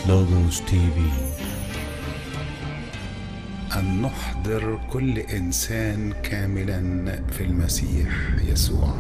لوجوس تي في أن نحضر كل إنسان كاملا في المسيح يسوع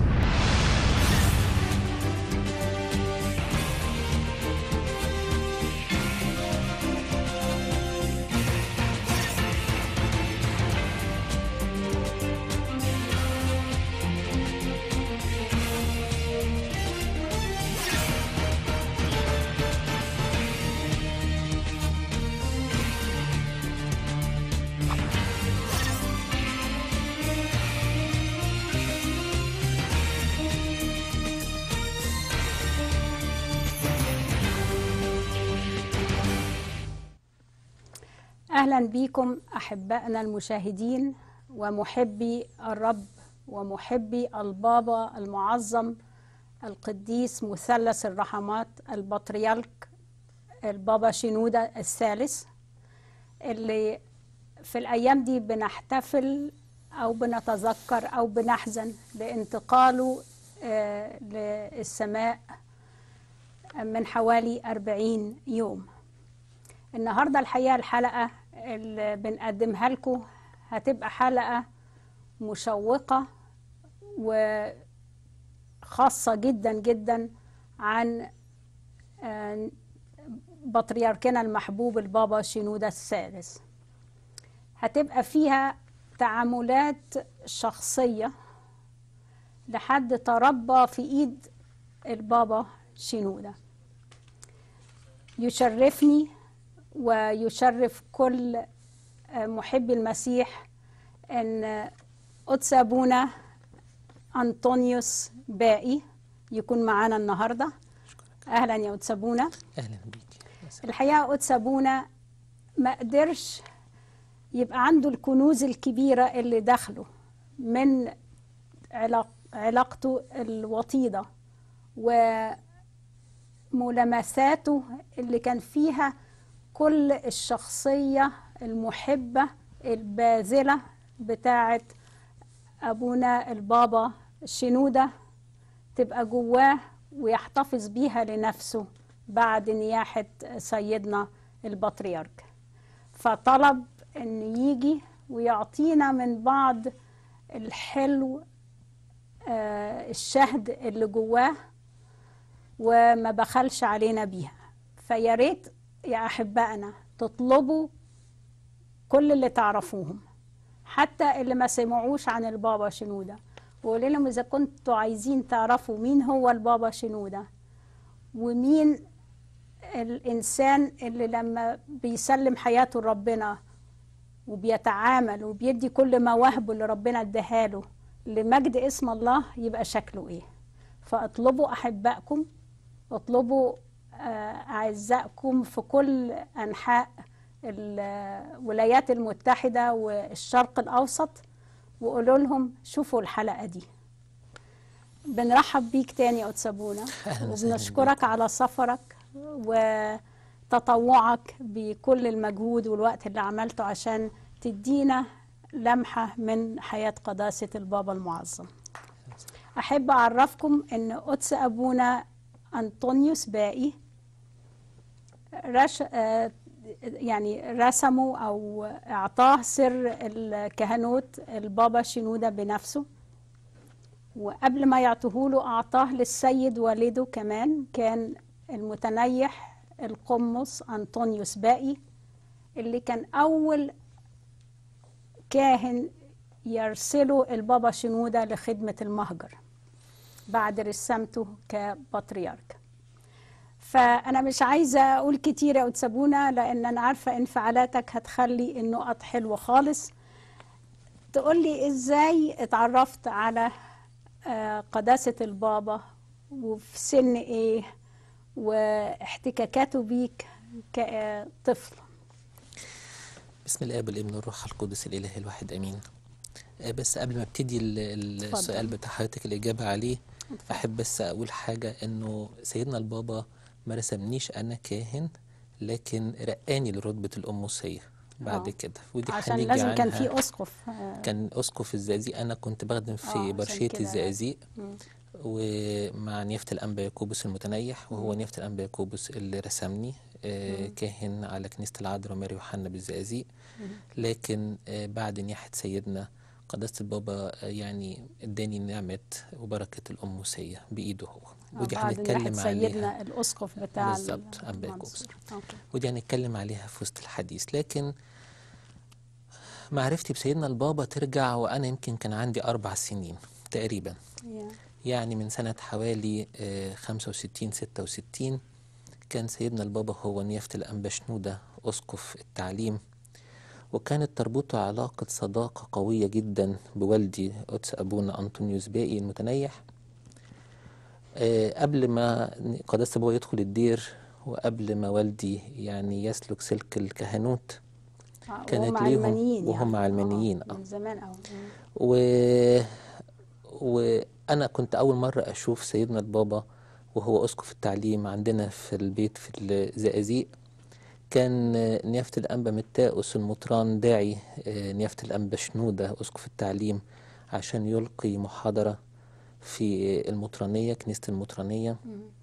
أهلا بكم أحبائنا المشاهدين ومحبي الرب ومحبي البابا المعظم القديس مثلث الرحمات البطريرك البابا شنودة الثالث اللي في الأيام دي بنحتفل أو بنتذكر أو بنحزن لانتقاله آه، للسماء من حوالي أربعين يوم النهارده الحقيقه الحلقه اللي بنقدمها لكم هتبقى حلقه مشوقه وخاصه جدا جدا عن آه، بطريركنا المحبوب البابا شنودة الثالث هتبقى فيها تعاملات شخصية لحد تربى في ايد البابا شنودة يشرفني ويشرف كل محبي المسيح ان قدس ابونا انطونيوس باقي يكون معانا النهارده اهلا يا قدس ابونا اهلا بيك الحقيقه قدس ابونا ما قدرش يبقى عنده الكنوز الكبيره اللي دخله من علاق علاقته الوطيده وملامساته اللي كان فيها كل الشخصية المحبة الباذلة بتاعة أبونا البابا شنودة تبقى جواه ويحتفظ بيها لنفسه بعد نياحة سيدنا البطريرك فطلب أن يجي ويعطينا من بعض الحلو آه، الشهد اللي جواه وما بخلش علينا بيها فيا ريت يا أحبائنا تطلبوا كل اللي تعرفوهم حتى اللي ما سمعوش عن البابا شنودة وقولوا لهم إذا كنتوا عايزين تعرفوا مين هو البابا شنودة ومين الإنسان اللي لما بيسلم حياته لربنا وبيتعامل وبيدي كل مواهبه اللي ربنا اداها لمجد اسم الله يبقى شكله ايه فاطلبوا احبائكم اطلبوا أعزائكم في كل أنحاء الولايات المتحدة والشرق الأوسط وقولوا لهم شوفوا الحلقة دي بنرحب بيك تاني يا أتسابونا أهلا وسهلا وبنشكرك على سفرك وتطوعك بكل المجهود والوقت اللي عملته عشان تدينا لمحة من حياة قداسة البابا المعظم أحب أعرفكم أن قدس أبونا أنطونيوس باقي رش آه، يعني رسموا أو أعطاه سر الكهنوت البابا شنودة بنفسه وقبل ما يعطوه له أعطاه للسيد والده كمان كان المتنيح القمص أنطونيوس باقي اللي كان أول كاهن يرسله البابا شنودة لخدمة المهجر بعد رسامته كبطريرك فأنا مش عايزة أقول كتير يا أتسابونا لأن أنا عارفة انفعالاتك هتخلي النقط حلوة خالص تقول لي إزاي اتعرفت على آه، قداسة البابا وفي سن إيه واحتكاكاته بيك كطفل بسم الاب والابن والروح القدس الاله الواحد امين آه، بس قبل ما ابتدي ال- ال- اتفضل. السؤال بتاع حضرتك الاجابه عليه احب بس اقول حاجه انه سيدنا البابا ما رسمنيش انا كاهن لكن رقاني لرتبه الاموسيه بعد آه. كده ودي عشان هنيجي لازم كان عنها. في أسقف آه، كان اسقف الزقازيق انا كنت بخدم آه، في عشان برشيه كده. الزقازيق مم. ومع نيافة الأنبا يعقوبس المتنيح وهو نيافة الأنبا يعقوبس اللي رسمني آه، كاهن على كنيسة العذراء ماري يوحنا بالزقازيق لكن آه، بعد نياحة سيدنا قداسة البابا آه، يعني اداني نعمة وبركة الأموسية بإيده هو ودي بعد هنتكلم ناحية عليها سيدنا الأسقف بتاع بالظبط، أنبا المنصور. أوكي. ودي هنتكلم عليها في وسط الحديث لكن معرفتي بسيدنا البابا ترجع وأنا يمكن كان عندي أربع سنين تقريبا يا. يعني من سنة حوالي آه، 65 66 كان سيدنا البابا هو نيافة الأنبا شنودة أسقف التعليم وكانت تربطه علاقة صداقة قوية جدا بوالدي قدس أبونا أنطونيوس باقي المتنيح آه، قبل ما قداسة أبوه يدخل الدير وقبل ما والدي يعني يسلك سلك الكهنوت آه، كانت وهم ليهم- علمانيين وهم يعني. علمانيين، آه. آه. من زمان أوي و... وأنا كنت أول مرة أشوف سيدنا البابا وهو أسقف التعليم عندنا في البيت في الزقازيق كان آه، نيافة الأنبا متاؤس المطران داعي آه، نيافة الأنبا شنودة أسقف التعليم عشان يلقي محاضرة في المطرانية كنيسة المطرانية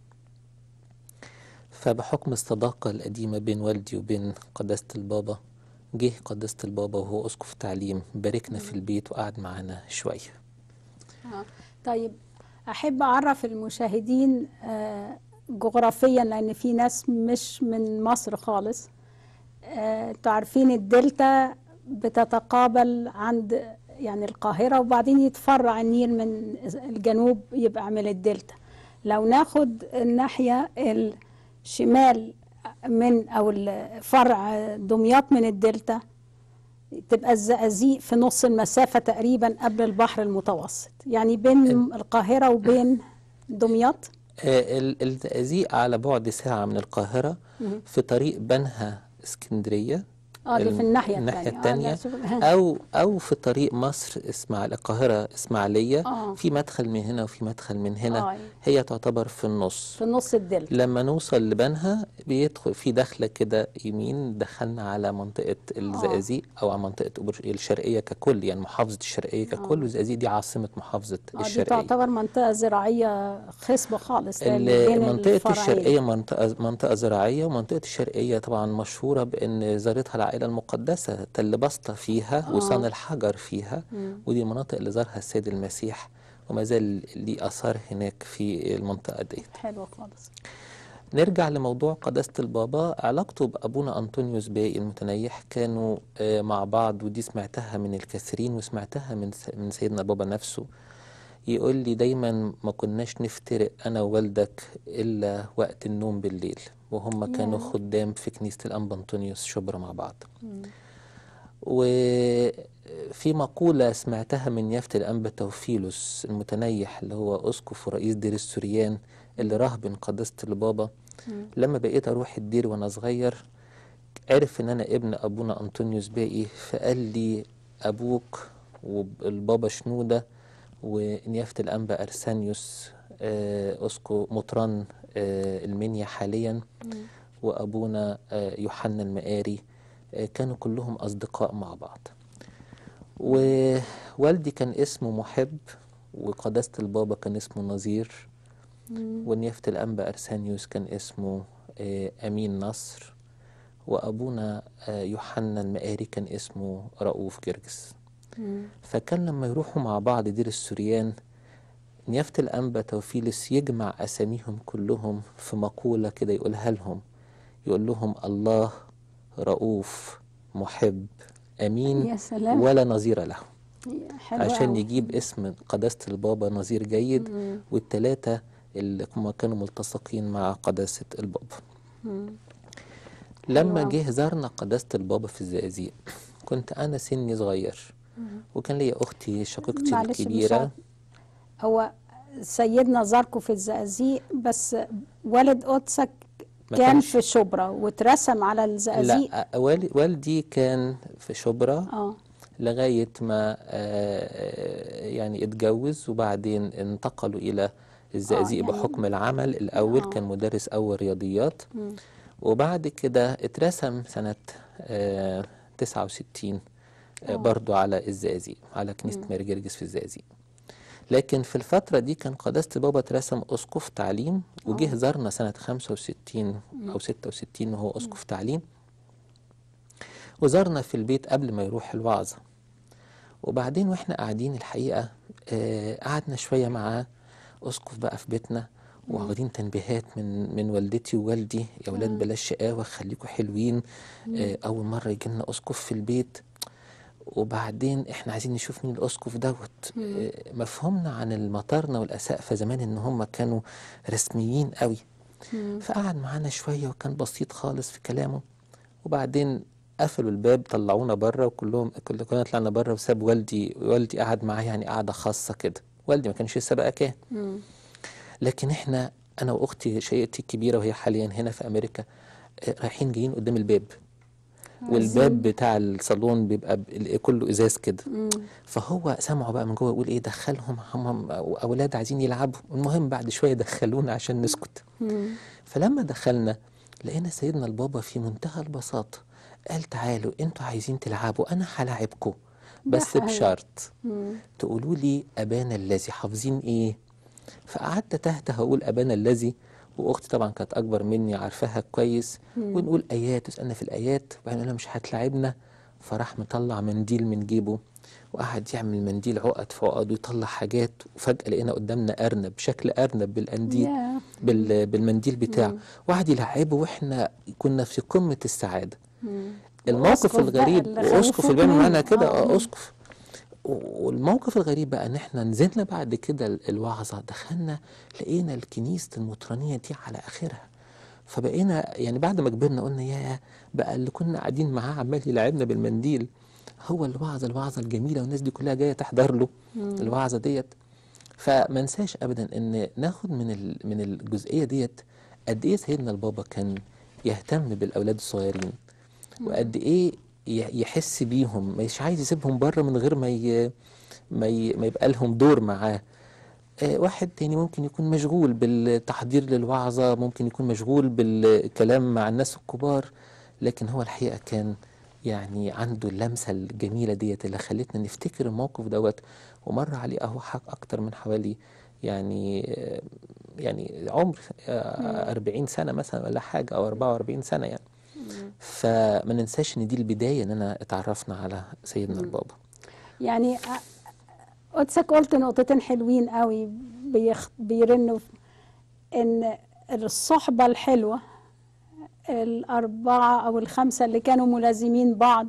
فبحكم الصداقة القديمة بين والدي وبين قداسة البابا جه قداسة البابا وهو أسقف التعليم باركنا في البيت وقعد معانا شوية آه. طيب أحب أعرف المشاهدين آه، جغرافيا لأن في ناس مش من مصر خالص آه، انتوا عارفين الدلتا بتتقابل عند يعني القاهرة وبعدين يتفرع النيل من الجنوب يبقى من الدلتا لو ناخد الناحية الشمال من أو الفرع دمياط من الدلتا تبقى الزقازيق في نص المسافة تقريبا قبل البحر المتوسط يعني بين القاهرة وبين دمياط آه، ال- الزقازيق على بعد ساعة من القاهرة في طريق بنها اسكندرية اه دي في الناحية الناحية التانية. آه، التانية لا، شوف- أو أو في طريق مصر اسمع القاهرة إسماعيلية آه. في مدخل من هنا وفي مدخل من هنا آه. هي تعتبر في النص في نص الدلتا لما نوصل لبنها بيدخل في دخلة كده يمين دخلنا على منطقة الزقازيق أو على منطقة أبر- الشرقية ككل يعني محافظة الشرقية ككل والزقازيق دي عاصمة محافظة اه دي الشرقية تعتبر منطقة زراعية خصبة خالص لأن بين ال- منطقة الفرعين. الشرقية منطقة منطقة زراعية ومنطقة الشرقية طبعا مشهورة بأن زارتها العائلة المقدسة تل بسطة فيها وصان الحجر فيها ودي المناطق اللي زارها السيد المسيح وما زال ليه آثار هناك في المنطقة دي حلو خالص نرجع لموضوع قداسة البابا علاقته بأبونا أنطونيوس باقي المتنيح كانوا آه، مع بعض ودي سمعتها من الكثيرين وسمعتها من س- من سيدنا البابا نفسه يقول لي دايما ما كناش نفترق أنا ووالدك إلا وقت النوم بالليل وهم كانوا ياه. خدام في كنيسة الأنبا أنطونيوس شبرا مع بعض وفي مقولة سمعتها من يافت الأنبا توفيلوس المتنيح اللي هو أسقف ورئيس دير السوريان اللي راهبن قداسة البابا لما بقيت أروح الدير وأنا صغير عرف إن أنا ابن أبونا أنطونيوس باقي فقال لي أبوك والبابا شنودة ونيافة الأنبا أرسانيوس آه، أسقو مطران آه، المنيا حاليا وأبونا آه، يوحنا المقاري آه، كانوا كلهم أصدقاء مع بعض ووالدي كان اسمه محب وقداسة البابا كان اسمه نظير ونيافة الأنبا أرسانيوس كان اسمه آه، أمين نصر وأبونا آه، يوحنا المقاري كان اسمه رؤوف جرجس فكان لما يروحوا مع بعض دير السوريان نيافة الأنبا توفيلس يجمع أساميهم كلهم في مقولة كده يقولها لهم يقول لهم الله رؤوف محب أمين يا سلام. ولا نظير له حلو عشان أوي. يجيب اسم قداسة البابا نظير جيد والتلاتة اللي هم كانوا ملتصقين مع قداسة البابا لما حلو جه زارنا قداسة البابا في الزقازيق كنت أنا سني صغير وكان ليا أختي شقيقتي معلش الكبيرة مش هو سيدنا زاركو في الزقازيق بس والد قدسك ما كان كانش- في شبرا واترسم على الزقازيق لا والي- والدي كان في شبرا اه لغاية ما آه، يعني اتجوز وبعدين انتقلوا إلى الزقازيق يعني- بحكم العمل الأول آه. كان مدرس أول رياضيات وبعد كده اترسم سنة آه، 69 آه، برضو على الزقازيق على كنيسة ماري جرجس في الزقازيق لكن في الفترة دي كان قداسة البابا اترسم أسقف تعليم وجه زارنا سنة 65 أو 66 وهو أسقف تعليم وزارنا في البيت قبل ما يروح الوعظة وبعدين واحنا قاعدين الحقيقة آه قعدنا شوية معاه أسقف بقى في بيتنا واخدين تنبيهات من من والدتي ووالدي يا ولاد بلاش شقاوة خليكوا حلوين آه أول مرة يجي لنا أسقف في البيت وبعدين احنا عايزين نشوف مين الاسقف دوت آه، مفهومنا عن المطارنه والاسقفه زمان ان هم كانوا رسميين قوي فقعد معانا شويه وكان بسيط خالص في كلامه وبعدين قفلوا الباب طلعونا بره وكلهم كل- كلنا طلعنا بره وساب والدي والدي قعد معاه يعني قعده خاصه كده والدي ما كانش لسه بقى كان لكن احنا انا واختي شقيقتي الكبيره وهي حاليا هنا في امريكا آه، رايحين جايين قدام الباب والباب بتاع الصالون بيبقى ب- كله ازاز كده فهو سمعه بقى من جوه يقول ايه دخلهم هم اولاد عايزين يلعبوا المهم بعد شويه دخلونا عشان نسكت فلما دخلنا لقينا سيدنا البابا في منتهى البساطه قال تعالوا انتوا عايزين تلعبوا انا هلاعبكم بس حلو. بشرط تقولوا لي ابانا الذي حافظين ايه فقعدت تهته اقول ابانا الذي واختي طبعا كانت اكبر مني عارفاها كويس ونقول ايات تسالنا في الايات وبعدين قال مش هتلاعبنا فراح مطلع منديل من جيبه وقعد يعمل منديل عقد في عقد ويطلع حاجات وفجاه لقينا قدامنا ارنب شكل ارنب بالقنديل ياه. بال بالمنديل بتاعه وقعد يلعبه واحنا كنا في قمه السعاده الموقف وأسقف بقى الغريب اللي واسقف خوفوك اللي بيعمل منه. معانا كده آه. اه اسقف والموقف الغريب بقى ان احنا نزلنا بعد كده ال- الوعظه دخلنا لقينا الكنيسه المطرانيه دي على اخرها فبقينا يعني بعد ما كبرنا قلنا يا بقى اللي كنا قاعدين معاه عمال يلعبنا بالمنديل هو الوعظه الوعظه الجميله والناس دي كلها جايه تحضر له الوعظه ديت فما ننساش ابدا ان ناخد من ال- من الجزئيه ديت قد ايه سيدنا البابا كان يهتم بالاولاد الصغيرين وقد ايه ي- يحس بيهم مش عايز يسيبهم بره من غير ما ي... ما, ي... ما يبقى لهم دور معاه آه، واحد تاني ممكن يكون مشغول بالتحضير للوعظة ممكن يكون مشغول بالكلام مع الناس الكبار لكن هو الحقيقة كان يعني عنده اللمسة الجميلة ديت اللي خلتنا نفتكر الموقف دوت ومر عليه أهو حق أكتر من حوالي يعني آه، يعني عمر آه، 40 سنة مثلا ولا حاجة أو 44 سنة يعني فما ننساش إن دي البداية إننا اتعرفنا على سيدنا البابا يعني أ- قدسك قلت نقطتين حلوين قوي بيخ... بيرنوا في- ان الصحبة الحلوة الأربعة أو الخمسة اللي كانوا ملازمين بعض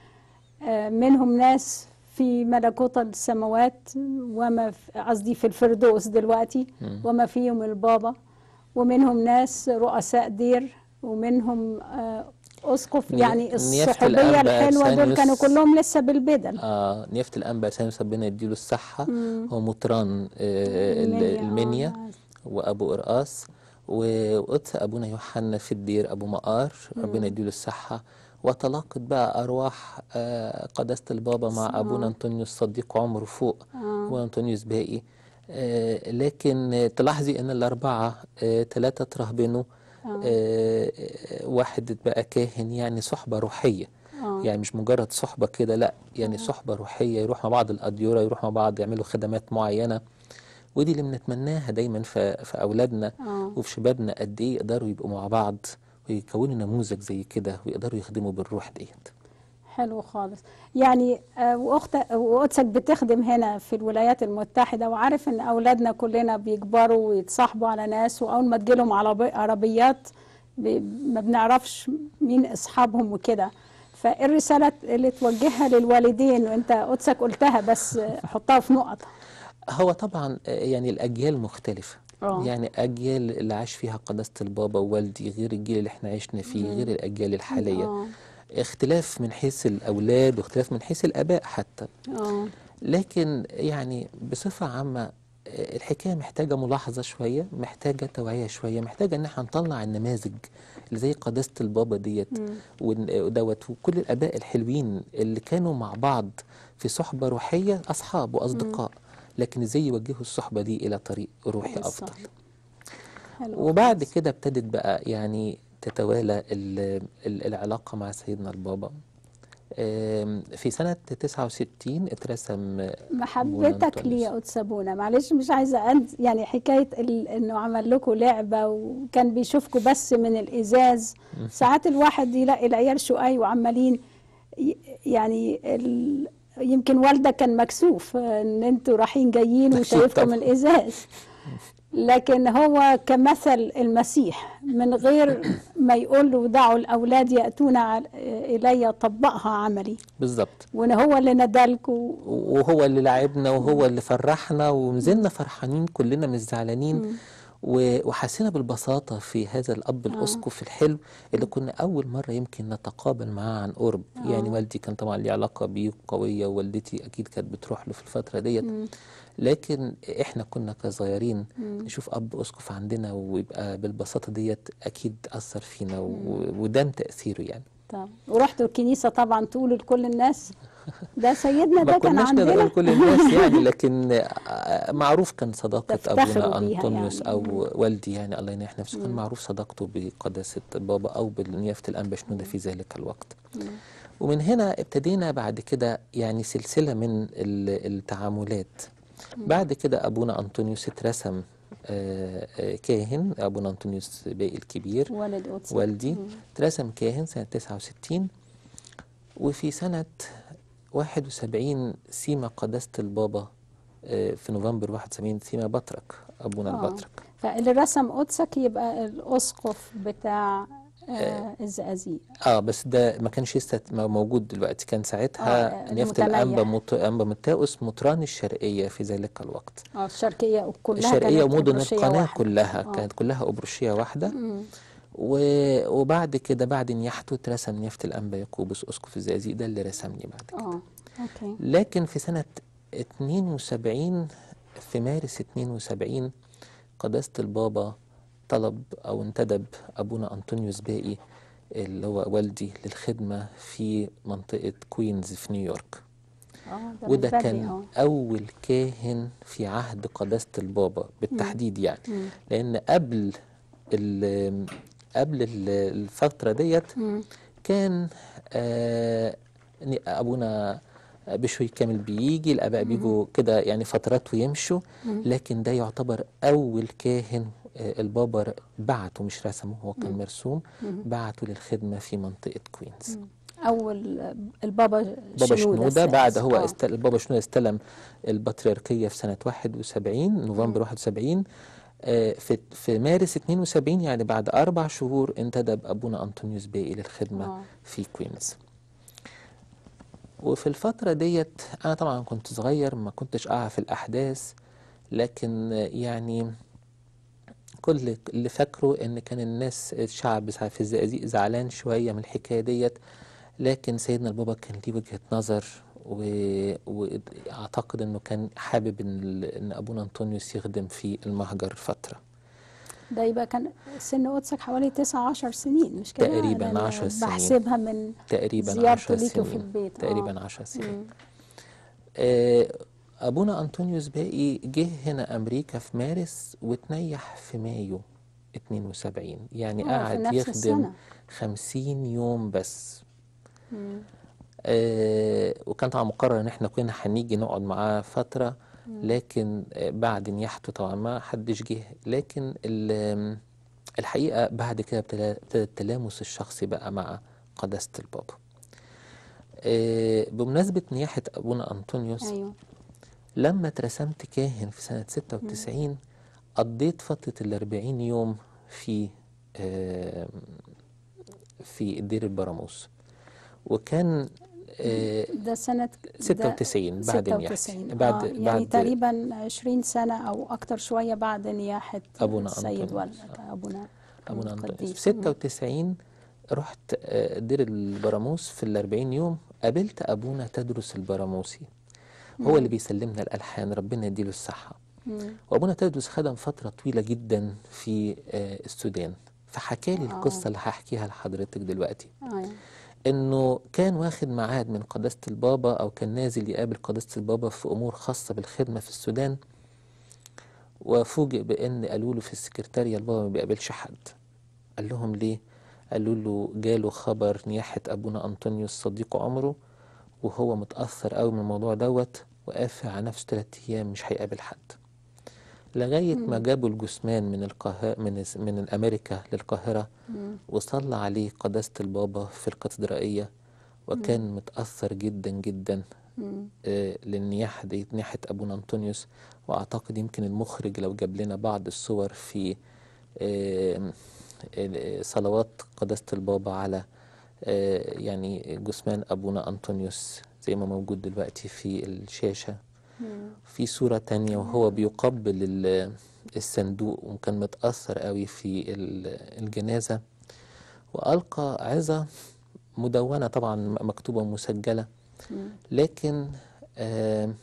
آه، منهم ناس في ملكوت السماوات وما في- قصدي في الفردوس دلوقتي وما فيهم البابا ومنهم ناس رؤساء دير ومنهم آه، أسقف ني- يعني نيافة الصحوبية الأنبا الحلوة دول أرسانيوس كانوا كلهم لسه بالبدل آه نيافة الأنبا سامس ربنا يديله الصحة هو مطران آه ال- المنيا، آه. المنيا وأبو قرقاس و- وقدس أبونا يوحنا في الدير أبو مقار ربنا يديله الصحة وتلاقت بقى أرواح آه قداسة البابا مع أبونا أنطونيوس صديق عمره فوق هو أنطونيوس باقي آه لكن آه، تلاحظي أن الأربعة آه ثلاثة ترهبنوا آه آه، واحد بقى كاهن يعني صحبة روحية يعني مش مجرد صحبة كده لا يعني صحبة روحية يروح مع بعض الأديرة يروح مع بعض يعملوا خدمات معينة ودي اللي بنتمناها دايما في, في أولادنا آه. وفي شبابنا قد إيه يقدروا يبقوا مع بعض ويكونوا نموذج زي كده ويقدروا يخدموا بالروح ديت حلو خالص يعني آه، واخت وقدسك بتخدم هنا في الولايات المتحده وعارف ان اولادنا كلنا بيكبروا ويتصاحبوا على ناس واول ما تجيلهم عربي عربيات ب- ما بنعرفش مين اصحابهم وكده فايه الرساله اللي توجهها للوالدين وانت قدسك قلتها بس آه، حطها في نقط هو طبعا آه، يعني الأجيال مختلفة آه. يعني أجيال اللي عاش فيها قداسة البابا ووالدي غير الجيل اللي احنا عشنا فيه غير الأجيال الحالية آه. اختلاف من حيث الأولاد واختلاف من حيث الآباء حتى اه لكن يعني بصفة عامة آه، الحكاية محتاجة ملاحظة شوية محتاجة توعية شوية محتاجة ان احنا نطلع النماذج اللي زي قداسة البابا ديت ون- ودوت وكل الآباء الحلوين اللي كانوا مع بعض في صحبة روحية أصحاب وأصدقاء لكن ازاي يوجهوا الصحبة دي إلى طريق روحي بالصح. أفضل حلو وبعد خالص. كده ابتدت بقى يعني تتوالى ال- ال- العلاقة مع سيدنا البابا آم، في سنة 69 اترسم محبتك أنطونيوس. لي يا أتسابونا معلش مش عايزة أنت يعني حكاية ال... إنه عمل لكم لعبة وكان بيشوفكم بس من الإزاز ساعات الواحد يلاقي العيال شقاي وعمالين ي- يعني ال... يمكن والدك كان مكسوف إن أنتوا رايحين جايين أكيد وشايفكم طبعا. الإزاز لكن هو كمثل المسيح من غير ما يقول له دعوا الأولاد يأتون عل- إلي طبقها عملي بالظبط وإن هو اللي ندلكوا وهو اللي لعبنا وهو اللي فرحنا ومازلنا فرحانين كلنا مش زعلانين و- وحسينا بالبساطة في هذا الأب الأسقف الحلو اللي كنا أول مرة يمكن نتقابل معاه عن قرب يعني والدي كان طبعا ليه علاقة بيه قوية ووالدتي أكيد كانت بتروح له في الفترة ديت لكن إحنا كنا كصغيرين نشوف أب أسقف عندنا ويبقى بالبساطة ديت أكيد أثر فينا و- ودام تأثيره يعني طب ورحتوا الكنيسة طبعا تقولوا لكل الناس ده سيدنا ما ده كان كناش نقدر عندنا نقول كل الناس يعني لكن آه، معروف كان صداقة تفتخروا أبونا بيها أنطونيوس يعني. أو والدي يعني الله ينيح نفسه كان معروف صداقته بقداسة بابا أو بنيافة الأنبا شنودة في ذلك الوقت ومن هنا ابتدينا بعد كده يعني سلسلة من ال- التعاملات بعد كده أبونا أنطونيوس اترسم آه، آه، كاهن أبونا أنطونيوس باقي الكبير والد قدس والدي اترسم كاهن سنة 69 وفي سنة 71 سيما قداسة البابا آه، في نوفمبر 71 سيما بطرك أبونا آه. البطرك فاللي رسم قدسك يبقى الأسقف بتاع آه الزقازيق اه بس ده ما كانش لسه موجود دلوقتي كان ساعتها آه، نيافة المتنيح. الأنبا مت... أنبا متاؤس مطران الشرقية في ذلك الوقت اه الشرقية كلها الشرقية كانت ومدن أبروشية القناة واحدة. كلها آه. كانت كلها أبروشية واحدة مم. و... وبعد كده بعد نياحته اترسم نيافة الأنبا يعقوبس أسقف الزقازيق ده اللي رسمني بعد كده اه اوكي لكن في سنة 72 في مارس 72 قداسة البابا طلب أو انتدب أبونا أنطونيوس باقي اللي هو والدي للخدمة في منطقة كوينز في نيويورك اه ده وده من بدري، كان آه. أول كاهن في عهد قداسة البابا بالتحديد يعني مم. لأن قبل ال قبل ال- الفترة ديت مم. كان آه ن- أبونا بشوي كامل بيجي الآباء بيجوا كده يعني فترات ويمشوا لكن ده يعتبر أول كاهن آه البابا ر- بعته مش رسمه هو كان مرسوم بعته للخدمة في منطقة كوينز أول البابا بابا شنودة شنودة السادس. بعد هو آه. است... البابا شنودة استلم البطريركية في سنة 71 نوفمبر 71 آه، في في مارس 72 يعني بعد أربع شهور انتدب أبونا أنطونيوس باقي للخدمة آه. في كوينز وفي الفترة ديت أنا طبعا كنت صغير ما كنتش أعرف الأحداث لكن آه، يعني كل اللي فاكره ان كان الناس الشعب ساعة في الزقازيق زعلان شوية من الحكاية ديت لكن سيدنا البابا كان ليه وجهة نظر و- واعتقد انه كان حابب ان, ال- إن ابونا انطونيوس يخدم في المهجر فترة ده يبقى كان سن قدسك حوالي 9 10 سنين مش كده تقريباً أنا 10 سنين. بحسبها من تقريبا زيارته عشر ليكوا في سنين البيت، آه. تقريبا عشر سنين آه، أبونا أنطونيوس باقي جه هنا أمريكا في مارس وتنيح في مايو 72 يعني آه، في قعد نفس يخدم السنة. 50 يوم بس آه وكان طبعا مقرر ان احنا كنا هنيجي نقعد معاه فترة لكن آه بعد نياحته طبعا ما حدش جه لكن ال- الحقيقة بعد كده ابتدى ابتدى التلامس الشخصي بقى مع قداسة البابا آه بمناسبة نياحة أبونا أنطونيوس ايوه لما اترسمت كاهن في سنة 96 قضيت فترة الأربعين يوم في آه، في دير البراموس وكان آه، ده سنة ده 96 بعد نياحتي 96 بعد آه يعني بعد تقريبا 20 سنة أو أكتر شوية بعد نياحة أبونا السيد أنطونيوس. والدك أبونا أبونا أنطونيوس في القديس. 96 رحت آه، دير البراموس في الأربعين يوم قابلت أبونا تدرس البراموسي هو اللي بيسلمنا الألحان ربنا يديله الصحة مم. وابونا تدرس خدم فترة طويلة جدا في آه، السودان فحكى لي القصة اللي هحكيها لحضرتك دلوقتي آه. انه كان واخد ميعاد من قداسة البابا او كان نازل يقابل قداسة البابا في امور خاصة بالخدمة في السودان وفوجئ بان قالوا له في السكرتارية البابا ما بيقابلش حد قال لهم ليه قالوا له جاله خبر نياحة أبونا أنطونيوس صديق عمره وهو متأثر قوي من الموضوع دوت وقافل على نفسه تلات أيام مش هيقابل حد لغاية ما جابوا الجثمان من القاهرة من الس- من أمريكا للقاهرة وصلى عليه قداسة البابا في الكاتدرائية وكان متأثر جدا جدا آه، للنياحة دي نياحة أبونا أنطونيوس وأعتقد يمكن المخرج لو جاب لنا بعض الصور في آه، آه، صلوات قداسة البابا على آه، يعني جثمان أبونا أنطونيوس زي ما موجود دلوقتي في الشاشة في صورة تانية وهو بيقبل ال- الصندوق وكان متأثر قوي في ال- الجنازة وألقى عظة مدونة طبعا مكتوبة ومسجلة لكن آه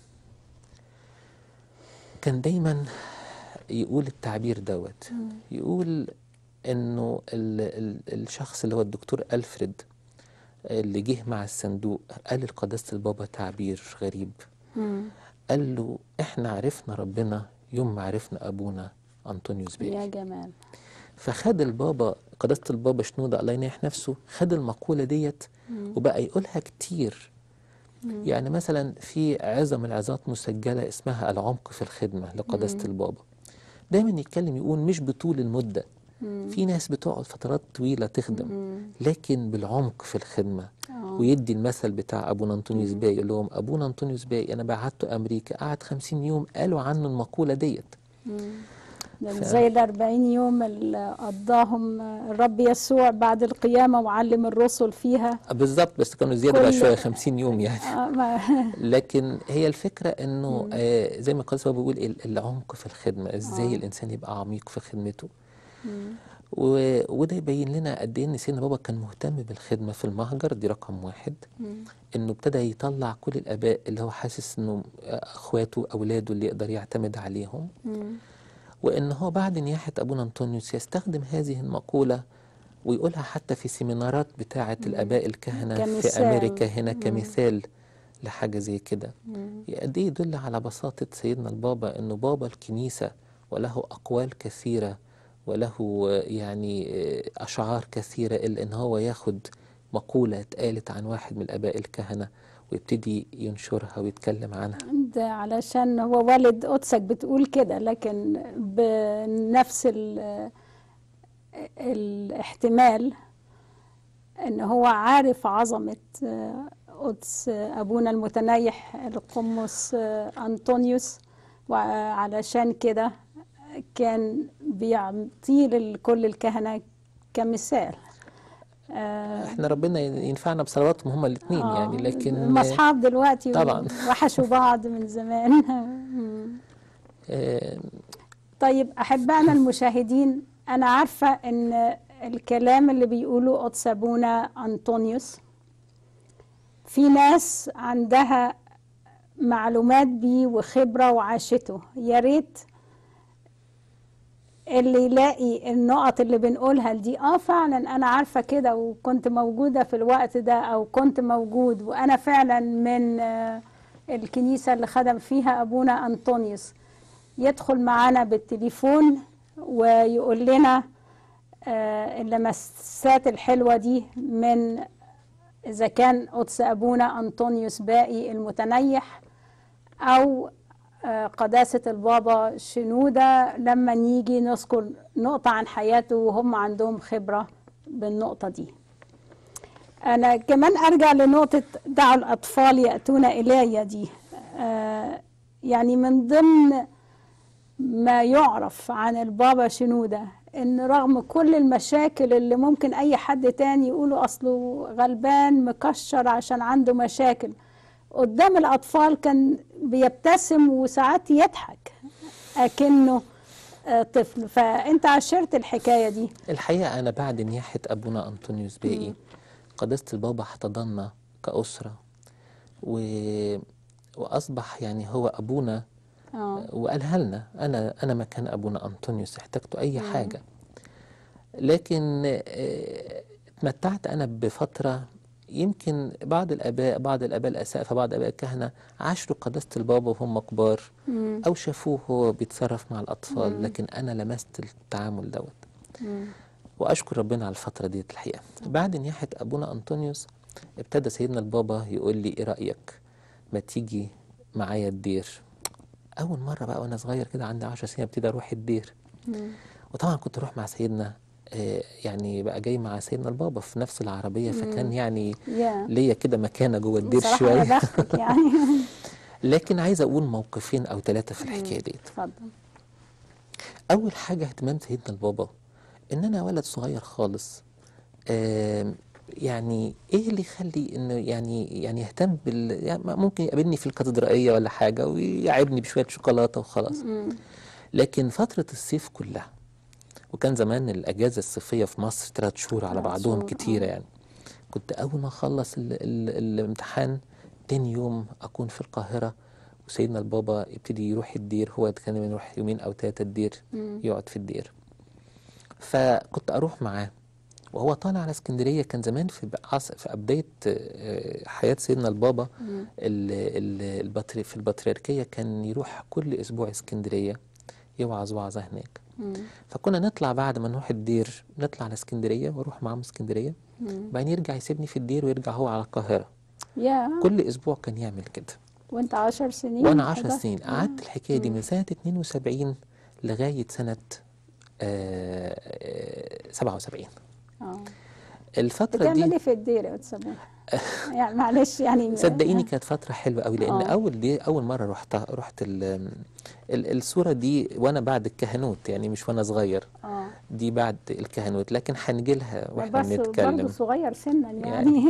كان دايما يقول التعبير دوت يقول انه ال ال الشخص اللي هو الدكتور ألفريد اللي جه مع الصندوق قال لقداسة البابا تعبير غريب قال له احنا عرفنا ربنا يوم ما عرفنا ابونا انطونيوس يا بيه جمال فخد البابا قداسة البابا شنودة الله ينيح نفسه خد المقولة ديت وبقى يقولها كتير يعني مثلا في عظة من العظات مسجلة اسمها العمق في الخدمة لقداسة البابا دايما يتكلم يقول مش بطول المدة في ناس بتقعد فترات طويلة تخدم لكن بالعمق في الخدمة ويدي المثل بتاع أبونا أنطونيوس باي يقول لهم أبونا أنطونيوس باي أنا بعته أمريكا قعد خمسين يوم قالوا عنه المقولة ديت ده زي ال 40 يوم اللي قضاهم الرب يسوع بعد القيامة وعلم الرسل فيها بالظبط بس كانوا زيادة بقى كل- شوية خمسين يوم يعني آه، ما- لكن هي الفكرة انه آه زي ما قدس بابا بيقول ال- العمق في الخدمة ازاي الانسان يبقى عميق في خدمته و... وده يبين لنا قد ايه ان سيدنا بابا كان مهتم بالخدمة في المهجر دي رقم واحد انه ابتدى يطلع كل الاباء اللي هو حاسس انه اخواته اولاده اللي يقدر يعتمد عليهم وان هو بعد نياحة ابونا انطونيوس يستخدم هذه المقولة ويقولها حتى في سيمينارات بتاعة الاباء الكهنة في كمثال. امريكا هنا كمثال لحاجة زي كده قد ايه يدل على بساطة سيدنا البابا انه بابا الكنيسة وله اقوال كثيرة وله آه، يعني آه، اشعار كثيرة الا ان هو ياخد مقولة اتقالت عن واحد من الاباء الكهنة ويبتدي ينشرها ويتكلم عنها ده علشان هو والد قدسك بتقول كده لكن بنفس ال- الاحتمال ان هو عارف عظمة آه، قدس أبونا المتنيح القمص آه، أنطونيوس وعلشان كده كان بيعطيه لكل الكهنة كمثال آه، احنا ربنا ينفعنا بصلواتهم هما الاثنين آه، يعني لكن هم أصحاب دلوقتي طبعاً. وحشوا بعض من زمان آه، طيب أحبائنا المشاهدين أنا عارفة إن الكلام اللي بيقوله قدس أبونا أنطونيوس في ناس عندها معلومات بيه وخبرة وعاشته يا ريت اللي يلاقي النقط اللي بنقولها دي اه فعلا انا عارفه كده وكنت موجوده في الوقت ده او كنت موجود وانا فعلا من آه، الكنيسه اللي خدم فيها ابونا انطونيوس يدخل معانا بالتليفون ويقول لنا آه، اللمسات الحلوه دي من اذا كان قدس ابونا انطونيوس باقي المتنيح او آه، قداسة البابا شنودة لما نيجي نذكر نقطة عن حياته وهم عندهم خبرة بالنقطة دي أنا كمان أرجع لنقطة دعوا الأطفال يأتون إلي دي آه، يعني من ضمن ما يعرف عن البابا شنودة ان رغم كل المشاكل اللي ممكن اي حد تاني يقوله اصله غلبان مكشر عشان عنده مشاكل قدام الاطفال كان بيبتسم وساعات يضحك اكنه آه، طفل فانت عشرت الحكايه دي الحقيقة أنا بعد نياحة أبونا أنطونيوس باقي قداسة البابا احتضنا كأسرة و... وأصبح يعني هو أبونا اه وقالها لنا أنا أنا مكان أبونا أنطونيوس احتجتوا أي حاجة لكن آه، اتمتعت أنا بفترة يمكن بعض الآباء بعض الآباء الأسقفة بعض الآباء الكهنة عاشروا قداسة البابا وهم كبار أو شافوه هو بيتصرف مع الأطفال لكن أنا لمست التعامل دوت واشكر ربنا على الفتره ديت الحقيقه بعد نياحه ابونا انطونيوس ابتدى سيدنا البابا يقول لي ايه رايك ما تيجي معايا الدير اول مره بقى وانا صغير كده عندي 10 سنين ابتدي اروح الدير وطبعا كنت اروح مع سيدنا آه، يعني بقى جاي مع سيدنا البابا في نفس العربيه فكان يعني يا ليا كده مكانه جوه الدير بصراحة شويه يا بختك يعني لكن عايز اقول موقفين او ثلاثه في الحكايه ديت اتفضل اول حاجه اهتمام سيدنا البابا ان انا ولد صغير خالص آم، يعني ايه اللي يخلي انه يعني يعني يهتم بال يعني ممكن يقابلني في الكاتدرائيه ولا حاجه ويعبني بشويه شوكولاته وخلاص لكن فتره الصيف كلها وكان زمان الاجازه الصيفيه في مصر ثلاث شهور على ثلاث بعضهم شهور، كتيره يعني كنت اول ما اخلص ال ال الامتحان تاني يوم اكون في القاهره وسيدنا البابا يبتدي يروح الدير هو كان يروح يومين او ثلاثه الدير يقعد في الدير فكنت اروح معاه وهو طالع على اسكندريه كان زمان في ب- عص- في بدايه آه، حياه سيدنا البابا ال- ال- البطري في البطريركيه كان يروح كل اسبوع اسكندريه يوعظ وعظه هناك فكنا نطلع بعد ما نروح الدير نطلع على اسكندريه واروح معاهم اسكندريه بعدين يرجع يسيبني في الدير ويرجع هو على القاهره يا كل اسبوع كان يعمل كده وانت 10 سنين وانا 10 حضرت؟ سنين قعدت الحكايه دي من سنه 72 لغايه سنه آه، آه، 77 اه الفتره بتعمل دي ايه في الدير يا سموح يعني معلش يعني صدقيني كانت فترة حلوة قوي لأن آه. أول دي أول مرة رحت رحت ال ال الصورة دي وأنا بعد الكهنوت يعني مش وأنا صغير اه دي بعد الكهنوت لكن هنجي لها واحنا بس برضه بنتكلم صغير سنا يعني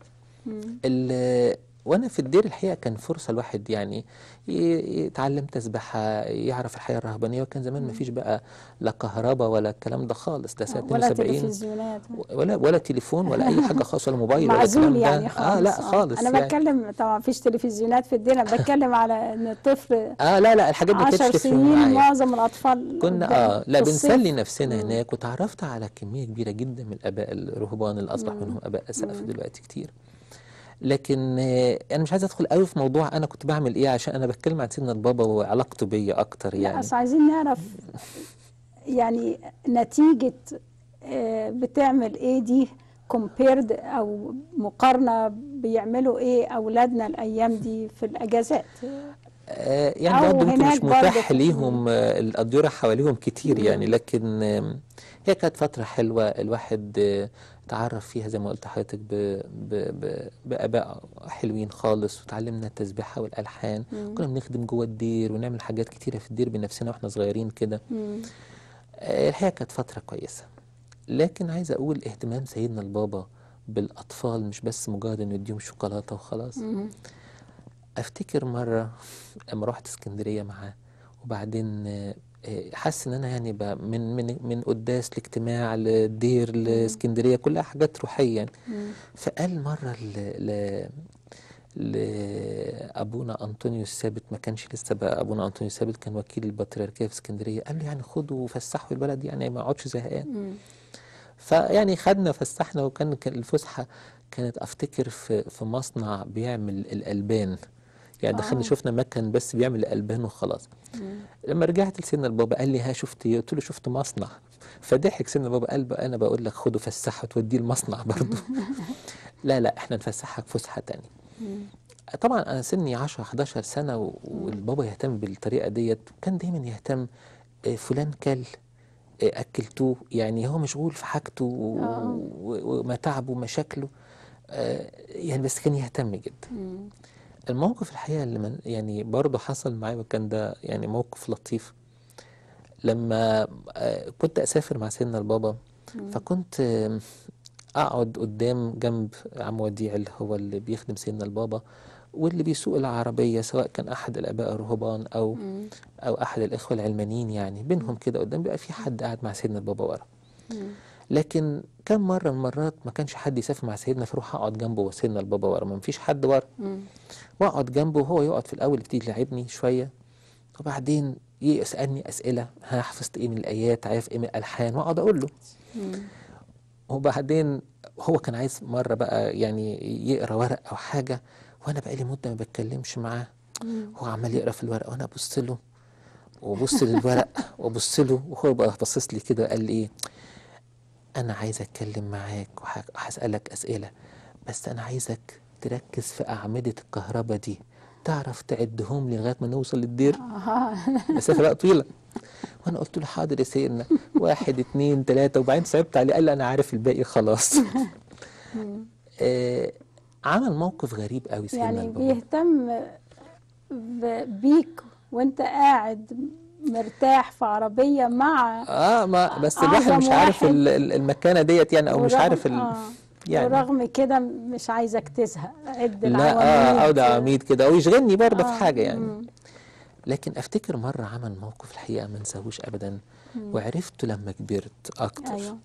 ال وانا في الدير الحقيقه كان فرصه الواحد يعني ي- يتعلم تسبحه يعرف الحياه الرهبانيه وكان زمان ما فيش بقى لا كهرباء ولا الكلام ده خالص ده سنه ولا 72 تلفزيونات ولا ولا تليفون ولا اي حاجه خالص ولا موبايل ولا معزول الكلام ده يعني خالص اه لا خالص انا يعني. بتكلم طبعا مفيش تلفزيونات في الدير انا بتكلم على ان الطفل اه لا لا الحاجات دي ما 10 كانتش تفرق سنين معايا معظم الاطفال كنا قدام اه لا في الصيف. بنسلي نفسنا هناك وتعرفت على كميه كبيره جدا من الاباء الرهبان اللي اصبح منهم اباء اسقف دلوقتي كتير لكن آه انا مش عايز ادخل قوي في موضوع انا كنت بعمل ايه عشان انا بتكلم عن سيدنا البابا وعلاقته بيا اكتر لا يعني بس عايزين نعرف يعني نتيجة آه، بتعمل ايه دي كومبيرد او مقارنة بيعملوا ايه اولادنا الايام دي في الاجازات آه يعني أو برضه يمكن مش هناك برضه متاح في- ليهم آه الأديرة حواليهم كتير يعني لكن آم، هي كانت فترة حلوة الواحد آه تعرف فيها زي ما قلت لحضرتك ب- ب- ب- بآباء حلوين خالص وتعلمنا التسبيحة والألحان كنا بنخدم جوه الدير ونعمل حاجات كتيرة في الدير بنفسنا واحنا صغيرين كده آه، الحقيقة كانت فترة كويسة لكن عايز أقول اهتمام سيدنا البابا بالأطفال مش بس مجرد إنه يديهم شوكولاتة وخلاص افتكر مره لما رحت اسكندريه معاه وبعدين آه، آه، حاسس ان انا يعني ب- من من من قداس لاجتماع لدير لاسكندريه كلها حاجات روحيه يعني فقال مره ل ل لابونا انطونيوس ثابت ما كانش لسه بقى ابونا انطونيوس ثابت كان وكيل البطريركيه في اسكندريه قال له يعني خدوا وفسحوا البلد يعني ما اقعدش زهقان فيعني خدنا فسحنا وكان كان الفسحه كانت افتكر في في مصنع بيعمل الالبان يعني دخلنا شفنا مكان بس بيعمل الالبان وخلاص لما رجعت لسيدنا البابا قال لي ها شفت ايه قلت له شفت مصنع فضحك سيدنا البابا قال بقى انا بقول لك خده فسحه توديه المصنع برضه لا لا احنا نفسحك فسحه تانية طبعا انا سني 10 11 سنه و- والبابا يهتم بالطريقه ديت كان دايما يهتم آه، فلان كل آه، اكلتوه يعني هو مشغول في حاجته و- و- ومتاعبه ومشاكله آه، يعني بس كان يهتم جدا الموقف الحقيقه اللي من يعني برضه حصل معايا وكان ده يعني موقف لطيف لما آه، كنت اسافر مع سيدنا البابا فكنت آم، اقعد قدام جنب عم وديع اللي هو اللي بيخدم سيدنا البابا واللي بيسوق العربيه سواء كان احد الاباء الرهبان او او احد الاخوه العلمانيين يعني بينهم كده قدام بيبقى في حد قاعد مع سيدنا البابا ورا لكن كم مره من المرات ما كانش حد يسافر مع سيدنا فاروح اقعد جنبه وسيدنا البابا ورا ما فيش حد ورا واقعد جنبه وهو يقعد في الاول يبتدي يلعبني شويه وبعدين يسالني اسئله ها حفظت ايه من الايات عارف ايه من الالحان واقعد اقول له وبعدين هو كان عايز مره بقى يعني يقرا ورق او حاجه وانا بقالي مده ما بتكلمش معاه هو عمال يقرا في الورق وانا ابص له وابص للورق وابص له وهو بقى باصص لي كده قال لي ايه انا عايز اتكلم معاك وح- وهسالك اسئله بس انا عايزك تركز في اعمده الكهرباء دي تعرف تعدهم لي لغايه ما نوصل للدير آه. مسافه بقى طويله وانا قلت له حاضر يا سيدنا واحد اتنين تلاته وبعدين صعبت عليه قال لي انا عارف الباقي خلاص آه عمل موقف غريب قوي سيدنا يعني البابا بيهتم ب- بيك وانت قاعد مرتاح في عربية مع اه ما بس أعظم الواحد مش عارف واحد. ال- ال- المكانه ديت يعني او مش ورغم- عارف ال... آه. يعني ورغم كده مش عايزك تزهق عد لا اه العواميد او ده عميد كده او يشغلني برضه في آه، حاجه يعني مم. لكن افتكر مره عمل موقف الحقيقه ما انساهوش ابدا وعرفته لما كبرت اكتر ايوه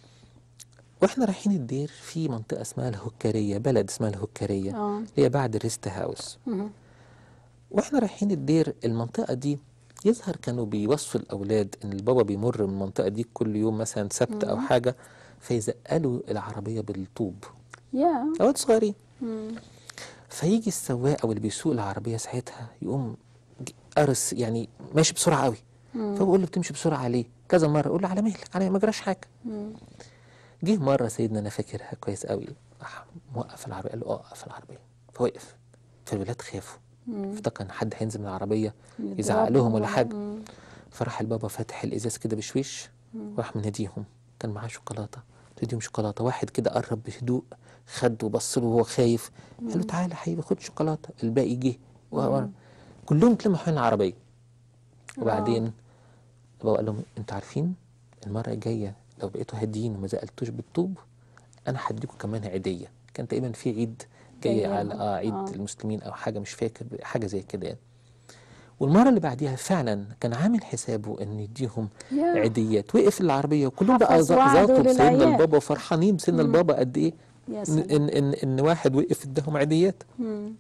واحنا رايحين الدير في منطقه اسمها الهكريه بلد اسمها الهكريه اه اللي هي بعد ريست هاوس مم. واحنا رايحين الدير المنطقه دي يظهر كانوا بيوصوا الاولاد ان البابا بيمر من المنطقه دي كل يوم مثلا سبت او حاجه فيزقلوا العربيه بالطوب يا اولاد صغيرين مم. فيجي السواق او اللي بيسوق العربيه ساعتها يقوم ج- قرص يعني ماشي بسرعه قوي فبقول له بتمشي بسرعه ليه كذا مره اقول له على مهلك على ما جراش حاجه مم. جه مره سيدنا انا فاكرها كويس قوي راح موقف العربيه قال له اوقف العربيه فوقف فالولاد خافوا افتكر ان حد هينزل من العربيه يزعق يضربهم لهم ولا ولا- حاجه مم. فراح البابا فاتح الازاز كده بشويش وراح مناديهم كان معاه شوكولاته تديهم شوكولاته واحد كده قرب بهدوء خد وبص له وهو خايف قال له تعالى يا حبيبي خد شوكولاته الباقي جه و- و- كلهم اتلموا حوالين العربيه وبعدين البابا قال لهم انتوا عارفين المره الجايه لو بقيتوا هاديين وما زقلتوش بالطوب انا هديكم كمان عيديه كان تقريبا في عيد جاي جاي على لهم. اه عيد آه. المسلمين او حاجه مش فاكر حاجه زي كده يعني والمره اللي بعديها فعلا كان عامل حسابه ان يديهم يا. عيديات وقف العربيه وكلهم بقى حفظ وعده زاطوا بسيدنا للعيال. البابا وفرحانين بسيدنا البابا قد ايه يا ان سلام ان ان, إن واحد وقف اداهم عيديات مم.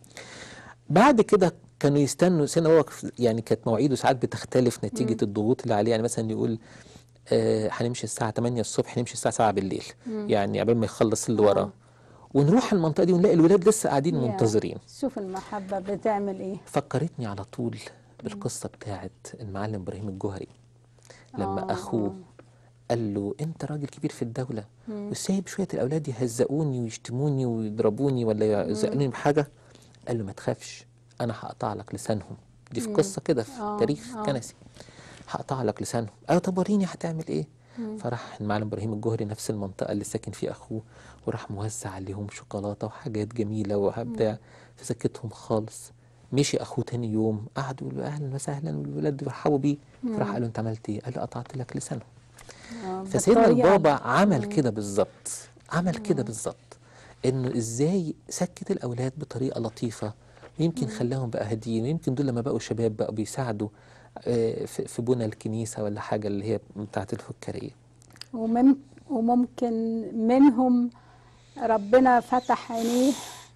بعد كده كانوا يستنوا سنة هو يعني كانت مواعيده ساعات بتختلف نتيجة الضغوط اللي عليه يعني مثلا يقول آه هنمشي الساعة 8 الصبح نمشي الساعة 7 بالليل يعني قبل ما يخلص اللي وراه ونروح المنطقة دي ونلاقي الولاد لسه قاعدين يا. منتظرين شوف المحبة بتعمل ايه فكرتني على طول بالقصة بتاعت المعلم إبراهيم الجوهري لما آه. أخوه قال له أنت راجل كبير في الدولة وسايب شوية الأولاد يهزقوني ويشتموني ويضربوني ولا يزقوني بحاجة قال له ما تخافش أنا هقطع لك لسانهم دي في قصة كده في آه، تاريخ آه. كنسي هقطع لك لسانهم أيوة طب وريني هتعمل إيه فراح المعلم إبراهيم الجوهري نفس المنطقة اللي ساكن فيها أخوه وراح موزع عليهم شوكولاتة وحاجات جميلة وبتاع فسكتهم خالص مشي اخوه تاني يوم قعدوا يقولوا اهلا وسهلا والولاد بيرحبوا بيه فراح قال له انت عملت ايه؟ قال له قطعت لك لسانه آه، فسيدنا بالطريقة البابا عمل كده بالظبط عمل كده بالظبط انه ازاي سكت الاولاد بطريقه لطيفه ويمكن خلاهم بقى هاديين ويمكن دول لما بقوا شباب بقوا بيساعدوا آه، في في بنى الكنيسه ولا حاجه اللي هي بتاعت الفكريه ومن وممكن منهم ربنا فتح عينيه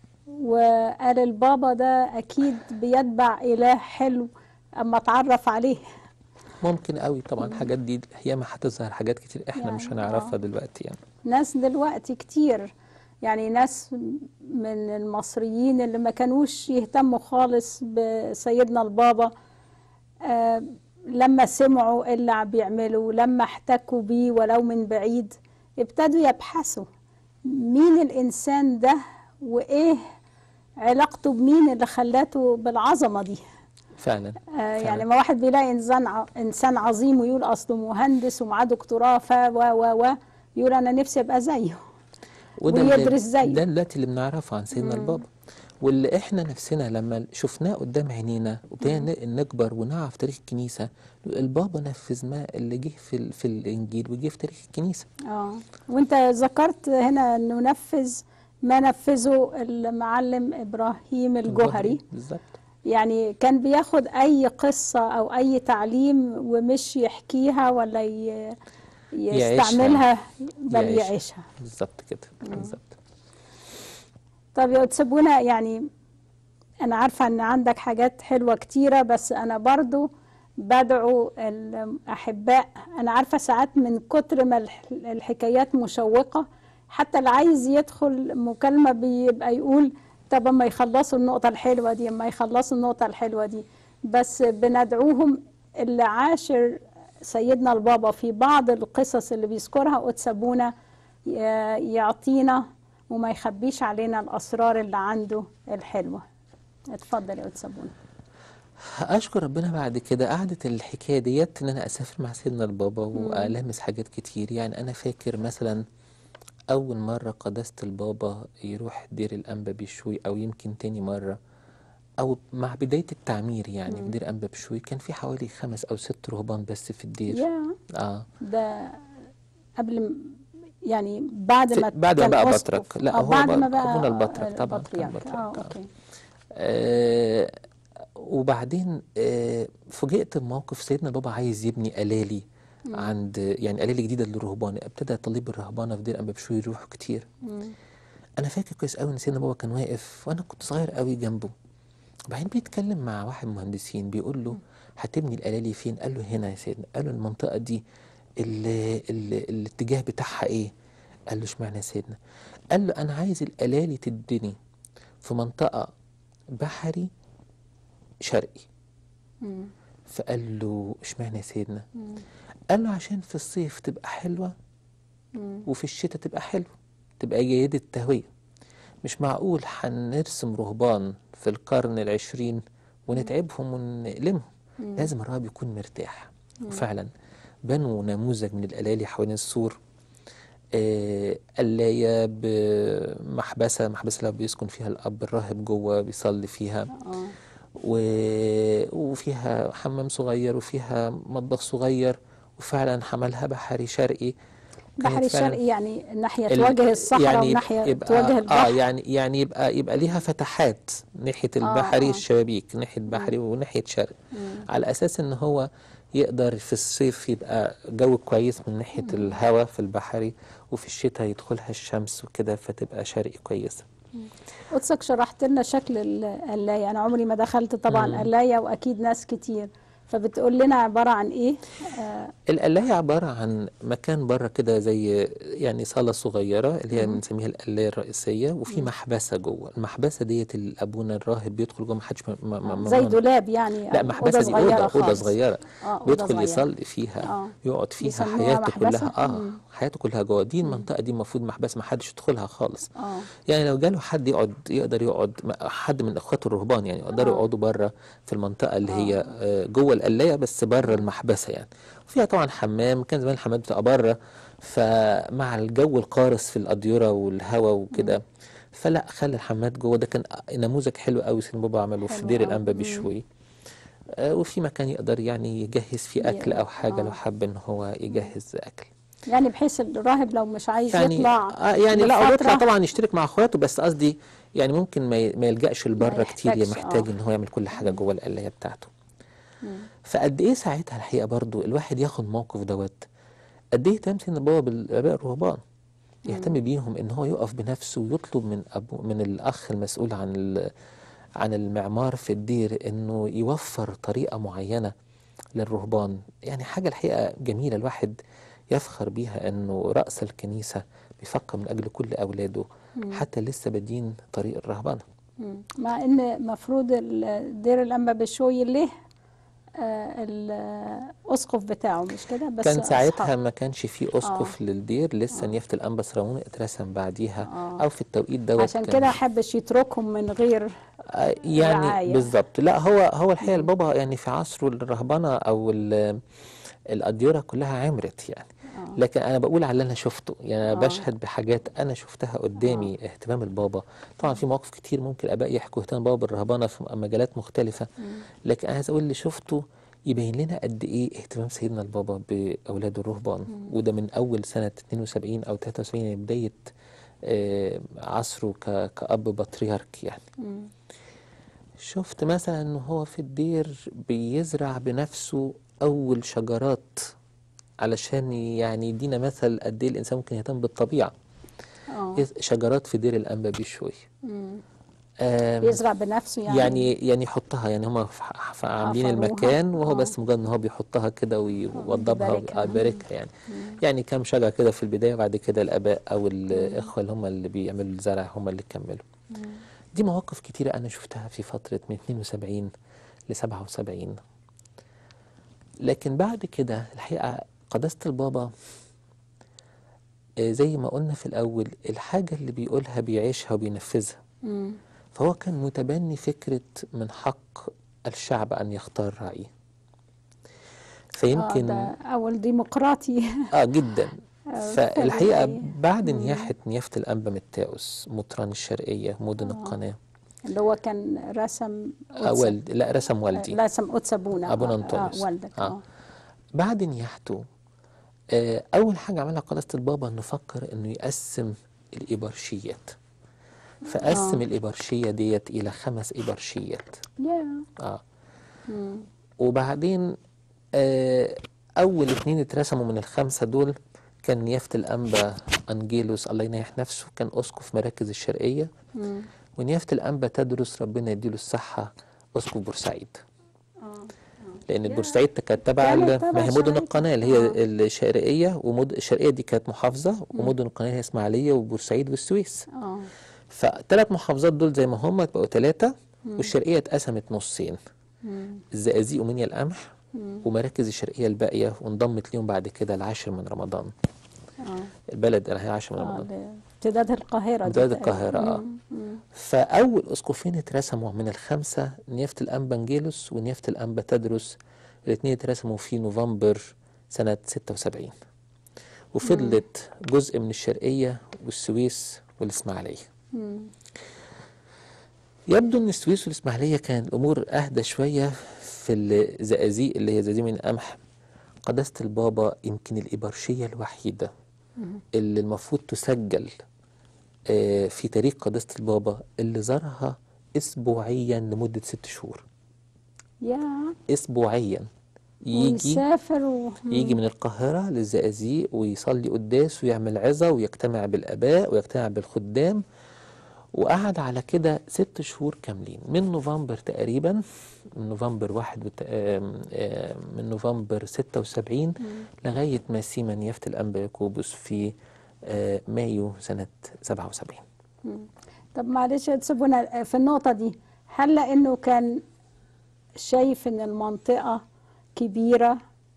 وقال البابا ده اكيد بيتبع اله حلو اما اتعرف عليه ممكن قوي طبعا الحاجات دي ياما هتظهر حاجات كتير احنا مش يعني هنعرفها آه. دلوقتي يعني ناس دلوقتي كتير يعني ناس من المصريين اللي ما كانوش يهتموا خالص بسيدنا البابا آه لما سمعوا اللي عم بيعملوا لما احتكوا بيه ولو من بعيد ابتدوا يبحثوا مين الإنسان ده وإيه علاقته بمين اللي خلاته بالعظمة دي فعلا آه يعني ما واحد بيلاقي إنسان ع- إنسان عظيم ويقول أصله مهندس ومعاه دكتوراه ف و و و يقول أنا نفسي أبقى زيه وده اللي- ويدرس زيه. ده دلوقتي اللي بنعرفه عن سيدنا البابا واللي احنا نفسنا لما شفناه قدام عينينا وابتدينا ن- نكبر ونعرف تاريخ الكنيسه البابا نفذ ما اللي جه في ال- في الانجيل وجه في تاريخ الكنيسه اه وانت ذكرت هنا انه نفذ ما نفذه المعلم ابراهيم الجوهري بالظبط يعني كان بياخد اي قصة او اي تعليم ومش يحكيها ولا ي... يستعملها بل يعيشها. يعيشها بالظبط كده بالظبط طب يا تسيبونا يعني انا عارفة ان عندك حاجات حلوة كتيرة بس انا برضو بدعو الاحباء انا عارفة ساعات من كتر ما الح- الحكايات مشوقة حتى اللي عايز يدخل مكالمة بيبقى يقول طب اما يخلصوا النقطة الحلوة دي اما يخلصوا النقطة الحلوة دي بس بندعوهم اللي عاشر سيدنا البابا في بعض القصص اللي بيذكرها قدس ابونا ي- يعطينا وما يخبيش علينا الاسرار اللي عنده الحلوه اتفضل يا قدس ابونا اشكر ربنا بعد كده قعدت الحكايه ديت ان انا اسافر مع سيدنا البابا والمس حاجات كتير يعني انا فاكر مثلا اول مره قداسه البابا يروح دير الانبا بشوي او يمكن تاني مره او مع بدايه التعمير يعني في دير انبا بشوي كان في حوالي خمس او ست رهبان بس في الدير يا اه ده قبل م- يعني بعد ما في- بعد ما كان بقى أسقف. بطرك. لا، آه هو بعد بقى- ما بقى أبونا البطرك طبعاً كان البطريرك. بطرك، اه آه. اوكي آه وبعدين آه فوجئت بموقف سيدنا البابا عايز يبني ألالي عند يعني ألالي جديدة للرهبان ابتدى طليب الرهبانة في دير أنبا بشوي يروحوا كتير أنا فاكر كويس قوي إن سيدنا البابا كان واقف وأنا كنت صغير قوي جنبه وبعدين بيتكلم مع واحد مهندسين بيقول له هتبني الألالي فين؟ قال له هنا يا سيدنا قال له المنطقة دي ال ال الاتجاه بتاعها إيه؟ قال له اشمعنى يا سيدنا؟ قال له أنا عايز الألالي تتبني في منطقة بحري شرقي مم. فقال له اشمعنى يا سيدنا قال له عشان في الصيف تبقى حلوة مم. وفي الشتاء تبقى حلوة تبقى جيدة التهوية مش معقول هنرسم رهبان في القرن العشرين ونتعبهم ونألمهم لازم الراهب يكون مرتاح وفعلا بنوا نموذج من الألالي حوالين السور آه، قلاية بمحبسة محبسة اللي بيسكن فيها الأب الراهب جوه بيصلي فيها اه و... وفيها حمام صغير وفيها مطبخ صغير وفعلا حملها بحري شرقي كانت بحري فعلاً الشرقي يعني ناحيه ال- تواجه الصحراء يعني وناحيه يبقى تواجه اه البحر يعني يعني يبقى يبقى ليها فتحات ناحيه البحري آه. الشبابيك ناحيه بحري وناحيه شرق على اساس ان هو يقدر في الصيف يبقى جو كويس من ناحيه الهواء في البحري وفي الشتاء يدخلها الشمس وكده فتبقى شرقي كويسه قدسك شرحت لنا شكل القلايه انا عمري ما دخلت طبعا قلايه واكيد ناس كتير فبتقول لنا عباره عن ايه آه القلاية عبارة عن مكان بره كده زي يعني صالة صغيرة اللي هي بنسميها القلاية الرئيسية وفي محبسة جوه المحبسة ديت اللي أبونا الراهب بيدخل جوه محدش م- م- م- زي م- دولاب يعني لا أو محبسة أوضة دي أوضة أوضة خالص. صغيرة اه أوضة بيدخل صغيرة. يصلي فيها آه. يقعد فيها بيسموها حياته محبسة؟ كلها اه مم. حياته كلها جوه دي المنطقة دي المفروض محبسة ما حدش يدخلها خالص اه يعني لو جاله حد يقعد يقدر يقعد م- حد من اخواته الرهبان يعني يقدروا آه. يقعدوا بره في المنطقه اللي هي آه، جوه القلايه بس بره المحبسه يعني وفيها طبعا حمام كان زمان الحمامات بتبقى بره فمع الجو القارس في الاديره والهواء وكده فلا خلى الحمامات جوه ده كان نموذج حلو قوي سيدنا بابا عمله في حلو دير أوي. الانبا مم. بشوي آه، وفي مكان يقدر يعني يجهز فيه اكل او حاجه آه. لو حب ان هو يجهز اكل يعني بحيث الراهب لو مش عايز يعني يطلع آه يعني لا هو يطلع لفترة، طبعا يشترك مع اخواته بس قصدي يعني ممكن ما ي- ما يلجاش لبره كتير يحتاجش، محتاج آه. ان هو يعمل كل حاجه جوه القلايه بتاعته فقد ايه ساعتها الحقيقه برضو الواحد ياخد موقف دوت قد ايه يهتم سيدنا بابا بالاباء الرهبان يهتم بيهم ان هو يقف بنفسه ويطلب من أبو من الاخ المسؤول عن ال- عن المعمار في الدير انه يوفر طريقه معينه للرهبان يعني حاجه الحقيقه جميله الواحد يفخر بيها انه راس الكنيسه بيفكر من اجل كل اولاده حتى لسه بادين طريق الرهبنه مم. مع ان مفروض ال- دير الانبا بشوي له آه، الاسقف بتاعه مش كده بس كان ساعتها أصحاب. ما كانش في اسقف للدير لسه نيافه الانبا سرمون اترسم بعديها آه. او في التوقيت دوت عشان كان- كده حبش يتركهم من غير آه، يعني رعاية. بالظبط لا هو هو الحقيقه البابا يعني في عصره الرهبنه او ال- الاديره كلها عمرت يعني لكن انا بقول على اللي انا شفته يعني انا آه. بشهد بحاجات انا شفتها قدامي اهتمام البابا طبعا في مواقف كتير ممكن الاباء يحكوا اهتمام بابا بالرهبنه في مجالات مختلفه لكن انا عايز اقول اللي شفته يبين لنا قد ايه اهتمام سيدنا البابا باولاد الرهبان وده من اول سنه 72 او 73 يعني بدايه آه، عصره ك- كأب بطريرك يعني مم. شفت مثلا ان هو في الدير بيزرع بنفسه اول شجرات علشان يعني يدينا مثل قد ايه الانسان ممكن يهتم بالطبيعه اه يز- شجرات في دير الانبا بشوي مم. آم، يزرع بنفسه يعني يعني يعني يحطها يعني هم عاملين حفروها. المكان وهو آه. بس مجرد ان هو بيحطها كده ويوضبها يباركها. ويباركها يعني يعني كام شجره كده في البدايه وبعد كده الاباء او الاخوه اللي هم اللي بيعملوا الزرع هم اللي كملوا دي مواقف كتيره انا شفتها في فتره من 72 ل 77 لكن بعد كده الحقيقة قداسة البابا آه، زي ما قلنا في الأول الحاجة اللي بيقولها بيعيشها وبينفذها مم. فهو كان متبني فكرة من حق الشعب أن يختار رأيه آه فيمكن ده أول ديمقراطي اه جدا آه، فالحقيقة طبيعي. بعد نياحة نيافة الأنبا متاوس مطران الشرقية مدن القناة اللي هو كان رسم آه قدس- والد لا رسم والدي رسم قدس أبونا أبونا آه، أنطونيوس. آه والدك آه. آه. بعد نياحته آه أول حاجة عملها قداسة البابا إنه فكر إنه يقسم الإبرشيات فقسم آه. الإبرشية ديت إلى خمس إبرشيات يا آه مم. وبعدين آه أول اتنين اترسموا من الخمسة دول كان نيافة الأنبا أنجيلوس الله ينيح نفسه كان أسقف مراكز الشرقية مم. ونيافة الأنبا تدرس ربنا يديله الصحة أسقف بورسعيد آه. لأن يا. بورسعيد كانت تبع كانت ال- تبع ما هي مدن شرقية. القناة اللي هي آه. الشرقية ومد... الشرقية دي كانت محافظة ومدن القناة هي إسماعيلية وبورسعيد والسويس آه. فالثلاث محافظات دول زي ما هم بقوا ثلاثة والشرقية اتقسمت نصين مم. الزقازيق ومنيا القمح مم. ومراكز الشرقية الباقية وانضمت ليهم بعد كده العاشر من رمضان آه. البلد اللي هي عاشر من آه. رمضان ده امتداد القاهرة دي امتداد تقريباً. القاهرة، آه. مم. مم. فأول أسقفين اترسموا من الخمسة نيافة الأنبا انجيلوس ونيافة الأنبا تدرس الاثنين اترسموا في نوفمبر سنة 76 وفضلت جزء من الشرقية والسويس والإسماعيلية مم. يبدو ان السويس والاسماعيليه كان الامور اهدى شويه في الزقازيق اللي هي زقازيق من القمح قداسه البابا يمكن الابرشيه الوحيده اللي المفروض تسجل آه، في تاريخ قداسه البابا اللي زارها اسبوعيا لمده ست شهور يا اسبوعيا يجي ويسافر و... يجي من القاهرة للزقازيق ويصلي قداس ويعمل عظة ويجتمع بالآباء ويجتمع بالخدام وقعد على كده ست شهور كاملين من نوفمبر تقريبا من نوفمبر واحد وت... آم، آم، من نوفمبر 76 لغاية ما سيما نيافة الأنبا يعقوبوس في آه، مايو سنة 77 طب معلش تسيبونا في النقطة دي هل لأنه كان شايف إن المنطقة كبيرة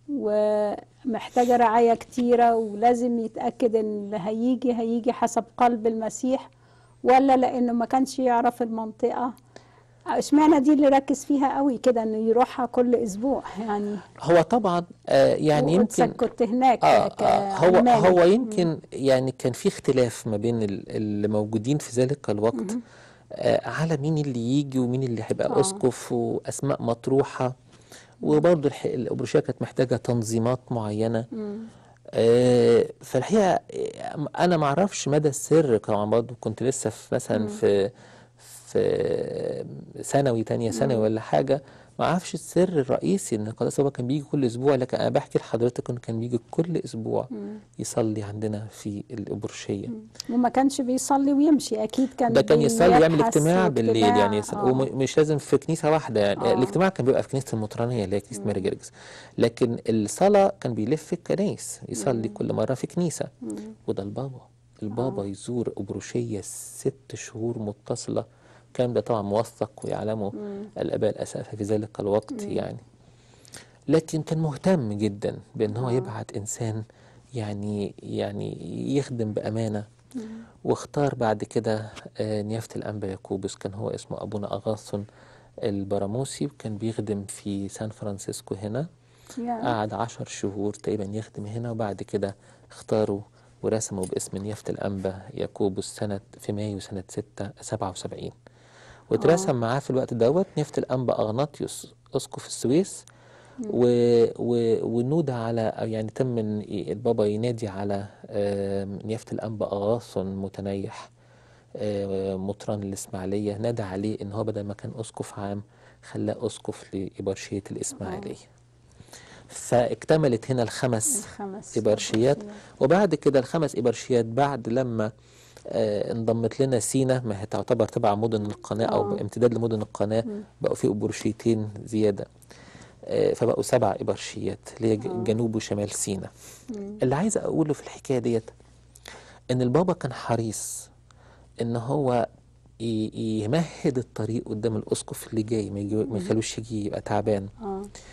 ومحتاجة رعاية كتيرة ولازم يتأكد إن اللي هيجي هيجي حسب قلب المسيح ولا لأنه ما كانش يعرف المنطقة اشمعنى دي اللي ركز فيها قوي كده انه يروحها كل اسبوع يعني هو طبعا آه، يعني وقدسك يمكن كنت هناك آه آه هو كعلماني. هو يمكن يعني كان في اختلاف ما بين ال- اللي موجودين في ذلك الوقت آه على مين اللي يجي ومين اللي هيبقى آه. اسقف واسماء مطروحه وبرضه الح- الابروشيه كانت محتاجه تنظيمات معينه مم. آه فالحقيقه آه، انا ما اعرفش مدى السر طبعا برضه كنت لسه في مثلا في في ثانوي تانية ثانوي ولا حاجة ما اعرفش السر الرئيسي ان قداسة بابا كان بيجي كل اسبوع لكن انا بحكي لحضرتك انه كان بيجي كل اسبوع يصلي عندنا في الابرشية وما كانش بيصلي ويمشي اكيد كان ده كان يصلي يعمل بيبحث اجتماع بالليل واجتماع، يعني يص- آه. ومش لازم في كنيسة واحدة يعني آه. الاجتماع كان بيبقى في كنيسة المطرانية اللي هي كنيسة ماري جرجس لكن الصلاة كان بيلف في الكنايس يصلي كل مرة في كنيسة وده البابا البابا يزور أبروشية ست شهور متصلة الكلام ده طبعا موثق ويعلمه الآباء الأسافة في ذلك الوقت يعني لكن كان مهتم جدا بأن هو يبعت إنسان يعني يعني يخدم بأمانة واختار بعد كده آه، نيافة الأنبا يعقوبس كان هو اسمه أبونا أغاثون البراموسي وكان بيخدم في سان فرانسيسكو هنا يا. قعد عشر شهور تقريبا يخدم هنا وبعد كده اختاروا ورسموا باسم نيافة الأنبا يعقوبوس سنة في مايو سنة ستة سبعة وسبعين واترسم معاه في الوقت دوت نيافة الأنبا أغناطيوس أسقف السويس و... و... ونودى على أو يعني تم إن البابا ينادي على آم، نيافة الأنبا أغاثون متنيح آه، مطران الإسماعيلية نادى عليه إن هو بدل ما كان أسقف عام خلاه أسقف لإبرشية الإسماعيلية فاكتملت هنا الخمس الخمس إبرشيات وبعد كده الخمس إبرشيات بعد لما آه انضمت لنا سينا ما هي تعتبر تبع مدن القناة أو آه. امتداد لمدن القناة بقوا في إبرشيتين زيادة آه فبقوا سبع إبرشيات اللي هي ج- جنوب وشمال سينا اللي عايز أقوله في الحكاية ديت إن البابا كان حريص إن هو ي- يمهد الطريق قدام الأسقف اللي جاي ما يجي- ما يخلوش يجي يبقى تعبان اه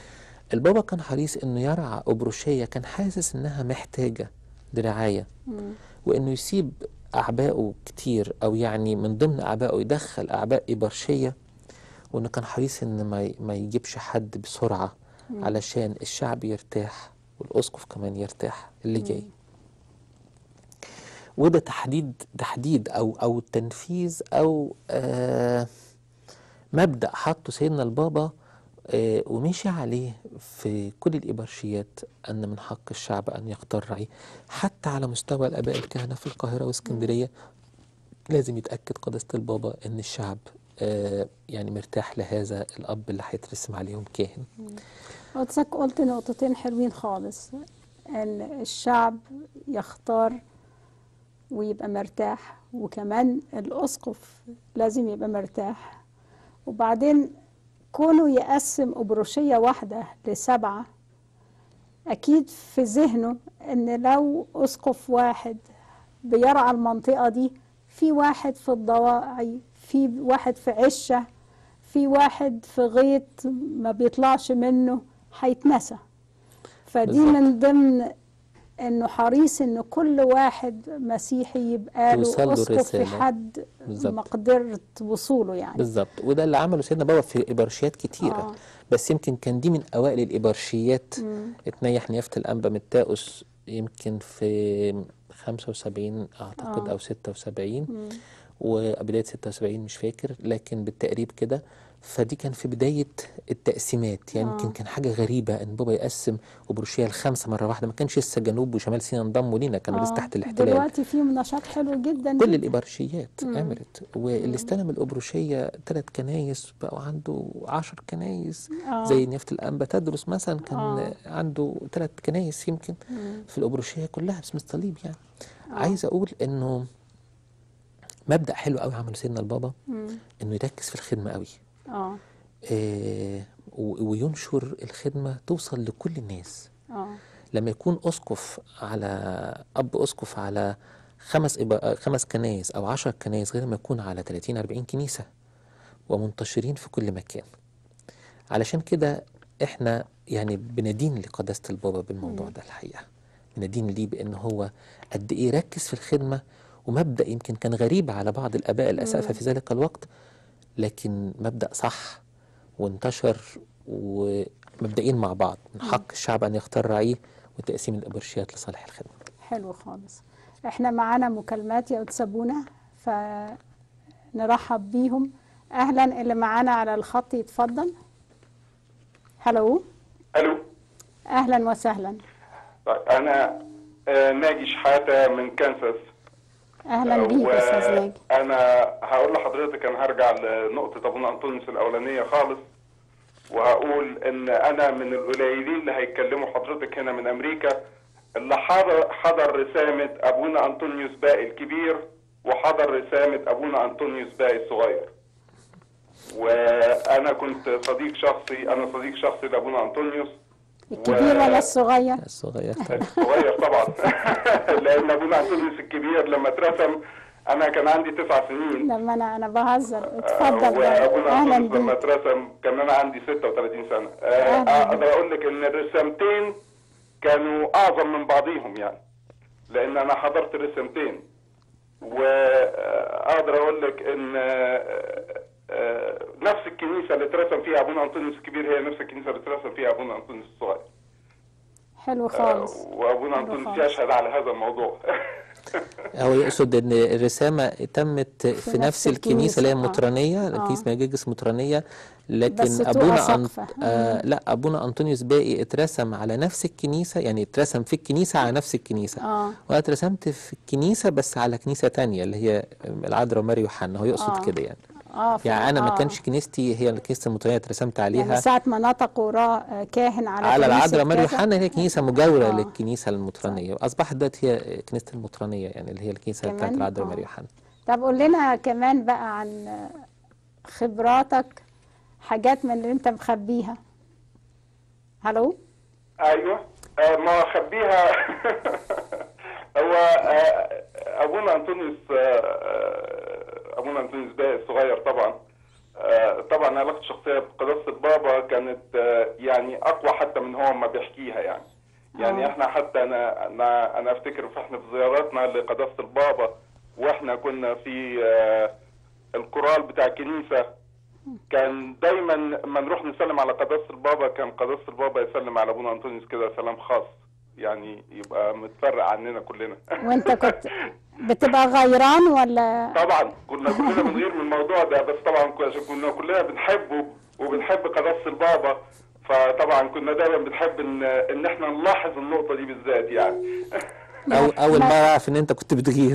البابا كان حريص انه يرعى ابروشيه كان حاسس انها محتاجه لرعايه وانه يسيب اعبائه كتير او يعني من ضمن اعبائه يدخل اعباء ابرشيه وانه كان حريص ان ما ي- ما يجيبش حد بسرعه علشان الشعب يرتاح والاسقف كمان يرتاح اللي جاي وده تحديد تحديد او او تنفيذ او آه مبدأ حطه سيدنا البابا آه ومشي عليه في كل الإبرشيات أن من حق الشعب أن يختار رعيه حتى على مستوى الآباء الكهنة في القاهرة واسكندرية لازم يتأكد قداسة البابا أن الشعب آه يعني مرتاح لهذا الأب اللي هيترسم عليهم كاهن قدسك قلت نقطتين حلوين خالص ان الشعب يختار ويبقى مرتاح وكمان الاسقف لازم يبقى مرتاح وبعدين كونه يقسم أبروشية واحدة لسبعة أكيد في ذهنه إن لو أسقف واحد بيرعى المنطقة دي في واحد في الضواعي في واحد في عشة في واحد في غيط ما بيطلعش منه هيتنسى فدي بالظبط. من ضمن انه حريص ان كل واحد مسيحي يبقى توصل له له اسقف في الرسالة. حد بالظبط. مقدرة وصوله يعني بالظبط وده اللي عمله سيدنا بابا في إبرشيات كتيرة آه. بس يمكن كان دي من أوائل الإبرشيات مم. اتنيح نيافة الأنبا متاؤس يمكن في 75 أعتقد آه. أو 76 مم. وبداية 76 مش فاكر لكن بالتقريب كده فدي كان في بداية التقسيمات يعني آه. يمكن كان حاجة غريبة إن بابا يقسم أبروشية الخمسة مرة واحدة ما كانش لسه جنوب وشمال سيناء انضموا لينا كانوا لسه آه. تحت الاحتلال دلوقتي فيهم نشاط حلو جدا كل جداً. الإبرشيات مم. عملت واللي استلم الأبروشية ثلاث كنايس بقوا عنده عشر كنايس آه. زي نيافة الأنبا تدرس مثلا كان آه. عنده ثلاث كنايس يمكن مم. في الأبروشية كلها باسم الصليب يعني آه. عايز أقول إنه مبدأ حلو قوي عمله سيدنا البابا مم. إنه يركز في الخدمة قوي اه آه و- وينشر الخدمة توصل لكل الناس اه لما يكون أسقف على أب أسقف على خمس إبا... خمس كنايس أو عشر كنايس غير ما يكون على 30 40 كنيسة ومنتشرين في كل مكان علشان كده إحنا يعني بندين لقداسة البابا بالموضوع ده الحقيقة بندين ليه بأن هو قد إيه ركز في الخدمة ومبدأ يمكن كان غريب على بعض الآباء الأساتذة في ذلك الوقت لكن مبدأ صح وانتشر ومبدئين مع بعض من حق الشعب أن يختار رعيه وتقسيم الإبرشيات لصالح الخدمة حلو خالص احنا معانا مكالمات يا تسابونا فنرحب بيهم اهلا اللي معانا على الخط يتفضل هلو الو اهلا وسهلا طيب انا آه، ناجي شحاته من كانساس اهلا بيك يا استاذ ناجي انا هقول لحضرتك انا هرجع لنقطه ابونا انطونيوس الاولانيه خالص وهقول ان انا من القليلين اللي هيتكلموا حضرتك هنا من امريكا اللي حضر حضر رسامه ابونا انطونيوس باقي الكبير وحضر رسامه ابونا انطونيوس باقي الصغير وانا كنت صديق شخصي انا صديق شخصي لابونا انطونيوس الكبير ولا الصغير الصغير صغير طبعا لان ابونا انطونيوس الكبير لما اترسم انا كان عندي تسع سنين لما انا انا بهزر اتفضل وابونا اهلا انطونيوس لما بيك اترسم كان انا عندي 36 سنه آه، أهلاً اقدر اقول لك ان الرسامتين كانوا اعظم من بعضيهم يعني لان انا حضرت رسامتين واقدر اقول لك ان آه، آه، نفس الكنيسه اللي اترسم فيها ابونا انطونيوس الكبير هي نفس الكنيسه اللي اترسم فيها ابونا انطونيوس الصغير حلو خالص وابونا حلو انطونيوس خالص. يشهد على هذا الموضوع هو يقصد ان الرسامه تمت في, نفس نفس الكنيسه اللي هي الكنيسة، آه. المطرانيه آه. الكنيسه مجاجس مطرانيه لكن بس تبقى ابونا أن... سقفة. آه لا ابونا انطونيوس باقي اترسم على نفس الكنيسه يعني اترسم في الكنيسه على نفس الكنيسه اه وانا اترسمت في الكنيسه بس على كنيسه تانية اللي هي العذراء وماري يوحنا هو يقصد آه. كده يعني اه ف- يعني انا ما آه. كانش كنيستي هي الكنيسه المطرانيه اترسمت عليها يعني ساعة ما نطقوا را كاهن على على كنيسة العذراء ماري كذا. يوحنا هي كنيسه مجاوره آه. للكنيسه المطرانيه واصبحت دلوقتي هي كنيسه المطرانيه يعني اللي هي الكنيسه كمان؟ بتاعت العذراء آه. ماري يوحنا طب قول لنا كمان بقى عن خبراتك حاجات من اللي انت مخبيها هلو ايوه آه، ما اخبيها هو آه، ابونا انطونيوس آه، آه، ابونا انطونيوس ده الصغير طبعا آه، طبعا طبعا علاقتي الشخصيه بقداسه البابا كانت آه، يعني اقوى حتى من هو ما بيحكيها يعني يعني آه. احنا حتى انا انا انا افتكر احنا في زياراتنا لقداسه البابا واحنا كنا في آه، الكورال بتاع الكنيسه كان دايما لما نروح نسلم على قداسه البابا كان قداسه البابا يسلم على ابونا انطونيوس كده سلام خاص يعني يبقى متفرق عننا كلنا وانت كنت بتبقى غيران ولا طبعا كنا كلنا بنغير من الموضوع ده بس طبعا كنا- عشان كنا كلنا بنحبه وبنحب قداسه البابا فطبعا كنا دايما بنحب ان ان احنا نلاحظ النقطه دي بالذات يعني أو أول مرة أعرف إن أنت كنت بتغير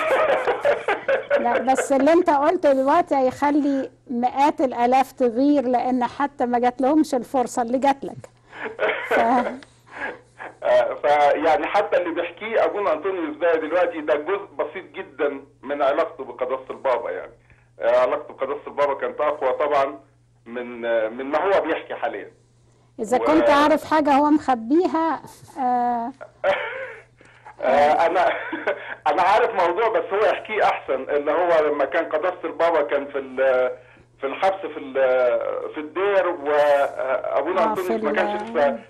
لا بس اللي انت قلته دلوقتي هيخلي مئات الالاف تغير لان حتى ما جات لهمش الفرصه اللي جات لك ف... آه، فيعني حتى اللي بيحكيه ابونا انطونيوس ده دلوقتي ده جزء بسيط جدا من علاقته بقداسه البابا يعني آه، علاقته بقداسه البابا كانت اقوى طبعا من آه، من ما هو بيحكي حاليا اذا و- كنت عارف حاجه هو مخبيها آه آه، انا انا عارف موضوع بس هو يحكيه احسن اللي هو لما كان قداسه البابا كان في ال- في الحبس في ال- في الدير وابونا آه، انطونيوس في ما كانش ال- لسه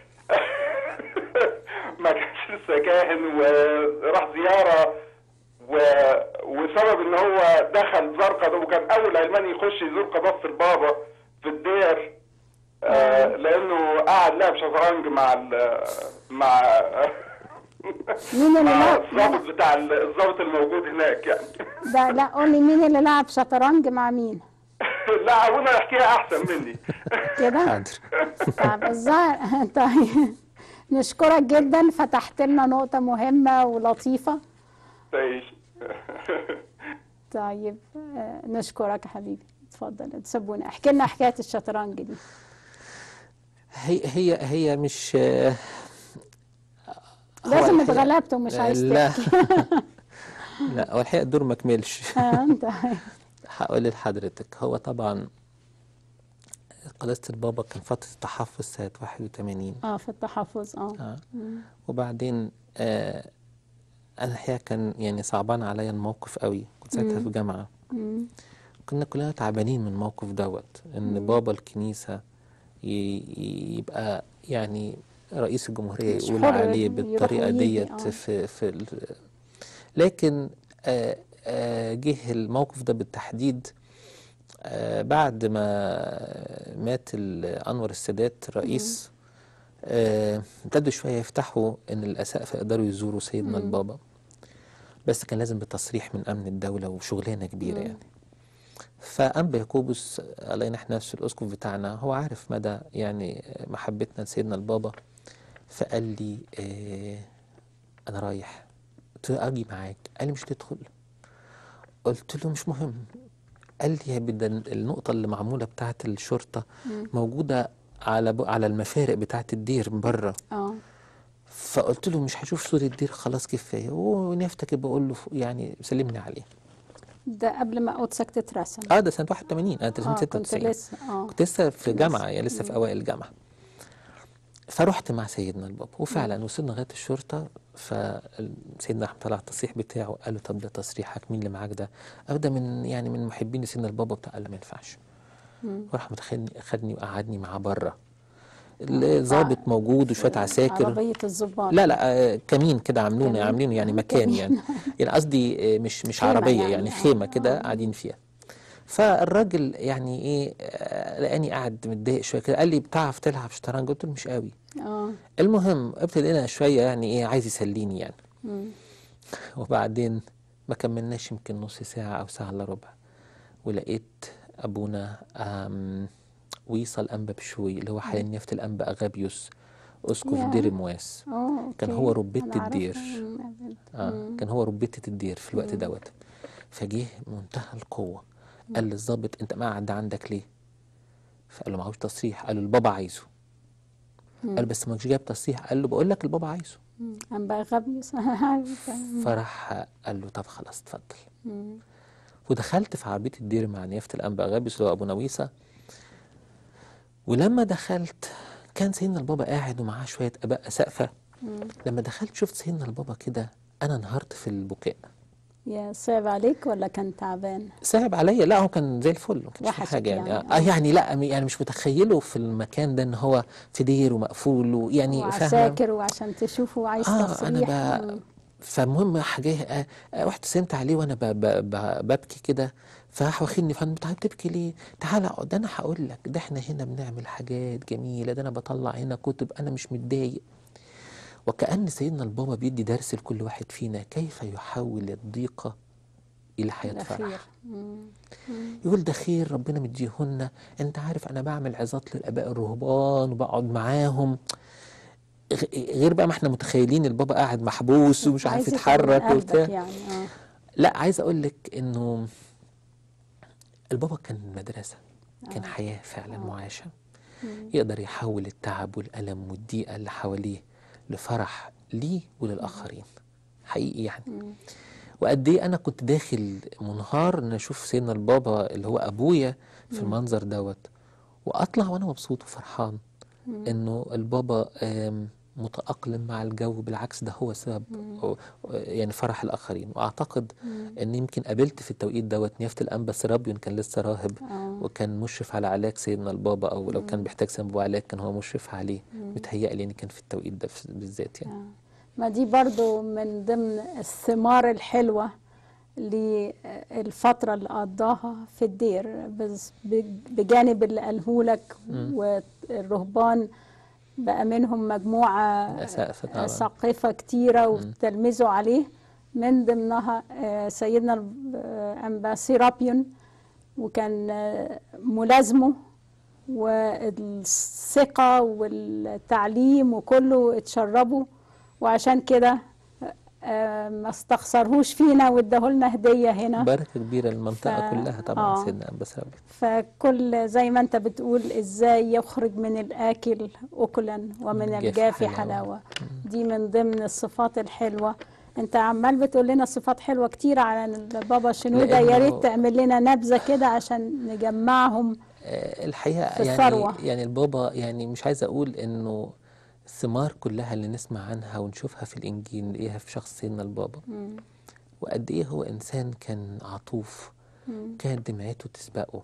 ما كانش لسه كاهن وراح زياره و... وسبب ان هو دخل زار قد... وكان اول علماني يخش يزور قداسه البابا في الدير آه لانه قعد لعب شطرنج مع ال... مع مين اللي مع لعب الضابط بتاع ال- الضابط الموجود هناك يعني ده لا قول لي مين اللي لعب شطرنج مع مين لا ابونا يحكيها احسن مني كده حاضر طب الظاهر طيب نشكرك جدا فتحت لنا نقطه مهمه ولطيفه تعيش طيب آه، نشكرك يا حبيبي اتفضل تسبونا احكي لنا حكايه الشطرنج دي هي هي هي مش آه، هو لازم الحقيقة- اتغلبت ومش عايز لا تحكي لا هو الحقيقة الدور ما كملش آه، طيب. هقول لحضرتك هو طبعا قداسة البابا كان فترة التحفظ سنة 81 اه في التحفظ اه آه. وبعدين آه أنا الحقيقة كان يعني صعبان عليا الموقف قوي كنت ساعتها في جامعة مم. كنا كلنا تعبانين من الموقف دوت إن بابا الكنيسة ي- ي- يبقى يعني رئيس الجمهورية مش يقول حر عليه يروح بالطريقة ويجي، ديت آه. في في ال- لكن آه آه جه الموقف ده بالتحديد آه بعد ما مات ال- أنور السادات الرئيس آه، ابتدوا شوية يفتحوا إن الأسقفة يقدروا يزوروا سيدنا البابا بس كان لازم بتصريح من أمن الدولة وشغلانة كبيرة يعني فأنبا يعقوبوس الله ينح نفسه الأسقف بتاعنا هو عارف مدى يعني محبتنا لسيدنا البابا فقال لي آه أنا رايح قلت له أجي معاك قال لي مش تدخل قلت له مش مهم قال لي يا بدن النقطة اللي معمولة بتاعت الشرطة موجودة على ب... على المفارق بتاعت الدير من بره اه فقلت له مش هشوف صورة الدير خلاص كفاية ونفتك بقول له ف- يعني سلمني عليه ده قبل ما قدسك تترسم اه ده سنة 81 انا سنة اه كنت 96 لسه اه كنت لسه في جامعة يعني لسه في أوائل الجامعة فرحت مع سيدنا البابا وفعلا وصلنا لغاية الشرطة فسيدنا أحمد طلع التصريح بتاعه قال له طب ده تصريحك مين اللي معاك ده؟ قال ده من يعني من محبين سيدنا البابا بتاع قال له ما ينفعش وراح مدخلني خدني وقعدني معاه بره الظابط موجود وشوية عساكر عربية الظباط لا لا آه، كمين كده عاملونه كمين. عاملينه يعني آه، مكان كمين. يعني يعني قصدي آه، مش مش خيمة عربية يعني، يعني آه، خيمة كده آه. قاعدين فيها فالراجل يعني ايه آه، لقاني قاعد متضايق شويه كده قال لي بتعرف تلعب شطرنج قلت له مش قوي اه المهم ابتدينا شويه يعني ايه عايز يسليني يعني مم. وبعدين ما كملناش يمكن نص ساعه او ساعه الا ربع ولقيت ابونا آم، ويصل الانبا بشوي اللي هو حاليا نيافه الانبا اغابيوس اسقف ياه. دير مواس اه كان أوكي. هو ربيت أنا عارفة. الدير. مم. اه كان هو ربيتة الدير في الوقت دوت فجه منتهى القوة قال للظابط انت قاعد عندك ليه؟ فقال له معهوش تصريح قال له البابا عايزه قال بس مش جايب تصريح قال له بقول لك البابا عايزه مم. أنا بقى غبي فراح قال له طب خلاص اتفضل ودخلت في عربية الدير مع نيافة الأنبا غابس اللي هو أبو نويسة ولما دخلت كان سيدنا البابا قاعد ومعاه شوية آباء سقفة لما دخلت شفت سيدنا البابا كده أنا انهارت في البكاء يا صعب عليك ولا كان تعبان صعب عليا لا هو كان زي الفل ما كانش في وحشك حاجه يعني يعني. اه يعني لا يعني مش متخيله في المكان ده ان هو في دير ومقفول ويعني فاهمه وعساكر وعشان تشوفه وعايز اه تصريح انا ب... مم. فالمهم حاجه آه آه رحت سلمت عليه وانا ب... ب... ب... ببكي كده فراح واخدني فاهم تعالى بتبكي ليه؟ تعالى اقعد ده انا هقول لك ده احنا هنا بنعمل حاجات جميله ده انا بطلع هنا كتب انا مش متضايق وكأن سيدنا البابا بيدي درس لكل واحد فينا كيف يحول الضيقة إلى حياة الأخير فرح مم. يقول ده خير ربنا مديهن انت عارف انا بعمل عظات للاباء الرهبان وبقعد معاهم غ- غير بقى ما احنا متخيلين البابا قاعد محبوس ومش عارف عايز يتحرك يطمن قلبك وبتاع يعني اه لا عايز اقول لك انه البابا كان مدرسه كان حياه فعلا معاشه يقدر يحول التعب والالم والضيقه اللي حواليه لفرح ليه وللاخرين حقيقي يعني وقد ايه انا كنت داخل منهار ان اشوف سيدنا البابا اللي هو ابويا في المنظر دوت واطلع وانا مبسوط وفرحان انه البابا آم، متأقلم مع الجو بالعكس ده هو سبب أو- يعني فرح الآخرين وأعتقد أن يمكن قابلت في التوقيت دوت نيافة الأنبا سرابيون كان لسه راهب آه. وكان مشرف على علاج سيدنا البابا أو لو كان بيحتاج سيدنا البابا علاج كان هو مشرف عليه متهيألي يعني كان في التوقيت ده في- بالذات يعني ما دي برضو من ضمن الثمار الحلوة للفترة اللي قضاها في الدير بس ب- بجانب اللي قالهولك والرهبان بقى منهم مجموعة أسقفة طبعا. سقفة كتيرة وتلمذوا عليه من ضمنها آه، سيدنا الأنبا سيرابيون وكان آه، ملازمه والثقة والتعليم وكله اتشربوا وعشان كده آه، ما استخسرهوش فينا واداهولنا هدية هنا بركة كبيرة للمنطقة ف- كلها طبعا آه. سيدنا أنبا سرابيون فكل زي ما انت بتقول ازاي يخرج من الاكل اكلا ومن الجاف الجاف حلاوة. حلاوه دي من ضمن الصفات الحلوه انت عمال بتقول لنا صفات حلوه كتير على البابا شنوده يا لأنه- ريت تعمل لنا نبذه كده عشان نجمعهم آه، الحقيقة في يعني الثروة. يعني البابا يعني مش عايز أقول إنه الثمار كلها اللي نسمع عنها ونشوفها في الإنجيل نلاقيها في شخص سيدنا البابا وقد إيه هو إنسان كان عطوف كانت دمعته تسبقه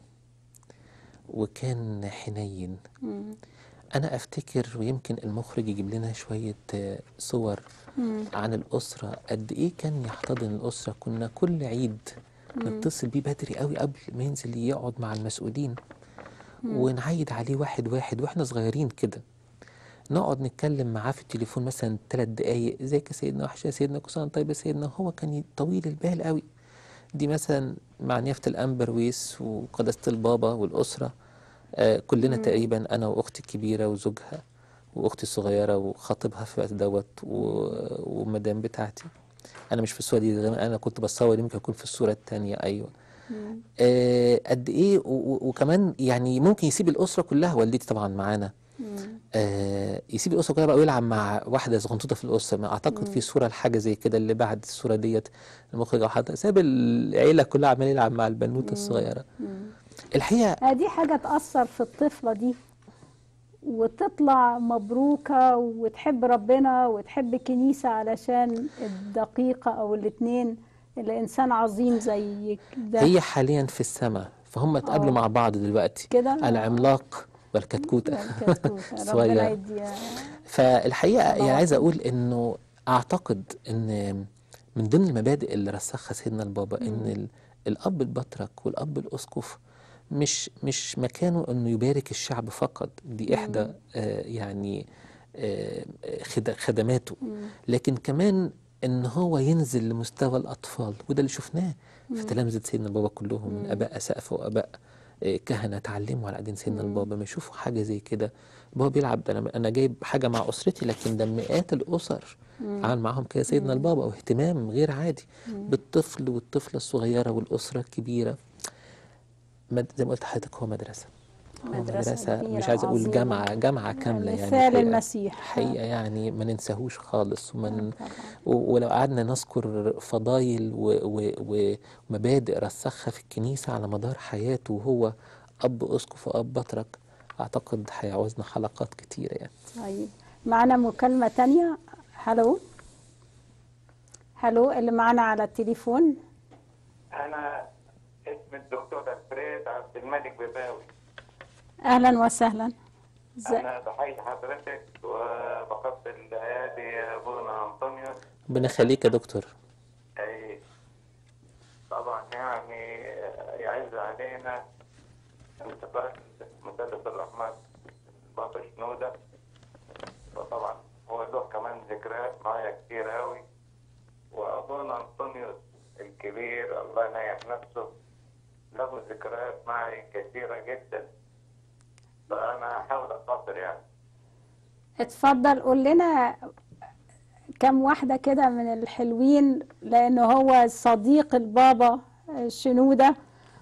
وكان حنين أنا أفتكر ويمكن المخرج يجيب لنا شوية آه، صور عن الأسرة قد إيه كان يحتضن الأسرة كنا كل عيد نتصل بيه بدري قوي قبل ما ينزل يقعد مع المسؤولين ونعيد عليه واحد واحد واحنا صغيرين كده نقعد نتكلم معاه في التليفون مثلا ثلاث دقايق ازيك يا سيدنا وحش يا سيدنا كل سنه وأنت طيب يا سيدنا هو كان ي- طويل البال قوي دي مثلا مع نيافة الأنبرويس وقداسة البابا والأسرة آه كلنا تقريبا أنا وأختي الكبيرة وزوجها وأختي الصغيرة وخطيبها في الوقت دوت و- ومدام بتاعتي أنا مش في الصورة دي ده أنا كنت بصور يمكن أكون في الصورة التانية أيوة آه قد إيه و- و- وكمان يعني ممكن يسيب الأسرة كلها والدتي طبعا معانا آه يسيب الاسره كلها بقى ويلعب مع واحده صغنطوطه في الاسره ما اعتقد في صوره لحاجه زي كده اللي بعد الصوره ديت المخرج او حد ساب العيله كلها عمال يلعب مع البنوته الصغيره الحقيقه آه، دي حاجه تاثر في الطفله دي وتطلع مبروكه وتحب ربنا وتحب الكنيسه علشان الدقيقه او الاتنين الانسان عظيم زي ده هي حاليا في السماء فهم اتقابلوا آه. مع بعض دلوقتي كده؟ العملاق والكتكوته الكتكوت. ربنا صغير يديها فالحقيقه يعني الله عايز أكبر. اقول انه اعتقد ان من ضمن المبادئ اللي رسخها سيدنا البابا ان ال- الاب البطرك والاب الاسقف مش مش مكانه انه يبارك الشعب فقط دي احدى آه يعني آه خد- خدماته لكن كمان ان هو ينزل لمستوى الاطفال وده اللي شفناه في تلامذه سيدنا البابا كلهم من اباء اسقفه واباء آه، كهنه اتعلموا على ايدين سيدنا البابا ما يشوفوا حاجه زي كده البابا بيلعب ده انا انا جايب حاجه مع اسرتي لكن ده مئات الاسر عمل معاهم كده سيدنا البابا واهتمام غير عادي بالطفل والطفله الصغيره والاسره الكبيره مد- زي ما قلت لحضرتك هو مدرسه هو مدرسة مدرسه كبيرة مش عايز اقول وعظيمة. جامعه جامعه كامله يعني مثال الحقيقة. المسيح. حقيقه يعني ما ننساهوش خالص ومن طبعاً. و- ولو قعدنا نذكر فضايل و- و- ومبادئ رسخها في الكنيسة على مدار حياته وهو أب أسقف وأب بطرك أعتقد هيعوزنا حلقات كتيرة يعني طيب معنا مكالمة تانية هلو هلو اللي معنا على التليفون أنا اسمي الدكتور الفريد عبد الملك بباوي اهلا وسهلا ز- أنا بحيي حضرتك وبقبل أيادي أبونا أنطونيوس ربنا يخليك يا دكتور أي طبعا يعني يعز علينا انتقال مثلث الرحمن بابا شنودة وطبعا هو له كمان ذكريات معايا كتير أوي وأبونا أنطونيوس الكبير الله ينيح نفسه له ذكريات معي كثيرة جدا فأنا هحاول أخاطر يعني اتفضل قول لنا كم واحدة كده من الحلوين لأنه هو صديق البابا شنودة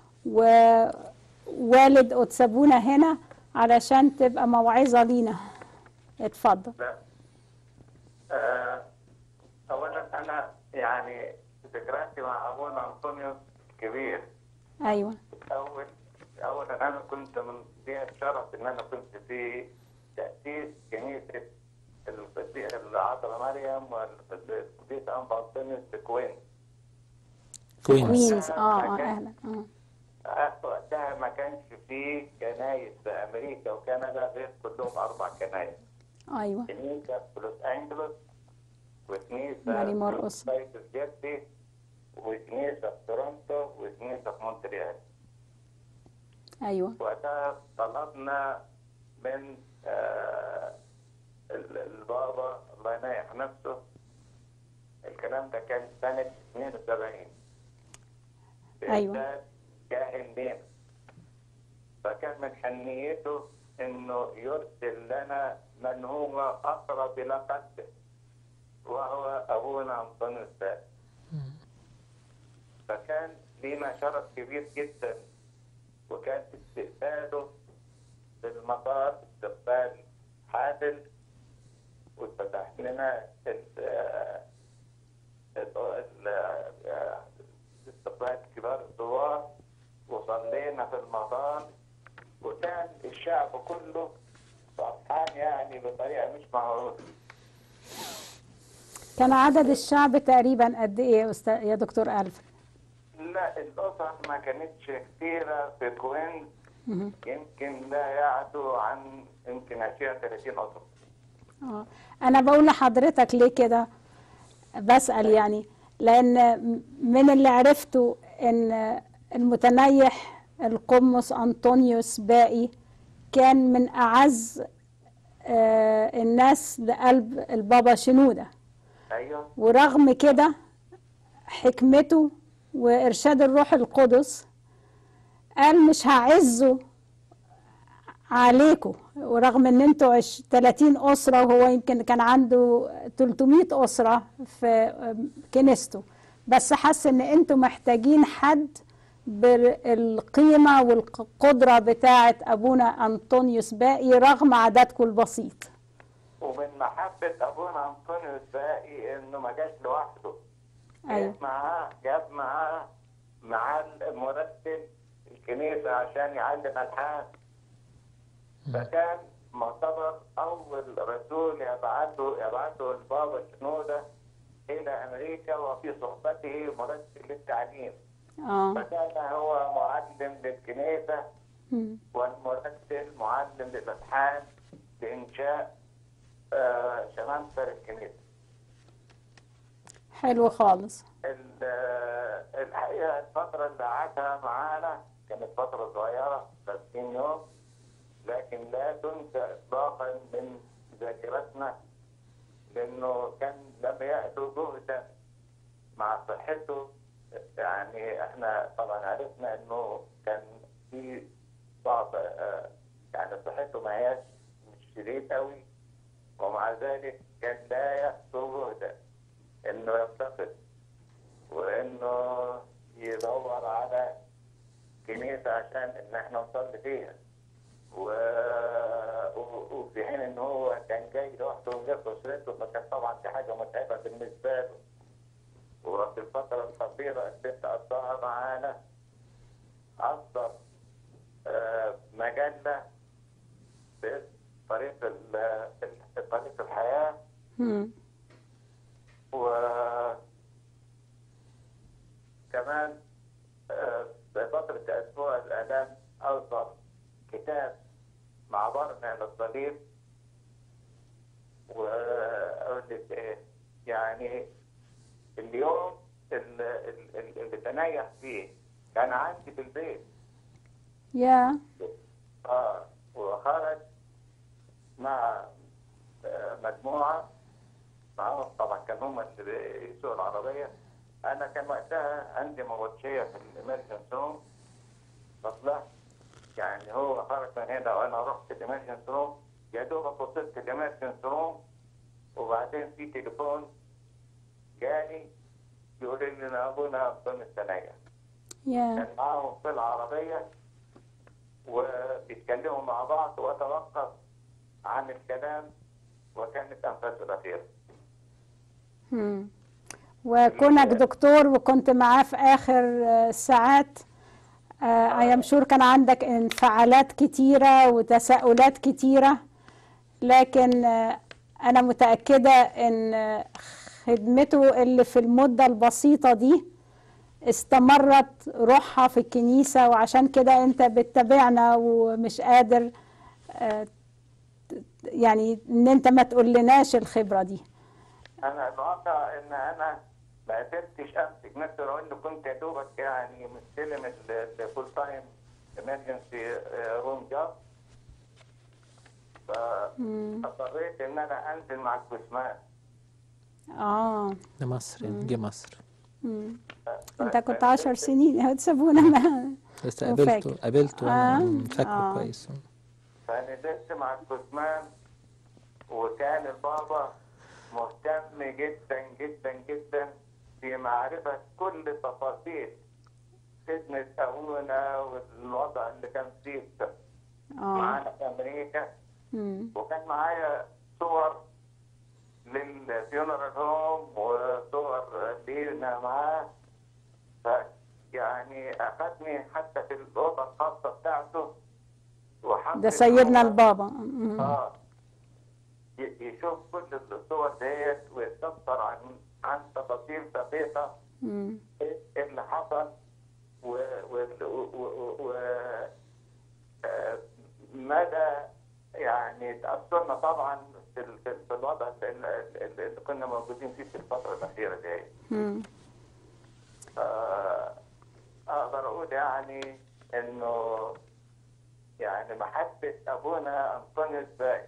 ووالد أتسابونا هنا علشان تبقى موعظة لينا اتفضل لا آه، أولا أنا يعني ذكرياتي مع أبونا أنطونيوس كبير أيوة أول أولا أنا كنت من لي الشرف إن أنا كنت في تأسيس كنيسة القديسة العذراء مريم والقديس أنبا أنطونيوس في كوين كوينز كوينز اه اه اهلا اه وقتها ما كانش فيه كنايس في أمريكا وكندا غير كلهم أربع كنايس ايوه كنيسة في لوس أنجلوس وكنيسة ماري مرقس. في سايتس جيرسي وكنيسة في تورونتو وكنيسة في مونتريال ايوه وقتها طلبنا من آه، ال- البابا الله ينيح نفسه الكلام ده كان سنة 72 أيوة. بإرشاد كاهن لينا فكان من حنيته إنه يرسل لنا من هو أقرب إلى قلبه وهو أبونا أنطونيوس الثالث فكان لينا شرف كبير جدا وكان استقباله في المطار استقبال حافل واتفتح لنا ال- ال- ال- استقبال كبار الزوار وصلينا في المطار وكان الشعب كله فرحان يعني بطريقه مش معروفه كان عدد الشعب تقريبا قد ايه يا أستاذ يا دكتور ألف لا الاسر ما كانتش كثيره في كوينز مهم. يمكن لا يعدو عن يمكن 20 30 اسره اه انا بقول لحضرتك ليه كده بسأل يعني لان من اللي عرفته ان المتنيح القمص انطونيوس باقي كان من اعز آه، الناس لقلب البابا شنودة ايوه ورغم كده حكمته وإرشاد الروح القدس قال مش هعزه عليكم ورغم ان انتوا عش 30 أسرة وهو يمكن كان عنده 300 أسرة في كنيسته بس حس ان انتوا محتاجين حد بالقيمة والقدرة بتاعة أبونا أنطونيوس باقي رغم عددكم البسيط ومن محبة أبونا أنطونيوس باقي إنه ما جاش لوحده أيوة. جاب معاه جاب معاه معاه المرتب الكنيسة عشان يعلم ألحان فكان معتبر أول رسول يبعثه يبعثه البابا شنودة إلى أمريكا وفي صحبته مرتب للتعليم اه فكان هو معلم للكنيسة مم. والمرتل معلم للألحان لإنشاء آه، شمامسة الكنيسة حلو خالص ال- آه، الحقيقة الفترة اللي قعدها معانا كانت فترة صغيرة 30 يوم لكن لا تنسى إطلاقا من ذاكرتنا لأنه كان لم يأتوا جهدا مع صحته يعني احنا طبعا عرفنا انه كان في بعض آه، يعني صحته ما هياش مش شديد قوي ومع ذلك كان لا يأتوا جهدا انه يفتقد وانه يدور على كنيسة عشان ان احنا نصلي فيها و... و- وفي حين ان هو كان جاي لوحده من غير اسرته فكان طبعا دي حاجة متعبة بالنسبة له وفي الفترة القصيرة اللي قضاها معانا أصدر آه، مجلة باسم طريق ال- ال- طريق الحياة مم. وكمان اسبوع الالام اصدر كتاب مع برنا للصليب واقول لك ايه يعني اليوم اللي, اللي اللي تنيح فيه كان عندي في البيت يا اه وخرج مع آه، مجموعه معاهم طبعا كان هم اللي بيسوقوا العربيه انا كان وقتها عندي موتشيه في الامرجنس روم فطلعت يعني هو خرج من هنا وانا رحت الامرجنس روم يا دوبك وصلت الامرجنس روم وبعدين في تليفون جاني يقول لي ان ابونا ضمن الثانيه يا كان معاهم في العربية وبيتكلموا مع بعض وتوقف عن الكلام وكانت أنفاسه الأخيرة مم. وكونك دكتور وكنت معاه في آخر آه، الساعات أيام شور كان عندك انفعالات كتيرة وتساؤلات كتيرة لكن آه، أنا متأكدة إن آه، خدمته اللي في المدة البسيطة دي استمرت روحها في الكنيسة وعشان كده أنت بتتابعنا ومش قادر آه، ت- يعني إن أنت ما تقولناش الخبرة دي أنا الواقع إن أنا ما قدرتش أمسك نفسي لو إني كنت يا دوبك يعني مستلم الفول تايم emergency روم جاب فاضطريت إن أنا أنزل مع الجثمان آه لمصر يعني جه مصر أنت كنت عشر سنين يا تسابونا ما بس وفاكر. قابلته قابلته آه، وانا فاكره آه. كويس فنزلت مع الجثمان وكان البابا مهتم جدا جدا جدا في معرفة كل تفاصيل خدمة أبونا والوضع اللي كان فيه آه معانا في أمريكا مم. وكان معايا صور للفيونرال هوم وصور لينا معاه ف يعني أخدني حتى في الأوضة الخاصة بتاعته وحط ده سيدنا معايا- البابا مم. اه ي- يشوف كل الصور ديت ويستفسر عن عن تفاصيل دقيقة مم. ايه اللي حصل و, و, و, و, و آه، مدى يعني تأثرنا طبعا في, ال- في, في الوضع اللي, اللي اللي كنا موجودين فيه في الفترة الأخيرة دي مم. آه، أقدر أقول يعني إنه يعني محبة أبونا أنطونيوس باقي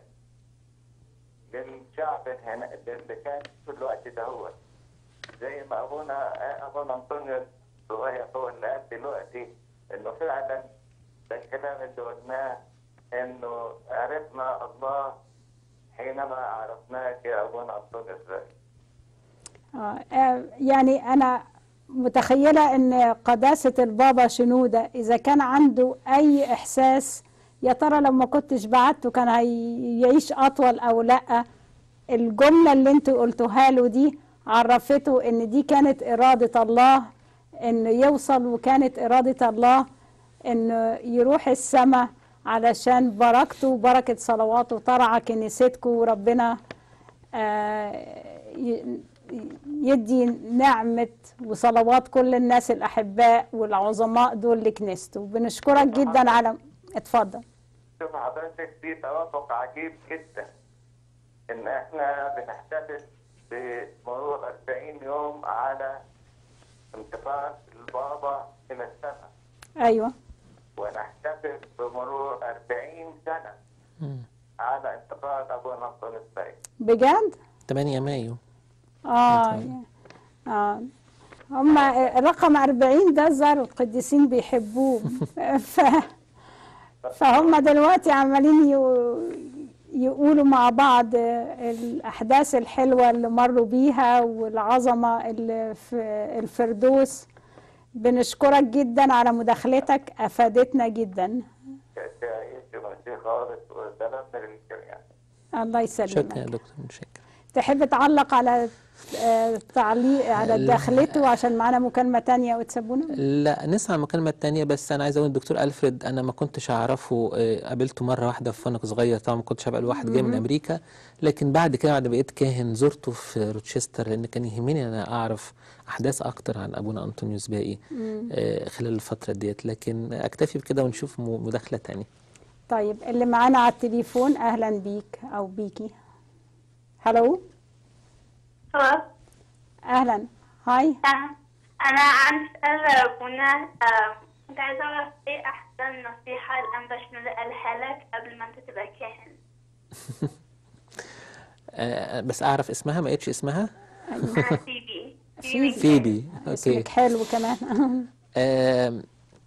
للشعب هنا اللي كان في الوقت ده هو زي ما أبونا أبونا أنطونيوس صغير هو اللي قال دلوقتي إنه فعلا ده الكلام اللي قلناه إنه عرفنا الله حينما عرفناك يا أبونا أنطونيوس باقي آه، آه، يعني أنا متخيلة إن قداسة البابا شنودة إذا كان عنده أي إحساس يا ترى لو ما كنتش بعته كان هيعيش أطول أو لأ الجملة اللي انتوا قلتوها له دي عرفته إن دي كانت إرادة الله إنه يوصل وكانت إرادة الله إنه يروح السماء علشان بركته وبركة صلواته ترعى كنيستكم وربنا آه، ي- يدي نعمة وصلوات كل الناس الأحباء والعظماء دول لكنيسته بنشكرك جدا على اتفضل شوف حضرتك في توافق عجيب جدا ان احنا بنحتفل بمرور 40 يوم على انتقال البابا الى السماء أيوة ونحتفل بمرور 40 سنه مم. على انتقال ابونا انطونيوس باي بجد 8 مايو آه آه هم رقم 40 ده زار القديسين بيحبوه ف فهم دلوقتي عمالين يو- يقولوا مع بعض الأحداث الحلوة اللي مروا بيها والعظمة اللي في الفردوس بنشكرك جدا على مداخلتك أفادتنا جدا تعيش مسيح خالص وسلامنا للجميع الله شكرا يا يسلمك دكتور متشكر تحب تعلق على آه، تعليق على دخلته عشان معانا مكالمة تانية وتسابونا لا نسمع المكالمة التانية بس أنا عايز أقول الدكتور ألفريد أنا ما كنتش أعرفه آه، قابلته مرة واحدة في وأنا صغير طبعا ما كنتش أبقى واحد جاي من أمريكا لكن بعد كده بعد بقيت كاهن زرته في روتشستر لأن كان يهمني أنا أعرف أحداث أكتر عن أبونا أنطونيوس باقي آه، خلال الفترة ديت لكن أكتفي بكده ونشوف م- مداخلة تانية طيب اللي معانا على التليفون أهلا بيك أو بيكي هلو خلاص أهلا هاي أنا عن سؤال أبونا آه، كنت عايزة أعرف إيه أحسن نصيحة الأنبا شنودة قالها لك قبل ما أنت تبقى كاهن آه، بس أعرف اسمها ما قلتش اسمها اسمها فيبي فيبي. فيبي أوكي اسمك حلو كمان آم،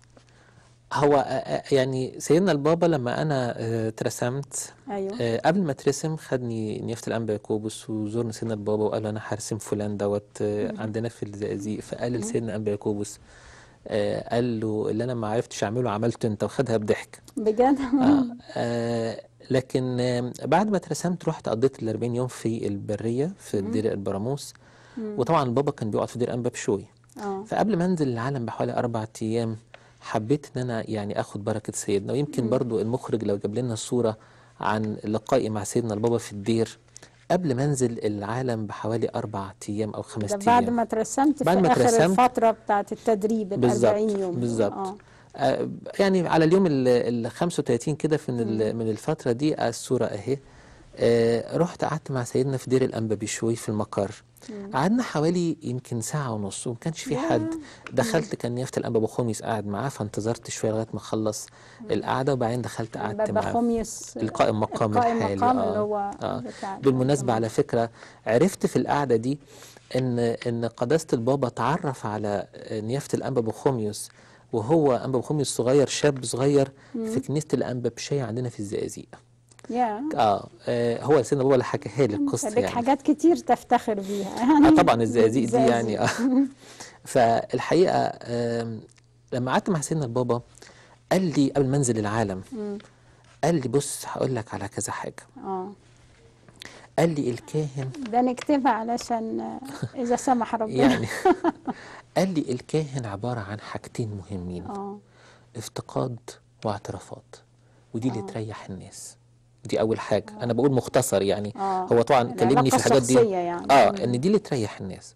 هو آه، آه، يعني سيدنا البابا لما انا آه، اترسمت أيوه آه، قبل ما اترسم خدني نيافة الانبا يعقوبس وزورنا سيدنا البابا وقال له انا هرسم فلان دوت آه، عندنا في الزقازيق فقال لسيدنا الانبا يعقوبس آه، قال له اللي انا ما عرفتش اعمله عملته انت وخدها بضحك بجد آه آه لكن آه بعد ما اترسمت رحت قضيت ال 40 يوم في البريه في دير البراموس وطبعا البابا كان بيقعد في دير انبا بشوي اه فقبل ما انزل العالم بحوالي اربع ايام حبيت ان انا يعني اخد بركه سيدنا ويمكن برضو المخرج لو جاب لنا صوره عن لقائي مع سيدنا البابا في الدير قبل ما انزل العالم بحوالي اربع ايام او خمس ده ايام بعد ما اترسمت بعد في ما آخر اترسمت- الفترة بتاعت التدريب ال 40 بالظبط يوم بالظبط اه آه، يعني على اليوم ال ال 35 كده في من ال- من الفتره دي آه، الصوره اهي آه، رحت قعدت مع سيدنا في دير الانبا بشوي في المقر قعدنا حوالي يمكن ساعه ونص وما كانش في حد دخلت كان نيافه الانبا بخوميس قاعد معاه فانتظرت شويه لغايه ما خلص القعده وبعدين دخلت قعدت بابا معاه خميس القائم مقام القائم الحالي مقام آه. اللي هو آه. بتاع بالمناسبة على فكرة عرفت في القعدة دي إن إن قداسة البابا تعرف على نيافة الأنبا بخوميوس وهو أنبا بخوميوس صغير شاب صغير في كنيسة الأنبا بشاي عندنا في الزقازيق يا آه, آه هو سيدنا البابا اللي حكاها لي القصة لك يعني حاجات كتير تفتخر بيها يعني آه طبعا الزقازيق دي يعني الزقازيق. آه فالحقيقة آه لما قعدت مع سيدنا البابا قال لي قبل ما انزل العالم قال لي بص هقول لك على كذا حاجة اه قال لي الكاهن ده نكتبها علشان آه، إذا سمح ربنا يعني قال لي الكاهن عبارة عن حاجتين مهمين اه افتقاد واعترافات ودي اللي تريح الناس دي أول حاجة أنا بقول مختصر يعني آه. هو طبعا العلاقة كلمني في الحاجات دي الشخصية يعني. اه مم. إن دي اللي تريح الناس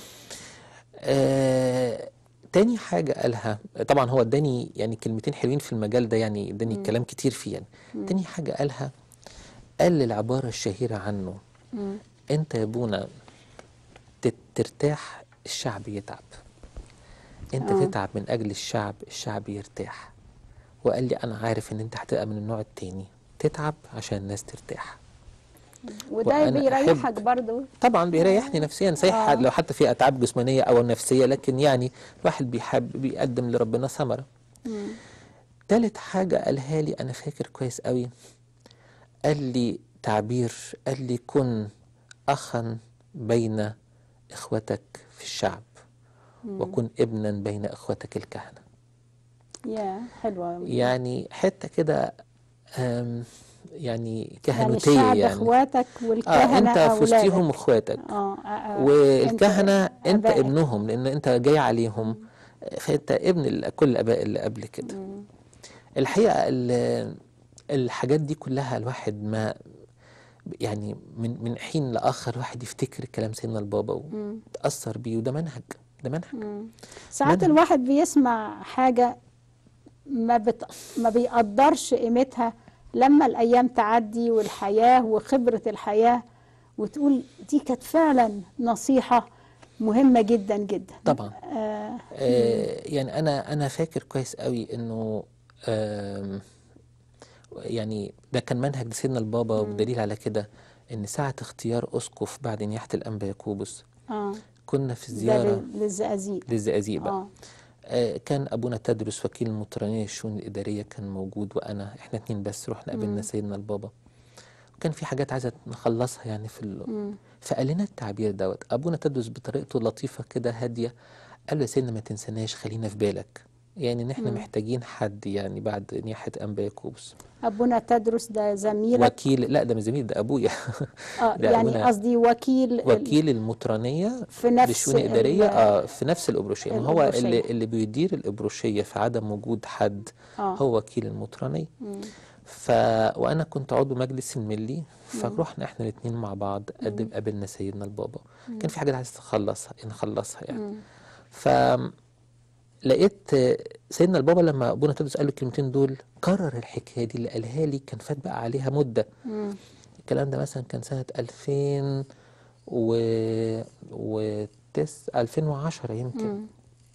آه تاني حاجة قالها طبعا هو اداني يعني كلمتين حلوين في المجال ده يعني اداني كلام كتير فيه يعني تاني حاجة قالها قال العبارة الشهيرة عنه انت يا ابونا تت- ترتاح الشعب يتعب انت آه. تتعب من اجل الشعب الشعب يرتاح وقال لي انا عارف ان انت هتبقى من النوع التاني تتعب عشان الناس ترتاح وده وأنا بيريحك أحب- برضو طبعا بيريحني نفسيا صحيح آه. لو حتى في اتعاب جسمانيه او نفسيه لكن يعني الواحد بيحب بيقدم لربنا ثمره تالت حاجه قالها لي انا فاكر كويس قوي قال لي تعبير قال لي كن اخا بين اخوتك في الشعب وكن ابنا بين اخوتك الكهنه يا حلوة أوي. يعني حته كده آم، يعني يعني كهنوتيه الشعب يعني اخواتك اه والكهنة انت في أولادك. وسطيهم اخواتك اه آه، آه. والكهنة انت أبائك. ابنهم لان انت جاي عليهم فانت ابن ال- كل الاباء اللي قبل كده الحقيقة ال- الحاجات دي كلها الواحد ما يعني من من حين لاخر الواحد يفتكر كلام سيدنا البابا وتاثر بيه وده منهج ده منهج ساعات منهج. الواحد بيسمع حاجة ما بت... ما بيقدرش قيمتها لما الأيام تعدي والحياة وخبرة الحياة وتقول دي كانت فعلا نصيحة مهمة جدا جدا طبعا آه آه يعني انا انا فاكر كويس قوي انه آم، يعني ده كان منهج سيدنا البابا ودليل على كده ان ساعة اختيار اسقف بعد نياحة الانبا يعقوبس اه كنا في ده زيارة لل- للزقازيق للزقازيق بقى اه آه كان ابونا تدرس وكيل المطرانية الشؤون الادارية كان موجود وانا احنا اتنين بس رحنا قابلنا سيدنا البابا وكان في حاجات عايزة نخلصها يعني في ال... فقال لنا التعبير دوت ابونا تدرس بطريقته لطيفة كده هادية قال له يا سيدنا ما تنسناش خلينا في بالك يعني ان احنا محتاجين حد يعني بعد نياحة انبا يعقوبس ابونا تدرس ده زميلك وكيل لا ده مش زميل ده ابويا اه ده يعني أبونا قصدي وكيل وكيل المطرانية في نفس للشؤون الإدارية ال- اه في نفس الإبروشية ما هو الإبروشية. اللي, اللي بيدير الإبروشية في عدم وجود حد آه. هو وكيل المطرانية ف وأنا كنت عضو مجلس الملي فروحنا احنا الاثنين مع بعض قد قابلنا سيدنا البابا كان في حاجات عايز تخلصها نخلصها يعني ف لقيت آه، سيدنا البابا لما ابونا تدرس قال له الكلمتين دول كرر الحكايه دي اللي قالها لي كان فات بقى عليها مده الكلام ده مثلا كان سنه 2000 و وتس 2010 يمكن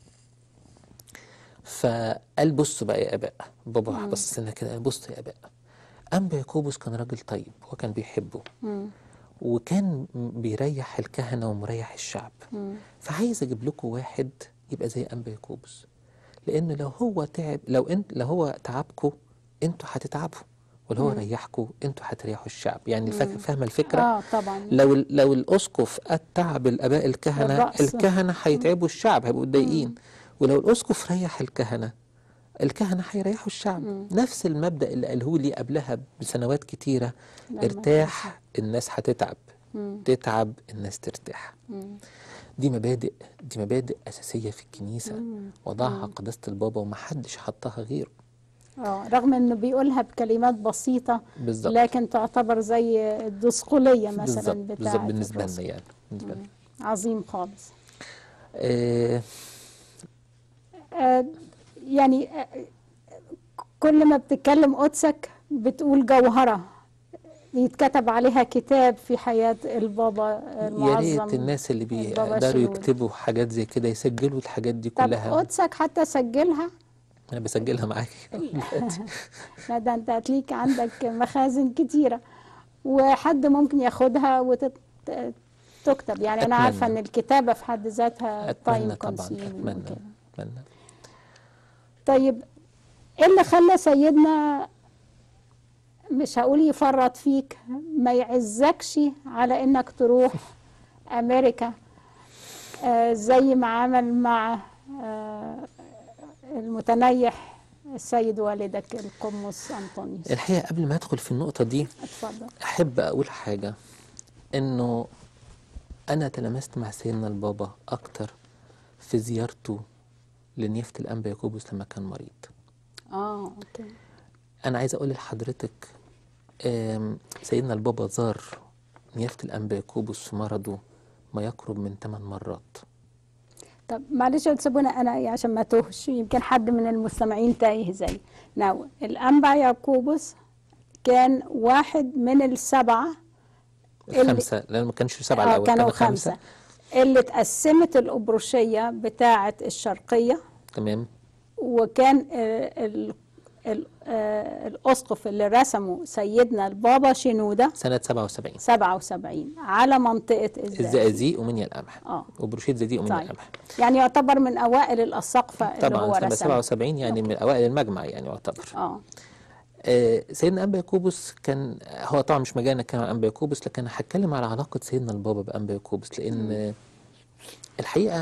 فقال بصوا بقى يا اباء بابا راح بص لنا كده قال بصوا يا اباء انبا يعقوبوس كان راجل طيب هو كان بيحبه وكان بيريح الكهنه ومريح الشعب فعايز اجيب لكم واحد يبقى زي انبا يعقوبوس لان لو هو تعب لو انت لو هو تعبكم انتوا هتتعبوا ولو هو ريحكم انتوا هتريحوا الشعب يعني الفك- فاهمه الفكره اه طبعا لو لو الاسقف اتعب الاباء الكهنه الرأس. الكهنه هيتعبوا الشعب هيبقوا متضايقين ولو الاسقف ريح الكهنه الكهنه هيريحوا الشعب نفس المبدا اللي قاله لي قبلها بسنوات كتيره ارتاح الناس هتتعب تتعب الناس ترتاح دي مبادئ دي مبادئ اساسيه في الكنيسه وضعها قداسه البابا ومحدش حطها غيره اه رغم انه بيقولها بكلمات بسيطة بالظبط. لكن تعتبر زي الدسقلية مثلا بالظبط بتاعة بالظبط بالنسبه لنا الرسل. يعني بالنسبه لنا عظيم خالص آه آه يعني آه كل ما بتتكلم قدسك بتقول جوهرة يتكتب عليها كتاب في حياة البابا يا المعظم ريت الناس اللي البابا بيقدروا شنودة. يكتبوا حاجات زي كده يسجلوا الحاجات دي طب كلها قدسك حتى سجلها انا بسجلها معاكي دلوقتي لا ده انت هتليك عندك مخازن كتيرة وحد ممكن ياخدها وتكتب يعني انا عارفة ان أتمنى. الكتابة في حد ذاتها اتمنى تايم طبعا كونسيومينج اتمنى وكده. اتمنى طيب ايه اللي خلى سيدنا مش هقول يفرط فيك ما يعزكش على انك تروح امريكا آه زي ما عمل مع آه المتنيح السيد والدك القمص انطونيوس الحقيقه قبل ما ادخل في النقطه دي اتفضل احب اقول حاجه انه انا تلامست مع سيدنا البابا اكتر في زيارته لنيافه الانبا يعقوبوس لما كان مريض اه اوكي انا عايز اقول لحضرتك آم، سيدنا البابا زار نيافه الانبا يعقوبوس في مرضه ما يقرب من 8 مرات طب معلش يا تسيبونا انا عشان ما توهش يمكن حد من المستمعين تايه زي ناو الانبا يعقوبوس كان واحد من السبعه اللي- خمسه لان ما كانش سبعه آه الاول كانوا خمسه اللي اتقسمت الابروشيه بتاعه الشرقيه تمام وكان آه، ال ال آه، الاسقف اللي رسمه سيدنا البابا شنوده سنه 77 77 على منطقه الزقازيق الزقازيق ومنيا القمح اه وبروشيه زقازيق ومنيا طيب القمح يعني يعتبر من اوائل الاساقفه اللي طبعا هو سنه رسمه 77 يعني من اوائل المجمع يعني يعتبر اه آه، سيدنا انبا يعقوبوس كان هو طبعا مش مجالنا كان عن انبا يعقوبوس لكن انا هتكلم على علاقه سيدنا البابا بانبا يعقوبوس لان آه، الحقيقه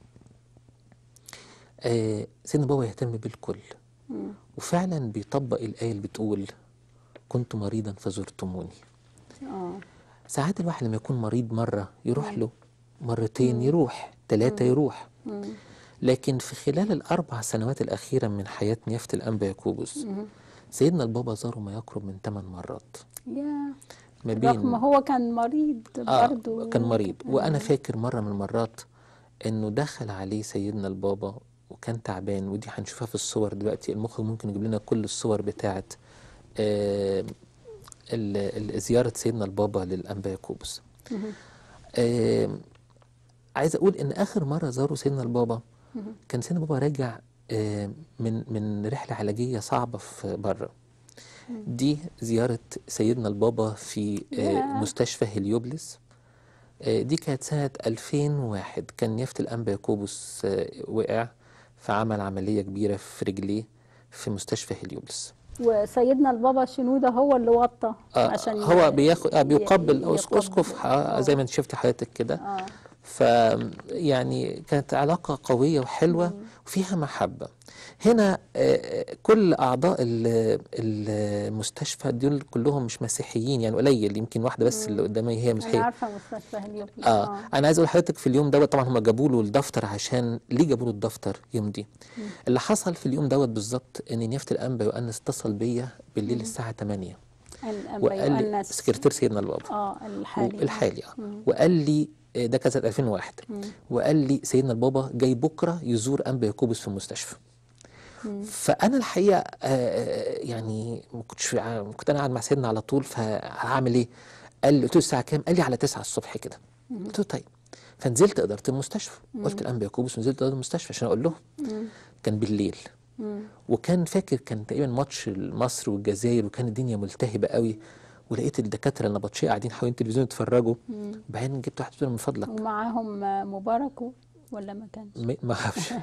آه، سيدنا البابا يهتم بالكل وفعلا بيطبق الايه اللي بتقول كنت مريضا فزرتموني اه ساعات الواحد لما يكون مريض مرة يروح له مرتين يروح ثلاثة يروح لكن في خلال الأربع سنوات الأخيرة من حياة نيافة الأنبا يعقوبوس سيدنا البابا زاره ما يقرب من ثمان مرات يا ما رغم بين هو كان مريض آه برضه كان مريض وأنا فاكر مرة من المرات إنه دخل عليه سيدنا البابا وكان تعبان ودي هنشوفها في الصور دلوقتي المخرج ممكن يجيب لنا كل الصور بتاعة آه ال- ال- زيارة سيدنا البابا للأنبا يعقوبوس آه عايز أقول إن آخر مرة زاروا سيدنا البابا كان سيدنا البابا راجع آه من من رحلة علاجية صعبة في بره دي زيارة سيدنا البابا في آه ياه. مستشفى هليوبلس آه دي كانت سنة 2001 كان يافت الأنبا يعقوبوس آه وقع فعمل عملية كبيرة في رجليه في مستشفى هليوبلس وسيدنا البابا شنوده هو اللي وطى آه عشان هو ي- بياخد آه بيقبل ي- أس- اسقف آه زي ما انت شفتي حضرتك كده اه ف يعني كانت علاقة قوية وحلوة وفيها محبة هنا آه، كل اعضاء ال- المستشفى دول كلهم مش مسيحيين يعني قليل يمكن واحده بس اللي قدامي هي انا مسيحيه عارفه مستشفى هليوبوليس اه انا عايز اقول لحضرتك في اليوم دوت طبعا هم جابوا له الدفتر عشان ليه جابوا له الدفتر يمضي اللي حصل في اليوم دوت بالظبط ان نيافه الانبا يؤنس اتصل بيا بالليل الساعه 8 الانبا وقال لي يؤنس سكرتير سيدنا البابا اه الحالي الحالي اه وقال لي آه، ده كانت سنه 2001 وقال لي سيدنا البابا جاي بكره يزور انبا يعقوبس في المستشفى فانا الحقيقه آه، آه، يعني ما كنتش ع- كنت انا قاعد مع سيدنا على طول فهعمل ايه؟ قال لي قلت له الساعه كام؟ قال لي على 9 الصبح كده قلت له طيب فنزلت اداره المستشفى قلت الانبا يعقوبس ونزلت اداره المستشفى عشان اقول لهم كان بالليل وكان فاكر كان تقريبا ماتش مصر والجزائر وكان الدنيا ملتهبه قوي ولقيت الدكاتره النبطشيه قاعدين حوالين التلفزيون يتفرجوا بعدين جبت واحد قلت له من فضلك ومعاهم آه، مبارك ولا ما كانش م- ما اعرفش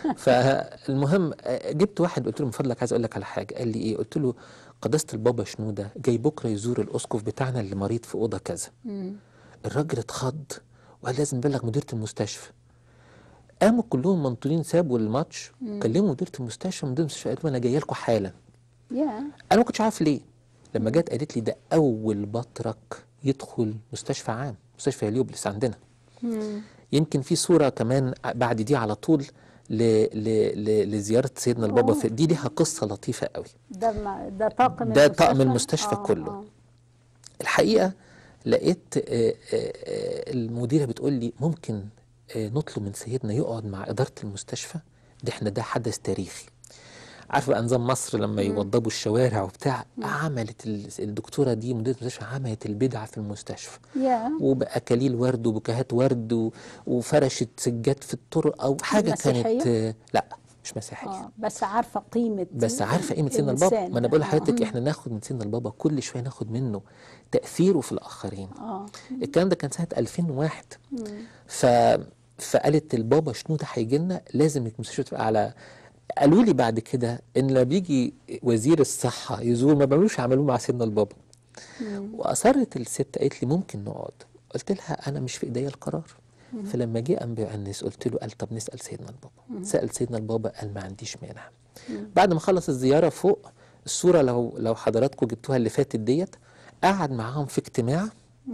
فالمهم آه، جبت واحد قلت له من فضلك عايز اقول لك على حاجه قال لي ايه قلت له قداسه البابا شنوده جاي بكره يزور الاسقف بتاعنا اللي مريض في اوضه كذا الراجل اتخض وقال لازم نبلغ مديره المستشفى قاموا كلهم منطولين سابوا الماتش كلموا مديره المستشفى مديره المستشفى قالت له انا جايه لكم حالا يا انا ما كنتش عارف ليه لما جت قالت لي ده اول بطرك يدخل مستشفى عام مستشفى هليوبلس عندنا يمكن في صوره كمان بعد دي على طول ل... ل... ل... لزياره سيدنا البابا في دي ليها قصه لطيفه قوي ده ما ده طاقم ده المستشفى؟ طاقم المستشفى آه، كله. آه. الحقيقه لقيت آه، آه، آه، المديره بتقول لي ممكن آه، نطلب من سيدنا يقعد مع اداره المستشفى ده احنا ده حدث تاريخي عارفه بقى نظام مصر لما يوضبوا الشوارع وبتاع عملت ال- الدكتوره دي مديره المستشفى عملت البدعه في المستشفى يا وبأكاليل ورد وبكهات ورد و- وفرشت سجاد في الطرق او حاجه كانت مسيحية؟ آه، لا مش مسيحيه اه بس عارفه قيمه بس عارفه قيمه سيدنا البابا الإنسان. ما انا بقول آه. لحضرتك احنا ناخد من سيدنا البابا كل شويه ناخد منه تاثيره في الاخرين اه الكلام ده كان سنه 2001 ف فقالت البابا شنودة هيجي لنا لازم المستشفى تبقى على قالوا لي بعد كده ان لما بيجي وزير الصحه يزور ما بيعملوش يعملوه مع سيدنا البابا واصرت الست قالت لي ممكن نقعد قلت لها انا مش في ايديا القرار فلما جه انبياء الناس قلت له قال طب نسال سيدنا البابا سال سيدنا البابا قال ما عنديش مانع بعد ما خلص الزياره فوق الصوره لو لو حضراتكم جبتوها اللي فاتت ديت قعد معاهم في اجتماع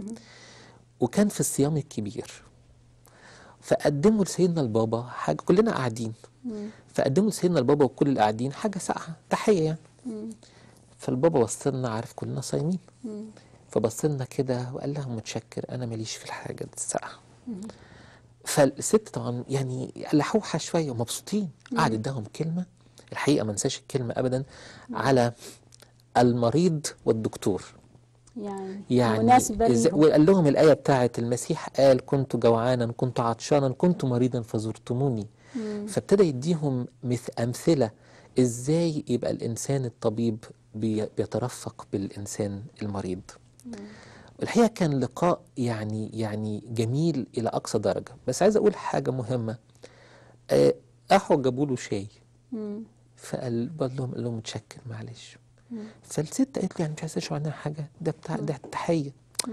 وكان في الصيام الكبير فقدموا لسيدنا البابا حاجه كلنا قاعدين فقدموا لسيدنا البابا وكل اللي قاعدين حاجه ساقعه تحيه يعني فالبابا بص لنا عارف كلنا صايمين فبص لنا كده وقال لها متشكر انا ماليش في الحاجه دي الساقعه فالست طبعا يعني لحوحه شويه ومبسوطين قعد اداهم كلمه الحقيقه ما انساش الكلمه ابدا على المريض والدكتور يعني, يعني مناسبه إز- ليهم. وقال لهم الآية بتاعت المسيح قال كنت جوعانا كنت عطشانا كنت مريضا فزرتموني فابتدى يديهم مث أمثلة إزاي يبقى الإنسان الطبيب بي- بيترفق بالإنسان المريض الحقيقة كان لقاء يعني يعني جميل إلى أقصى درجة بس عايز أقول حاجة مهمة آه، أحوا جابوا له شاي مم. فقال قال لهم قال لهم متشكر معلش فالست قالت له يعني مش عايز تشرب عنها حاجه ده بتاع ده تحيه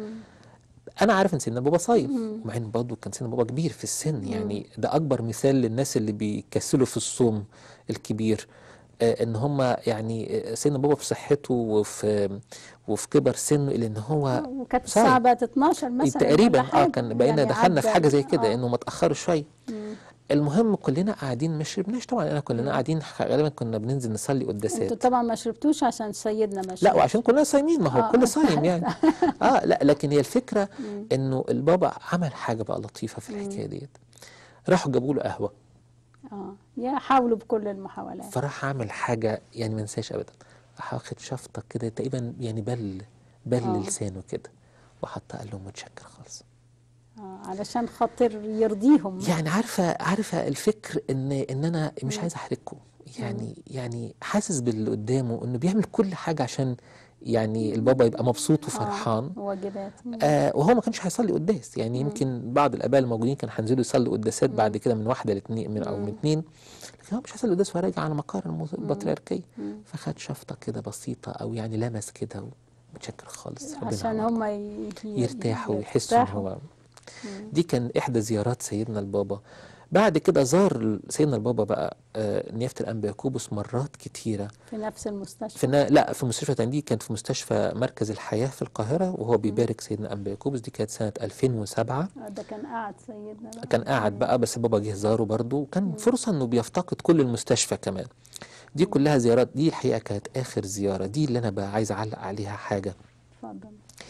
انا عارف ان سيدنا بابا صايم مع ان برضه كان سيدنا بابا كبير في السن يعني ده اكبر مثال للناس اللي بيكسلوا في الصوم الكبير آه ان هم يعني آه، سيدنا بابا في صحته وفي وفي كبر سنه الا ان هو وكانت صايم. الساعه بقت 12 مثلا تقريبا ولا اه حاجة. كان بقينا يعني دخلنا في عدى- حاجه زي كده آه. انه ما اتاخروا شويه المهم كلنا قاعدين ما شربناش طبعا انا كلنا قاعدين غالبا كنا بننزل نصلي انتوا قداسات طبعا ما شربتوش عشان سيدنا ما لا شربش. وعشان كلنا صايمين ما هو آه. كل صايم يعني اه لا لكن هي الفكره انه البابا عمل حاجه بقى لطيفه في الحكايه ديت راحوا جابوا له قهوه اه يا حاولوا بكل المحاولات فراح عمل حاجه يعني ما انساش ابدا راح واخد شفطه كده تقريبا يعني بل بل آه. لسانه كده وحطها قال له متشكر خالص آه علشان خاطر يرضيهم يعني عارفه عارفه الفكر ان ان انا مش عايز احرجكم يعني يعني حاسس باللي قدامه انه بيعمل كل حاجه عشان يعني البابا يبقى مبسوط وفرحان آه واجبات آه وهو ما كانش هيصلي قداس يعني يمكن بعض الاباء الموجودين كان هينزلوا يصلوا قداسات بعد كده من واحده لاثنين من او من اثنين لكن هو مش هيصلي قداس وهو راجع على مقر الموز- البطريركيه فخد شفطه كده بسيطه او يعني لمس كده ومتشكر خالص ربنا عشان يعوضك. هم ي- ي- يرتاحوا ويحسوا ان يرتاحوا. هو دي كان احدى زيارات سيدنا البابا بعد كده زار سيدنا البابا بقى آه، نيافة الأنبا يعقوبس مرات كتيرة في نفس المستشفى في نا- لا في مستشفى تاني دي كانت في مستشفى مركز الحياة في القاهرة وهو بيبارك سيدنا أنبا يعقوبس دي كانت سنة 2007 آه، ده كان قاعد سيدنا بقى. كان قاعد بقى بس بابا جه زاره برضه وكان فرصة انه بيفتقد كل المستشفى كمان دي كلها زيارات دي الحقيقة كانت آخر زيارة دي اللي أنا بقى عايز أعلق عليها حاجة اتفضل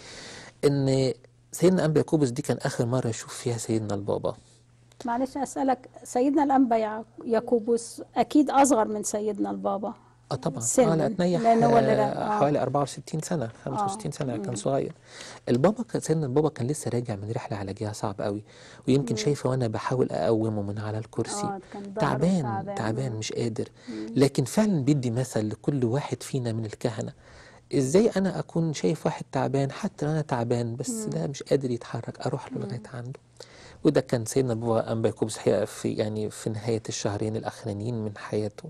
إن سيدنا أنبا يعقوبس دي كان آخر مرة يشوف فيها سيدنا البابا معلش اسالك سيدنا الانبا يع- يعقوبوس اكيد اصغر من سيدنا البابا اه طبعا سنا، اه لا تنيح لأن هو اللي آه، را- آه. حوالي 64 سنة 65 سنة كان صغير البابا كان سيدنا البابا كان لسه راجع من رحلة علاجية صعب قوي ويمكن شايفة وانا بحاول اقومه من على الكرسي آه، كان ظهره تعبان تعبان. تعبان مش قادر لكن فعلا بيدي مثل لكل واحد فينا من الكهنة ازاي انا اكون شايف واحد تعبان حتى لو انا تعبان بس ده مش قادر يتحرك اروح له لغايه عنده وده كان سيدنا بابا انبا يعقوبس الحقيقه في يعني في نهايه الشهرين الاخرانيين من حياته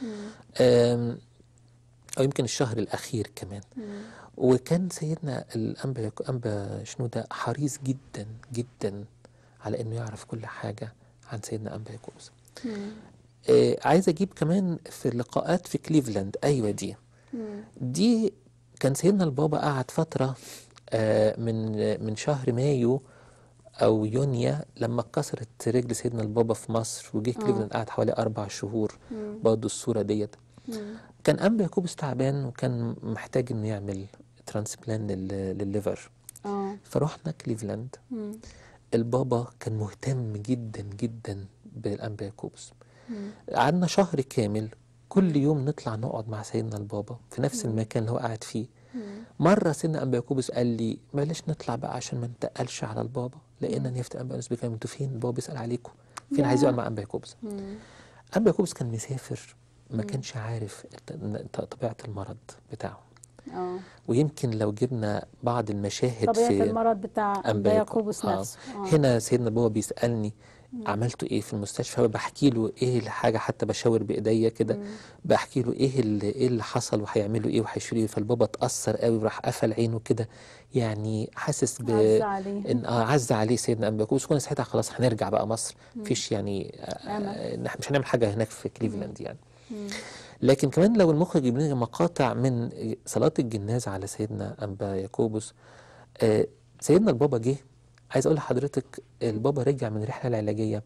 أم، او يمكن الشهر الاخير كمان وكان سيدنا الانبا يعقو- انبا شنوده حريص جدا جدا على انه يعرف كل حاجه عن سيدنا انبا يعقوبس آه عايز اجيب كمان في اللقاءات في كليفلاند ايوه دي دي كان سيدنا البابا قعد فتره آه من من شهر مايو او يونيو لما اتكسرت رجل سيدنا البابا في مصر وجه كليفلاند قعد حوالي اربع شهور برضه الصوره ديت كان انبا يعقوبس تعبان وكان محتاج انه يعمل ترانسبلان لل- للليفر اه فروحنا كليفلاند البابا كان مهتم جدا جدا بالانبا يعقوبس قعدنا شهر كامل كل يوم نطلع نقعد مع سيدنا البابا في نفس المكان اللي هو قاعد فيه مرة سيدنا أنبا يعقوبس قال لي بلاش نطلع بقى عشان ما نتقلش على البابا لقينا نيافة أنبا يعقوبس بيكلم انتوا فين البابا بيسأل عليكم فين عايز يقعد مع أنبا يعقوبس أنبا يعقوبس كان مسافر ما كانش عارف الت- طبيعة المرض بتاعه اه ويمكن لو جبنا بعض المشاهد طبيعه في المرض بتاع انبا أنبا يعقوبوس آه. نفسه آه. هنا سيدنا البابا بيسألني عملتوا ايه في المستشفى بحكي له ايه الحاجه حتى بشاور بايديا كده بحكي له ايه اللي ايه اللي حصل وهيعملوا ايه وهيشيلوا ايه فالبابا اتاثر قوي وراح قفل عينه كده يعني حاسس ب عز عليه. ان اه عز عليه سيدنا انبا يعقوب كنا ساعتها خلاص هنرجع بقى مصر مفيش يعني آه أمل. آه، إحنا مش هنعمل حاجه هناك في كليفلاند يعني لكن كمان لو المخرج يجيب لنا مقاطع من صلاة الجناز على سيدنا أنبا يعقوبس آه سيدنا البابا جه عايز أقول لحضرتك البابا رجع من الرحلة العلاجية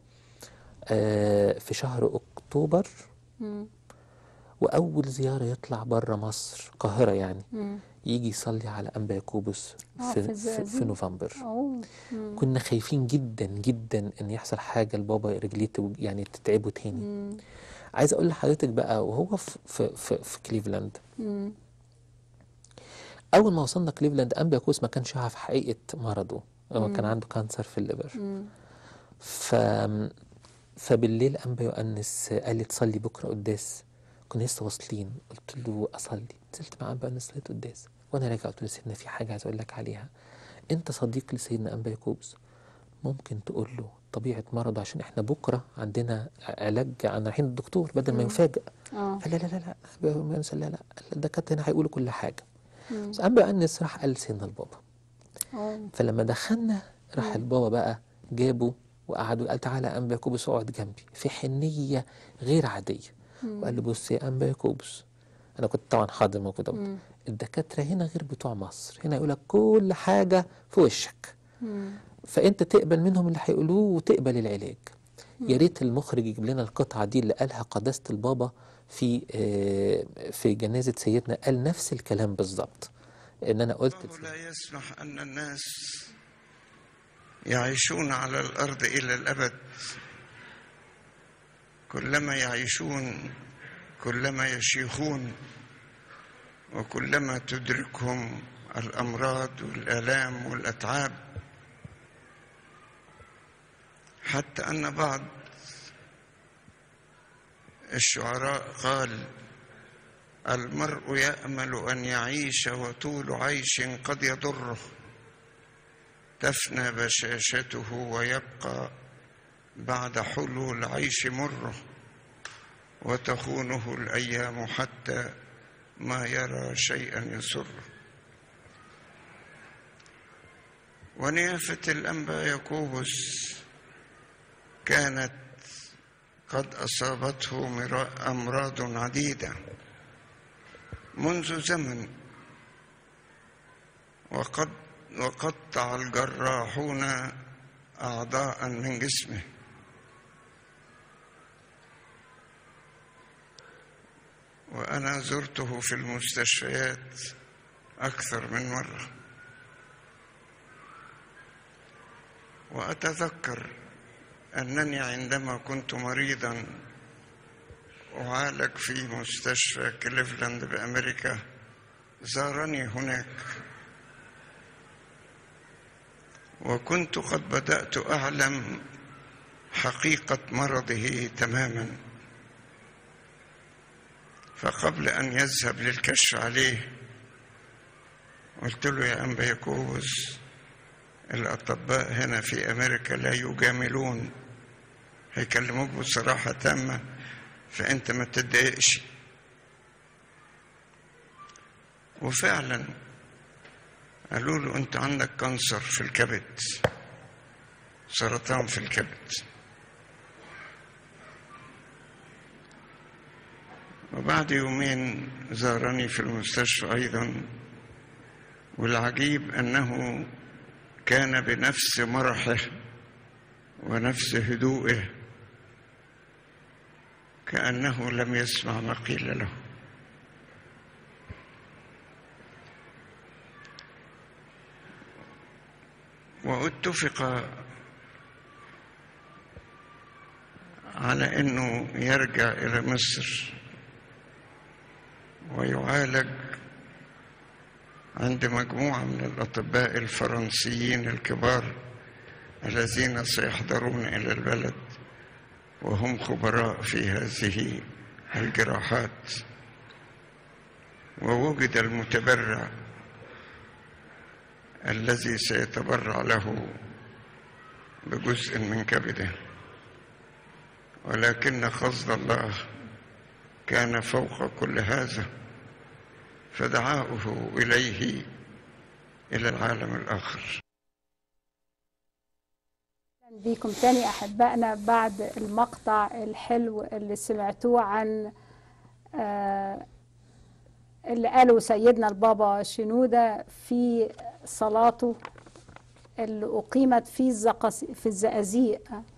آه في شهر أكتوبر وأول زيارة يطلع بره مصر القاهرة يعني يجي يصلي على أنبا يعقوبس آه، في, في في, الزقازيق. في نوفمبر أوه. كنا خايفين جدا جدا ان يحصل حاجه البابا رجليه توج- يعني تتعبه تاني عايز اقول لحضرتك بقى وهو في في في, في كليفلاند اول ما وصلنا كليفلاند انبا يعقوبس ما كانش يعرف حقيقه مرضه هو كان عنده كانسر في الليفر ف فبالليل انبا يؤنس قال لي تصلي بكره قداس كنا لسه واصلين قلت له اصلي نزلت مع انبا يؤنس صليت قداس وانا راجع قلت له سيدنا في حاجه عايز اقول لك عليها انت صديق لسيدنا انبا يعقوبس ممكن تقول له طبيعه مرضه عشان احنا بكره عندنا علاج انا رايحين الدكتور بدل ما يفاجئ اه قال لا لا لا لا أنبا يؤنس لا لا الدكاتره هنا هيقولوا كل حاجه بس انبا يؤنس راح قال لسيدنا البابا اه فلما دخلنا راح البابا بقى جابه وقعدوا قال تعالى يا انبا يعقوبس اقعد جنبي في حنيه غير عاديه وقال له بص يا انبا يعقوبس انا كنت طبعا حاضر موجود أهو. الدكاتره هنا غير بتوع مصر هنا يقول لك كل حاجه في وشك فانت تقبل منهم اللي هيقولوه وتقبل العلاج يا ريت المخرج يجيب لنا القطعه دي اللي قالها قداسه البابا في آه، في جنازه سيدنا قال نفس الكلام بالظبط ان انا قلت الله لا يسمح أن الناس يعيشون على الأرض إلى الأبد كلما يعيشون كلما يشيخون وكلما تدركهم الأمراض والآلام والأتعاب حتى أن بعض الشعراء قال المرء يأمل أن يعيش وطول عيش قد يضره تفنى بشاشته ويبقى بعد حلو العيش مره وتخونه الأيام حتى ما يرى شيئا يسره ونيافة الأنبا يكوبس كانت قد أصابته مرا- أمراض عديدة منذ زمن وقد وقطع الجراحون أعضاء من جسمه وأنا زرته في المستشفيات أكثر من مرة وأتذكر أنني عندما كنت مريضا أعالج في مستشفى كليفلاند بأمريكا زارني هناك وكنت قد بدأت أعلم حقيقة مرضه تماما فقبل أن يذهب للكشف عليه قلت له يا أنبا يكوز الأطباء هنا في أمريكا لا يجاملون هيكلموك بصراحة تامة فأنت ما تتضايقش وفعلا قالوا له أنت عندك كانسر في الكبد سرطان في الكبد وبعد يومين زارني في المستشفى أيضا والعجيب أنه كان بنفس مرحه ونفس هدوئه كأنه لم يسمع ما قيل له واتفق على انه يرجع الى مصر ويعالج عند مجموعه من الاطباء الفرنسيين الكبار الذين سيحضرون الى البلد وهم خبراء في هذه الجراحات ووجد المتبرع الذي سيتبرع له بجزء من كبده ولكن قصد الله كان فوق كل هذا فدعاؤه اليه الى العالم الاخر بيكم تاني أحبائنا بعد المقطع الحلو اللي سمعتوه عن آه، اللي قاله سيدنا البابا شنودة في صلاته اللي أقيمت في الزقس في الزقازيق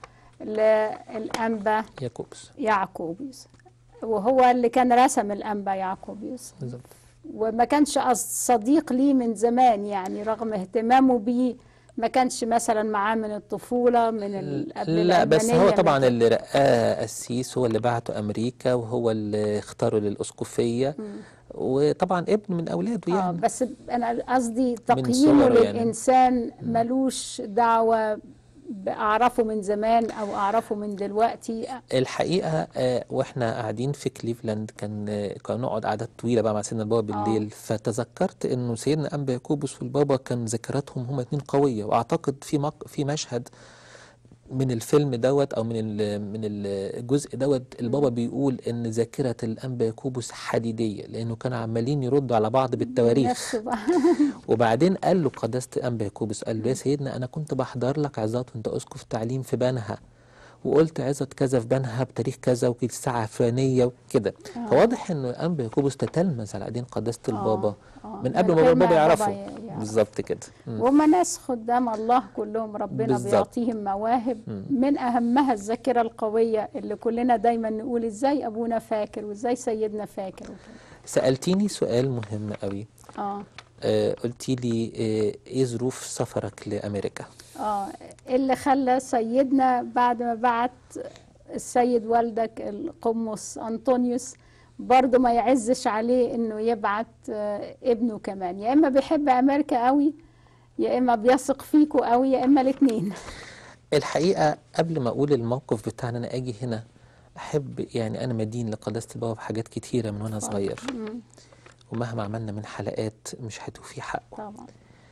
للأنبا ياكوبس يعقوبيوس وهو اللي كان رسم الأنبا يعقوبيوس بالظبط وما كانش أص- صديق ليه من زمان يعني رغم اهتمامه بيه ما كانش مثلا معاه من الطفولة من ال- قبل لا بس العلمانية هو من طبعا كده. اللي رقاه قسيس هو اللي بعته امريكا وهو اللي اختاره للاسقفيه وطبعا ابن من اولاده اه يعني بس انا قصدي من تقييمه صغره يعني. للانسان ملوش دعوه باعرفه من زمان او اعرفه من دلوقتي الحقيقه آه، واحنا قاعدين في كليفلاند كان آه، كنا نقعد قعدات طويله بقى مع سيدنا البابا بالليل فتذكرت انه سيدنا انبا يعقوبوس والبابا كان ذكرياتهم هما اتنين قويه واعتقد في مق... في مشهد من الفيلم دوت او من ال... من الجزء دوت البابا بيقول ان ذاكره الانبا يعقوبوس حديديه لانه كانوا عمالين يردوا على بعض بالتواريخ نفسه بقى وبعدين قال له قداسة أنبا يعقوبس قال له يا سيدنا أنا كنت بحضر لك عظات وأنت أسقف تعليم في بنها وقلت عظة كذا في بنها بتاريخ كذا وكي الساعة فلانية وكده فواضح إنه أنبا يعقوبس تتلمذ على أيدين قداسة البابا آه. من من قبل ما غير البابا ما يعرفه البابا يعرف. بالظبط كده مم. وهم ناس خدام الله كلهم ربنا بالظبط. بيعطيهم مواهب من اهمها الذاكره القويه اللي كلنا دايما نقول ازاي ابونا فاكر وازاي سيدنا فاكر وكده سألتيني سؤال مهم قوي اه آه قلتي لي آه إيه ظروف سفرك لأمريكا اه اللي خلى سيدنا بعد ما بعت السيد والدك القمص أنطونيوس برضه ما يعزش عليه انه يبعت آه، ابنه كمان يا اما بيحب امريكا قوي يا اما بيثق فيكوا قوي يا اما الاثنين الحقيقة قبل ما أقول الموقف بتاعنا أنا أجي هنا أحب يعني أنا مدين لقداسة البابا بحاجات كتيرة من وأنا صغير ومهما عملنا من حلقات مش هتوفي حقه طبعا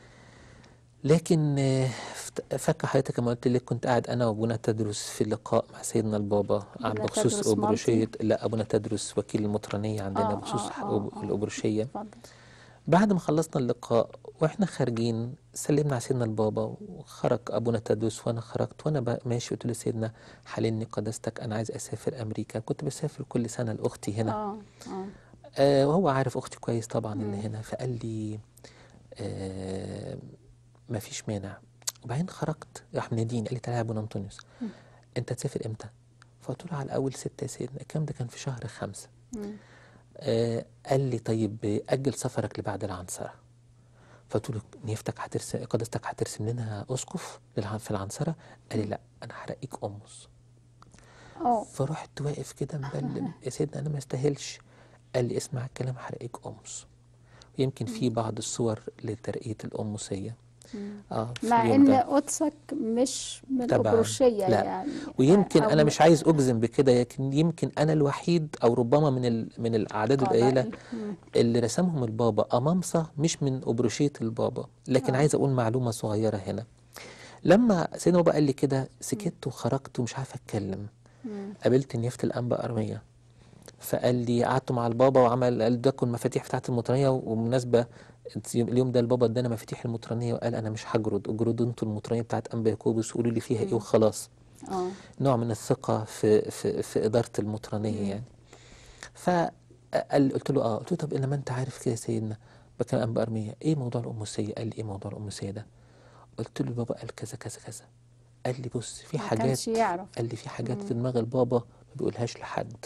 لكن آه، فت- فاكر حضرتك لما قلت لك كنت قاعد أنا وأبونا تدرس في لقاء مع سيدنا البابا عن أبونا بخصوص تدرس أبروشية مالطي؟ لا أبونا تدرس وكيل المطرانية عندنا آه، بخصوص آه، آه، آه. الأبروشية اتفضل بعد ما خلصنا اللقاء واحنا خارجين سلمنا على سيدنا البابا وخرج ابونا تدوس وانا خرجت وانا بقى ماشي قلت له سيدنا حللني قداستك انا عايز اسافر امريكا كنت بسافر كل سنه لاختي هنا اه اه آه وهو عارف اختي كويس طبعا اللي هنا فقال لي آه ما فيش مانع وبعدين خرجت راح مناديني قال لي تعالى يا ابونا انطونيوس انت تسافر امتى؟ فقلت له على اول ستة يا سيدنا الكلام ده كان في شهر خمسة آه قال لي طيب اجل سفرك لبعد العنصرة فقلت له نيفتك هترسم قداستك هترسم لنا اسقف للع- في العنصرة قال لي لا انا هرقيك قمص اه فرحت واقف كده مبلم يا سيدنا انا ما استاهلش قال لي اسمع الكلام هرقيك قمص ويمكن في بعض الصور لترقية القمصية اه في مع اليوم ان ده. قدسك مش من طبعاً. الأبروشية لا. يعني ويمكن أو انا مش عايز اجزم بكده لكن يمكن انا الوحيد او ربما من ال... من الاعداد القليله قبائل. مم. اللي رسمهم البابا امامصه مش من ابروشيه البابا لكن عايز اقول معلومه صغيره هنا لما سيدنا بابا قال لي كده سكت وخرجت ومش عارف اتكلم قابلت نيافه الانبا ارميه فقال لي قعدت مع البابا وعمل قال ده كل المفاتيح بتاعت المطرانيه وبمناسبه اليوم ده البابا ادانا مفاتيح المطرانيه وقال انا مش هجرد اجردوا انتوا المطرانيه بتاعت انبا يعقوبس وقولوا لي فيها ايه وخلاص اه نوع من الثقة في في في إدارة المطرانية يعني فقال قلت له اه قلت له طب لما انت عارف كده يا سيدنا بكلم انبا ارميه ايه موضوع الاموسيه قال لي ايه موضوع الاموسيه ده قلت له البابا قال كذا كذا كذا قال لي بص في ما حاجات كانش يعرف قال لي في حاجات في دماغ البابا ما بيقولهاش لحد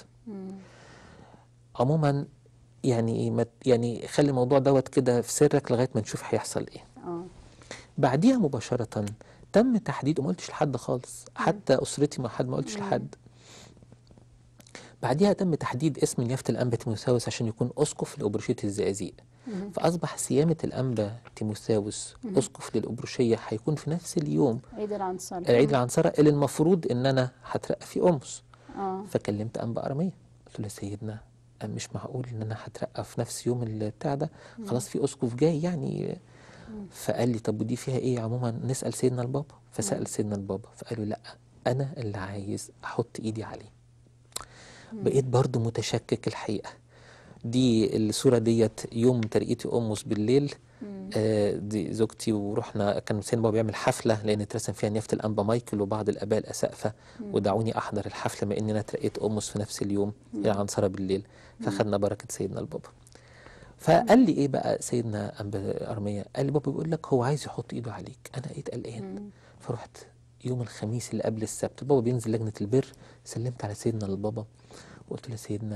عموما يعني إيه ما يعني خلي الموضوع دوت كده في سرك لغايه ما نشوف هيحصل ايه اه بعديها مباشرة تم تحديد وما قلتش لحد خالص حتى أسرتي ما حد ما قلتش لحد بعديها تم تحديد اسم نيافة الأنبا تيموساوس عشان يكون أسقف لأبروشية الزقازيق فأصبح سيامة الأنبا تيموساوس أسقف للأبروشية هيكون في نفس اليوم عيد العنصر العيد العنصرة اللي المفروض إن أنا هترقى فيه أمس اه فكلمت أنبا أرمية قلت له يا سيدنا مش معقول إن أنا هترقى في نفس يوم البتاع ده خلاص في أسقف جاي يعني فقال لي طب ودي فيها إيه عموما نسأل سيدنا البابا فسأل سيدنا البابا فقال له لأ أنا اللي عايز أحط إيدي عليه بقيت برضو متشكك الحقيقة دي الصورة ديت يوم ترقيتي أمس بالليل آه دي زوجتي ورحنا كان سيدنا بابا بيعمل حفلة لأن اترسم فيها نيافة الأنبا مايكل وبعض الآباء الأسقفة ودعوني أحضر الحفلة بما إني أنا اترقيت أمس في نفس اليوم إلى عنصرة بالليل فخدنا بركة سيدنا البابا فقال لي ايه بقى سيدنا أنبا أرمية قال لي بابا بيقول لك هو عايز يحط ايده عليك انا بقيت قلقان فرحت يوم الخميس اللي قبل السبت البابا بينزل لجنة البر سلمت على سيدنا البابا وقلت له يا سيدنا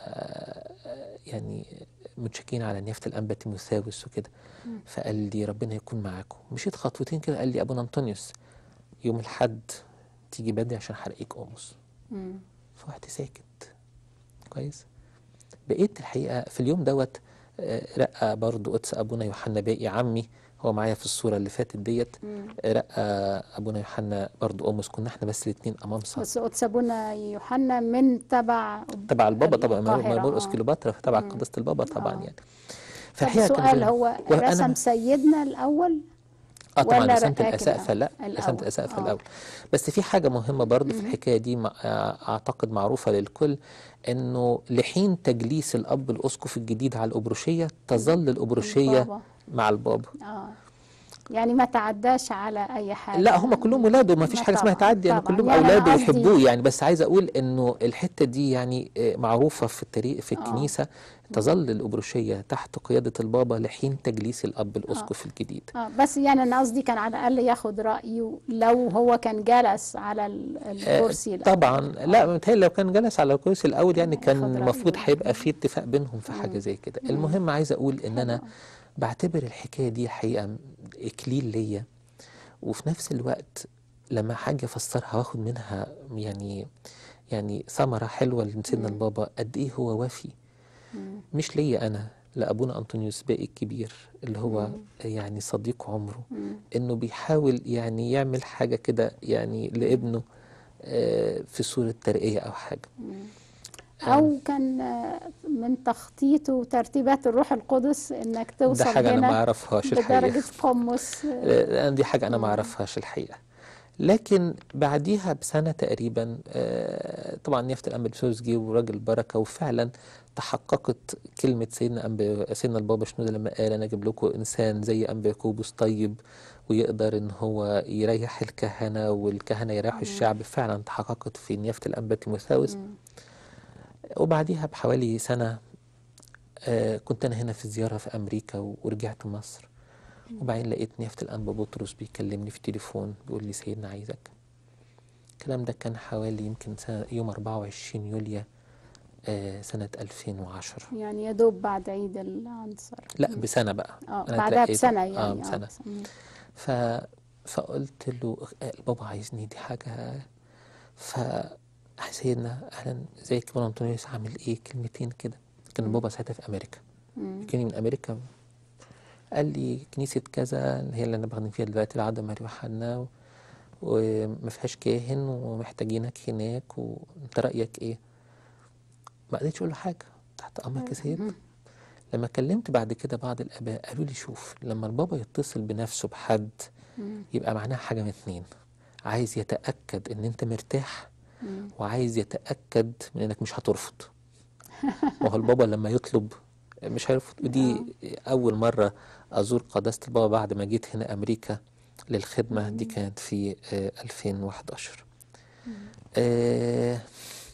آه، يعني متشكين على نيافة الأنبا تيموثاوس وكده فقال لي ربنا يكون معاكم مشيت خطوتين كده قال لي أبونا أنطونيوس يوم الحد تيجي بدري عشان حرقيك أمس فرحت ساكت كويس بقيت الحقيقة في اليوم دوت آه، رقى برضو قدس أبونا يوحنا باقي عمي هو معايا في الصورة اللي فاتت ديت آه، رقى أبونا يوحنا برضو أمس كنا احنا بس الاتنين أمام صف بس قدس ابونا يوحنا من تبع تبع البابا طبعا القاهرة، مرقس آه. كيلوباترا فتبع قداسة البابا طبعا آه. يعني طب فالحقيقة كان سؤال في- هو وأنا- رسم سيدنا الاول اه طبعا ولا رسمت رقاك الاسقفه لا الأول؟ رسمت الأول. الاسقفه آه. الاول بس في حاجه مهمه برضو في الحكايه دي مع- اعتقد معروفه للكل انه لحين تجليس الاب الاسقف الجديد على الابروشيه تظل الابروشيه البابا. مع البابا اه يعني ما تعداش على اي حاجه لا هم كلهم ولاده ما لا فيش حاجه اسمها طبعاً، تعدي يعني طبعاً. كلهم يعني أنا اولاده قصدي- يحبوه يعني بس عايز اقول انه الحته دي يعني آه، معروفه في التاريخ في الكنيسه تظل الابروشيه تحت قياده البابا لحين تجليس الاب الاسقف الجديد آه بس يعني انا قصدي كان على الاقل ياخد رايه لو هو كان جالس على ال- الكرسي الأول. طبعا لا متهيألي لو كان جلس على الكرسي الاول يعني كان ياخد رأيه. المفروض هيبقى في اتفاق بينهم في حاجه زي كده المهم عايز اقول ان انا بعتبر الحكايه دي حقيقه اكليل ليا وفي نفس الوقت لما حاجه افسرها واخد منها يعني يعني ثمره حلوه لسيدنا البابا قد ايه هو وفي مش ليا انا لابونا انطونيوس باقي الكبير اللي هو يعني صديق عمره انه بيحاول يعني يعمل حاجه كده يعني لابنه آه، في صوره ترقيه او حاجه او كان آه، من تخطيطه وترتيبات الروح القدس انك توصل ده حاجه انا هنا ما اعرفهاش الحقيقه بدرجه قمص آه، آه، دي حاجه انا ما اعرفهاش الحقيقه لكن بعديها بسنة تقريبا آه، طبعا نيافة الأنبا بسوس جه وراجل بركة وفعلا تحققت كلمة سيدنا أنبا سيدنا البابا شنودة لما قال أنا أجيب لكم إنسان زي أنبا يعقوبوس طيب ويقدر إن هو يريح الكهنة والكهنة يريحوا الشعب فعلا تحققت في نيافة الأنبا تيموثاوس وبعديها بحوالي سنة آه، كنت أنا هنا في زيارة في أمريكا و- ورجعت مصر وبعدين لقيت نيافة الأنبا بطرس بيكلمني في التليفون بيقول لي سيدنا عايزك الكلام ده كان حوالي يمكن سنة يوم 24 يوليو آه، سنة 2010 يعني يا دوب بعد عيد العنصر لا بسنة بقى اه أنا بعدها اترقيت- بسنة يعني اه بسنة مم. ف... فقلت له آه، البابا عايزني دي حاجة ف سيدنا أهلا ازيك يا بابا أنطونيوس عامل إيه كلمتين كده كان البابا ساعتها في أمريكا مم. كان من أمريكا قال لي كنيسة كذا اللي هي اللي أنا بخدم فيها دلوقتي العذراء ماري وحنا و- وما فيهاش كاهن ومحتاجينك هناك وأنت رأيك إيه؟ ما قدرتش أقول له حاجة تحت أمرك يا سيد لما كلمت بعد كده بعض الآباء قالوا لي شوف لما البابا يتصل بنفسه بحد يبقى معناها حاجة من اتنين عايز يتأكد إن أنت مرتاح وعايز يتأكد من إنك مش هترفض ما هو البابا لما يطلب مش هيرفض ودي أول مرة أزور قداسة البابا بعد ما جيت هنا أمريكا للخدمة دي كانت في آه، 2011 آه،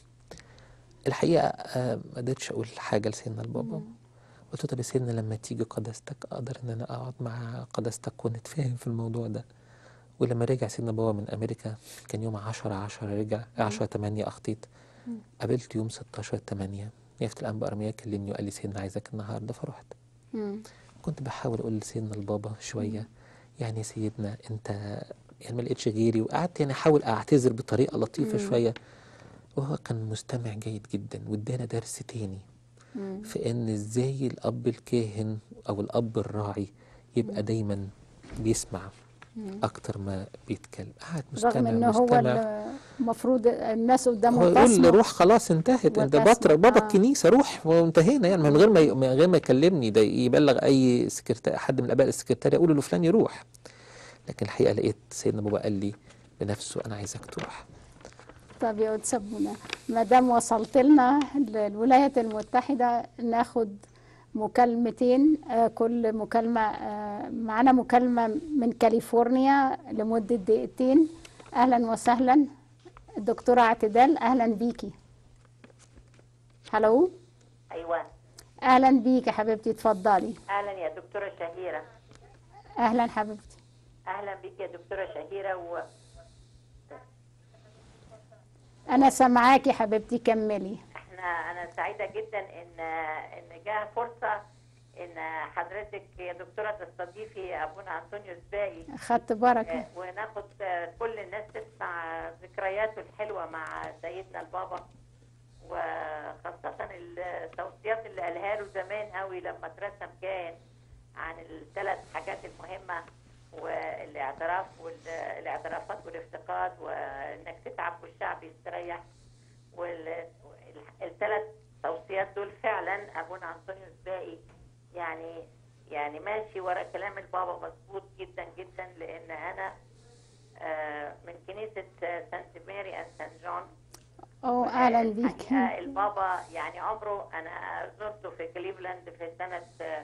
الحقيقة آه، ما قدرتش أقول حاجة لسيدنا البابا قلت له طب يا سيدنا لما تيجي قداستك أقدر إن أنا أقعد مع قداستك ونتفاهم في الموضوع ده ولما رجع سيدنا بابا من أمريكا كان يوم 10 10 رجع 10 8 أخطيت قابلت يوم 16 8 نيافة الأنبا أرميا كلمني وقال لي سيدنا عايزك النهاردة فرحت مم. كنت بحاول أقول لسيدنا البابا شوية يعني يا سيدنا أنت يعني ما لقيتش غيري وقعدت يعني أحاول أعتذر بطريقة لطيفة شوية وهو كان مستمع جيد جدا وادانا درس تاني مم. في ان ازاي الاب الكاهن او الاب الراعي يبقى دايما بيسمع اكتر ما بيتكلم قاعد مستمع رغم ان هو مستمع المفروض الناس قدامه هو يقول تسمع. روح خلاص انتهت انت وتسمع. بطرك بابا آه. الكنيسه روح وانتهينا يعني من غير ما ي- من غير ما يكلمني ده يبلغ اي سكرتير حد من الاباء السكرتاري يقول له فلان يروح لكن الحقيقه لقيت سيدنا بابا قال لي بنفسه انا عايزك تروح طب يا أستاذ سبونا ما دام وصلت لنا للولايات المتحدة ناخد مكالمتين آه، كل مكالمة آه، معانا مكالمة من كاليفورنيا لمدة دقيقتين أهلا وسهلا الدكتورة اعتدال أهلا بيكي هلو ايوه أهلا بيكي حبيبتي اتفضلي اهلا يا دكتوره شهيره أهلا حبيبتي اهلا بك يا دكتوره شهيره و... أنا سامعاكي حبيبتي كملي احنا انا سعيده جدا ان ان جاء فرصه ان حضرتك يا دكتوره تستضيفي ابونا انطونيوس باقي خدت بركة آه، وناخد آه، كل الناس تسمع ذكرياته الحلوه مع سيدنا البابا وخاصه التوصيات اللي قالها له زمان قوي لما اترسم كاهن عن الثلاث حاجات المهمه والاعتراف والاعترافات والافتقاد وانك تتعب والشعب يستريح والثلاث توصيات دول فعلا ابونا انطونيوس باقي يعني يعني ماشي ورا كلام البابا مظبوط جدا جدا لان انا آه، من كنيسه سانت ماري اند سان جون أو أهلا بيكي الحقيقة البابا يعني عمره انا زرته في كليفلاند في سنه آه،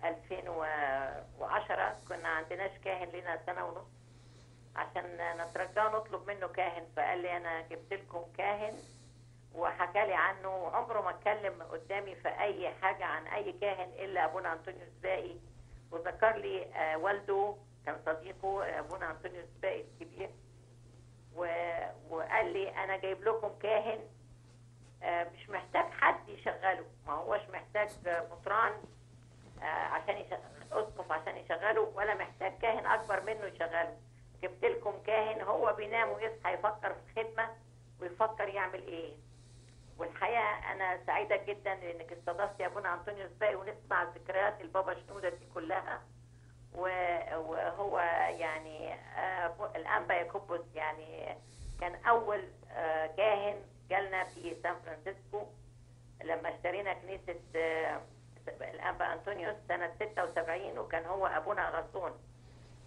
2010 كنا عندناش كاهن لنا سنه ونص عشان نترجاه نطلب منه كاهن فقال لي انا جبت لكم كاهن وحكى لي عنه وعمره ما اتكلم قدامي في اي حاجه عن اي كاهن الا ابونا انطونيوس باقي وذكر لي آه، والده كان صديقه آه، ابونا انطونيوس باقي الكبير و- وقال لي انا جايب لكم كاهن آه، مش محتاج حد يشغله ما هوش محتاج آه، مطران آه، عشان يشغل اسقف عشان يشغله ولا محتاج كاهن اكبر منه يشغله جبت لكم كاهن هو بينام ويصحى يفكر في خدمه ويفكر يعمل ايه والحقيقه انا سعيده جدا انك استضفتي ابونا انطونيوس باقي ونسمع ذكريات البابا شنوده دي كلها و- وهو يعني آه، الانبا ياكوبوس يعني كان اول آه، كاهن جالنا في سان فرانسيسكو لما اشترينا كنيسه آه، الانبا انطونيوس سنه 76 وكان هو ابونا غصون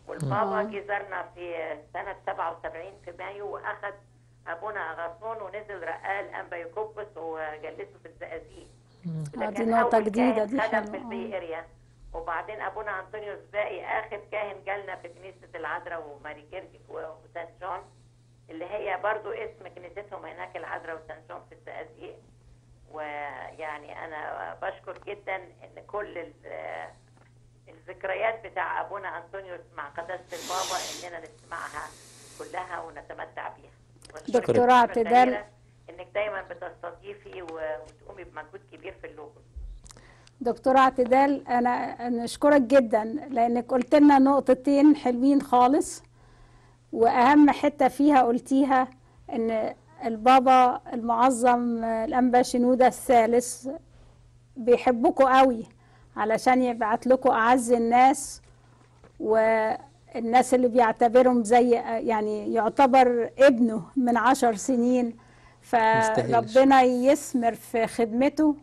والبابا جه زارنا في سنة 77 في مايو وأخذ أبونا أغاثون ونزل رقال أنبا يكبس وجلسه في الزقازيق ده آه، دي كان نقطة أول جديدة، كاهن دي خدم حلوة. في البي اريا وبعدين ابونا انطونيوس باقي اخر كاهن جالنا في كنيسه العذراء وماري كيركي وسان جون اللي هي برضو اسم كنيستهم هناك العذراء وسان جون في الزقازيق ويعني انا بشكر جدا ان كل ال- الذكريات بتاع ابونا انطونيوس مع قداسه البابا اننا نسمعها كلها ونتمتع بيها وأشكرك دكتورة شكراً اعتدال. جزيلاً انك دايما بتستضيفي و- وتقومي بمجهود كبير في اللوجو دكتورة اعتدال أنا نشكرك جدا لأنك قلت لنا نقطتين حلوين خالص وأهم حتة فيها قلتيها إن البابا المعظم الأنبا شنودة الثالث بيحبكوا قوي علشان يبعت لكم أعز الناس والناس اللي بيعتبرهم زي يعني يعتبر ابنه من عشر سنين مستاهلش. فربنا يثمر في خدمته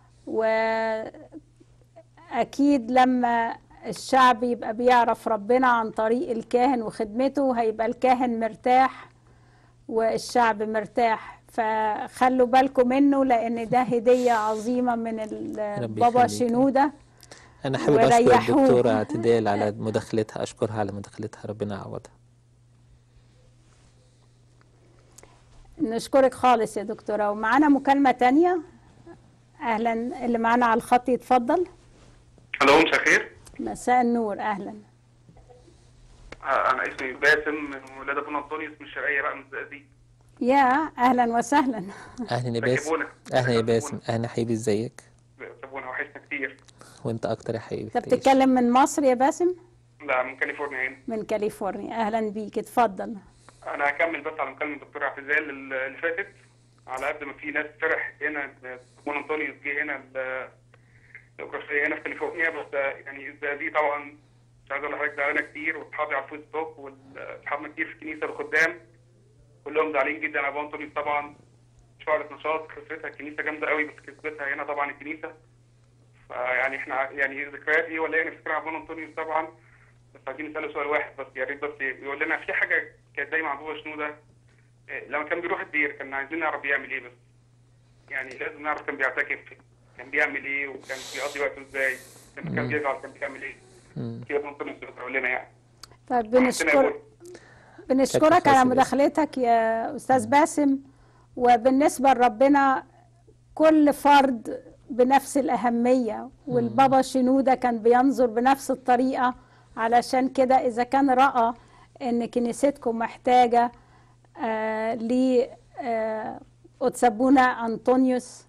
وأكيد لما الشعب يبقى بيعرف ربنا عن طريق الكاهن وخدمته هيبقى الكاهن مرتاح والشعب مرتاح فخلوا بالكم منه لأن ده هدية عظيمة من ال- ربي بابا يخليك. شنودة أنا حابب أشكر وريحوه. الدكتورة اعتدال على مداخلتها أشكرها على مداخلتها ربنا يعوضها نشكرك خالص يا دكتورة ومعانا مكالمة تانية أهلا اللي معانا على الخط يتفضل الو مساء الخير مساء النور أهلا آه، انا اسمي باسم من ولاد ابونا انطونيوس من الشرقيه بقى من الزقازيق يا أهلا وسهلا أهلا يا باسم ركبونا. أهلا يا ركبونا. باسم أهلا حبيبي إزيك ابونا وحشنا كتير وأنت أكتر يا حبيبي أنت تعيش. بتتكلم من مصر يا باسم لا من كاليفورنيا هنا من كاليفورنيا أهلا بيك اتفضل انا هكمل بس على مكالمه الدكتور اعتزال اللي فاتت على قد ما في ناس فرح هنا ابونا انطونيوس جه هنا ال- الاوكرافيه هنا في كاليفورنيا بس يعني الزقازيق طبعا مش عايز اقول لحضرتك زعلانه كتير واصحابي على الفيسبوك واصحابنا كتير في الكنيسه الخدام كلهم زعلانين جدا على ابونا انطونيوس طبعا شعرة نشاط خسرتها الكنيسه جامده قوي بس كسبتها هنا طبعا الكنيسه فيعني احنا يعني ذكريات ايه ولا ايه نفتكرها ابونا انطونيوس طبعا بس عايزين نساله سؤال واحد بس يا ريت بس يقول لنا في حاجه كانت دايما عند بابا شنوده إيه، لما كان بيروح الدير كان عايزين نعرف بيعمل ايه بس يعني لازم نعرف كان بيعتكف كان بيعمل ايه وكان بيقضي وقته ازاي لما كان بيزعل كان بيعمل ايه مم. كده ممكن يقول لنا يعني طيب ربنا بنشكر يقول. بنشكرك شكرا على خالص يا مداخلتك يا أستاذ باسم وبالنسبة لربنا كل فرد بنفس الأهمية والبابا شنودة كان بينظر بنفس الطريقة علشان كده إذا كان رأى إن كنيستكم محتاجة آه ل آه أتسبونا أنطونيوس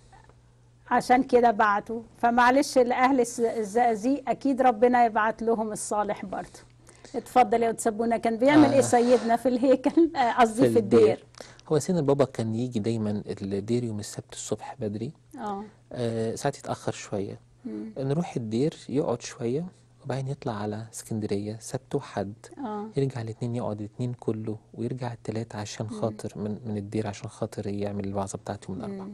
عشان كده بعتوا فمعلش لأهل الز- الزقازيق أكيد ربنا يبعت لهم الصالح برضه اتفضل يا أتسبونا كان بيعمل آه. إيه سيدنا في الهيكل آه، قصدي في الدير هو سيدنا البابا كان يجي دايما الدير يوم السبت الصبح بدري اه آه ساعات يتأخر شوية نروح الدير يقعد شوية وبعدين يطلع على اسكندرية سبت وحد اه يرجع الاثنين يقعد الاثنين كله ويرجع التلات عشان خاطر من من الدير عشان خاطر يعمل الوعظة بتاعته من الأربعة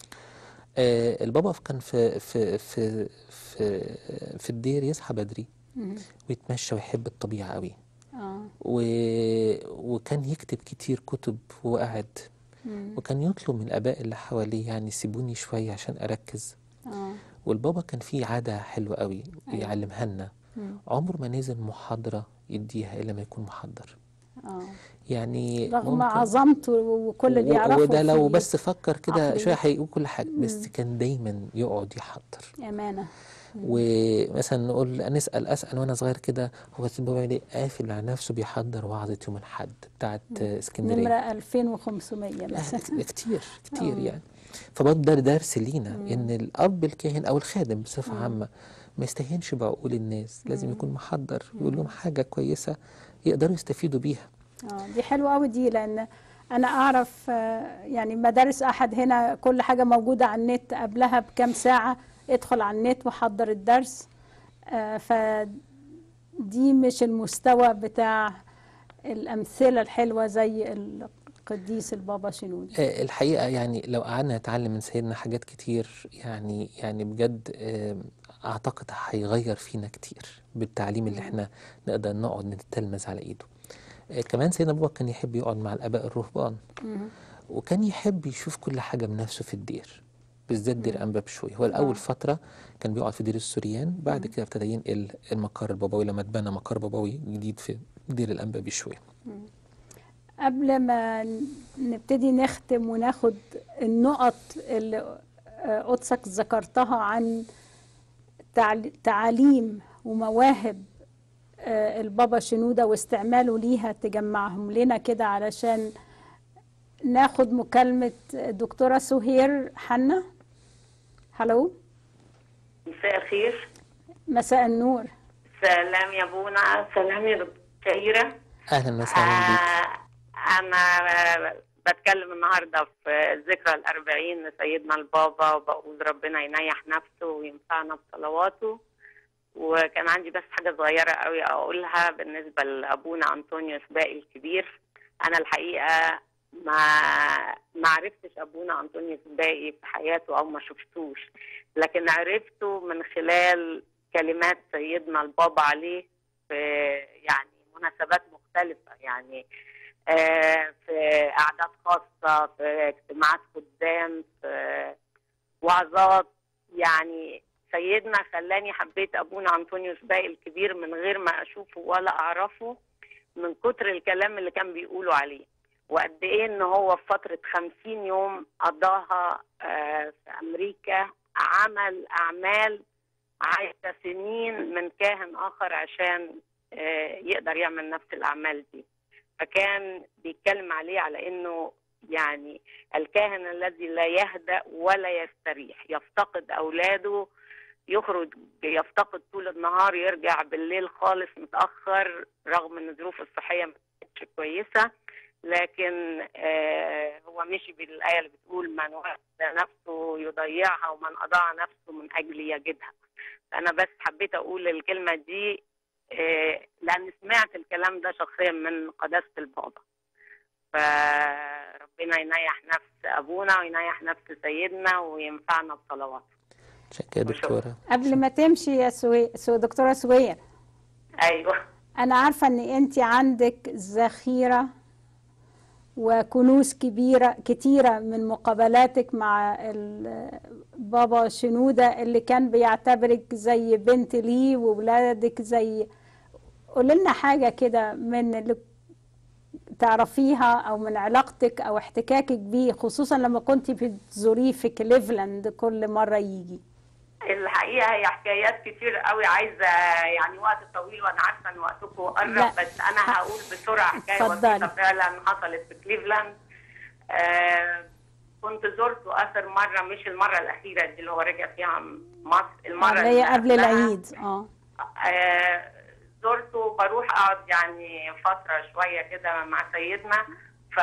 آه البابا كان في في في في في الدير يصحى بدري ويتمشى ويحب الطبيعة قوي اه و... وكان يكتب كتير كتب وهو قاعد وكان يطلب من الآباء اللي حواليه يعني سيبوني شوية عشان أركز اه والبابا كان فيه عادة حلوة قوي يعلمها لنا عمره ما نزل محاضرة يديها إلا ما يكون محضر اه يعني رغم ممكن عظمته وكل اللي و- يعرفه وده لو في بس فكر كده عقلية. شوية هيقول كل حاجة بس كان دايما يقعد يحضر أمانة ومثلا نقول نسأل أسأل وأنا صغير كده هو البابا بيعمل إيه؟ قافل على نفسه بيحضر وعظة يوم الأحد بتاعت اسكندرية نمرة 2500 مثلا كتير كتير يعني فبرضه ده درس لينا ان الاب الكاهن او الخادم بصفه عامه ما يستهينش بعقول الناس لازم يكون محضر ويقول لهم حاجه كويسه يقدروا يستفيدوا بيها اه دي حلوة قوي دي لأن أنا أعرف آه، يعني مدارس أحد هنا كل حاجة موجودة على النت قبلها بكام ساعة ادخل على النت وحضر الدرس آه، فدي مش المستوى بتاع الأمثلة الحلوة زي القديس البابا شنود آه، الحقيقه يعني لو قعدنا نتعلم من سيدنا حاجات كتير يعني يعني بجد آه، اعتقد هيغير فينا كتير بالتعليم اللي احنا نقدر نقعد نتلمذ على ايده آه، كمان سيدنا ابو بكر كان يحب يقعد مع الاباء الرهبان وكان يحب يشوف كل حاجه بنفسه في الدير بالذات دير انبا بشوي هو الاول فتره كان بيقعد في دير السوريان بعد كده ابتدى ينقل المقر البابوي لما اتبنى مقر بابوي جديد في دير الانبا بشوي قبل ما ن- نبتدي نختم وناخد النقط اللي آه، قدسك ذكرتها عن تعل- تعاليم ومواهب آه، البابا شنودة واستعماله ليها تجمعهم لنا كده علشان ناخد مكالمة دكتورة سهير حنا هلو مساء الخير مساء النور سلام يا بونا سلام يا دكتورة شهيرة اهلا وسهلا بيك آه أنا بتكلم النهاردة في ذكرى الأربعين لسيدنا البابا وبقول ربنا ينيح نفسه وينفعنا بصلواته وكان عندي بس حاجة صغيرة قوي أقولها بالنسبة لأبونا أنطونيوس باقي الكبير أنا الحقيقة ما ما عرفتش أبونا أنطونيوس باقي في حياته أو ما شفتوش لكن عرفته من خلال كلمات سيدنا البابا عليه في يعني مناسبات مختلفة يعني آه، في أعداد خاصة في اجتماعات قدام في وعظات يعني سيدنا خلاني حبيت أبونا أنطونيوس باقي الكبير من غير ما أشوفه ولا أعرفه من كتر الكلام اللي كان بيقولوا عليه وقد إيه إن هو في فترة خمسين يوم قضاها آه، في أمريكا عمل أعمال عايزة سنين من كاهن آخر عشان آه، يقدر يعمل نفس الأعمال دي فكان بيتكلم عليه على انه يعني الكاهن الذي لا يهدأ ولا يستريح يفتقد اولاده يخرج يفتقد طول النهار يرجع بالليل خالص متأخر رغم ان ظروفه الصحية ما كانتش كويسة لكن آه هو مشي بالآية اللي بتقول من وعد نفسه يضيعها ومن أضاع نفسه من أجل يجدها أنا بس حبيت أقول الكلمة دي آه، لأن سمعت الكلام ده شخصيا من قداسة البابا فربنا ينيح نفس أبونا وينيح نفس سيدنا وينفعنا بصلواته شكرا يا دكتوره قبل ما تمشي يا سوي... سو دكتورة سوير أيوه أنا عارفة إن أنت عندك ذخيرة وكنوز كبيرة كتيرة من مقابلاتك مع ال- بابا شنودة اللي كان بيعتبرك زي بنت ليه وولادك زي قولي لنا حاجة كده من اللي تعرفيها أو من علاقتك أو احتكاكك بيه خصوصا لما كنت بتزوريه في كليفلاند كل مرة يجي الحقيقة هي حكايات كتير قوي عايزة يعني وقت طويل وأنا عارفة إن وقتكم قرب لا. بس أنا هقول بسرعة حكاية اتفضلي. بسيطة فعلا حصلت في كليفلاند آه كنت زرته آخر مرة مش المرة الأخيرة دي اللي هو رجع فيها مصر المرة اللي هي قبل قبلها. العيد اه آه، زرته بروح اقعد يعني فتره شويه كده مع سيدنا ف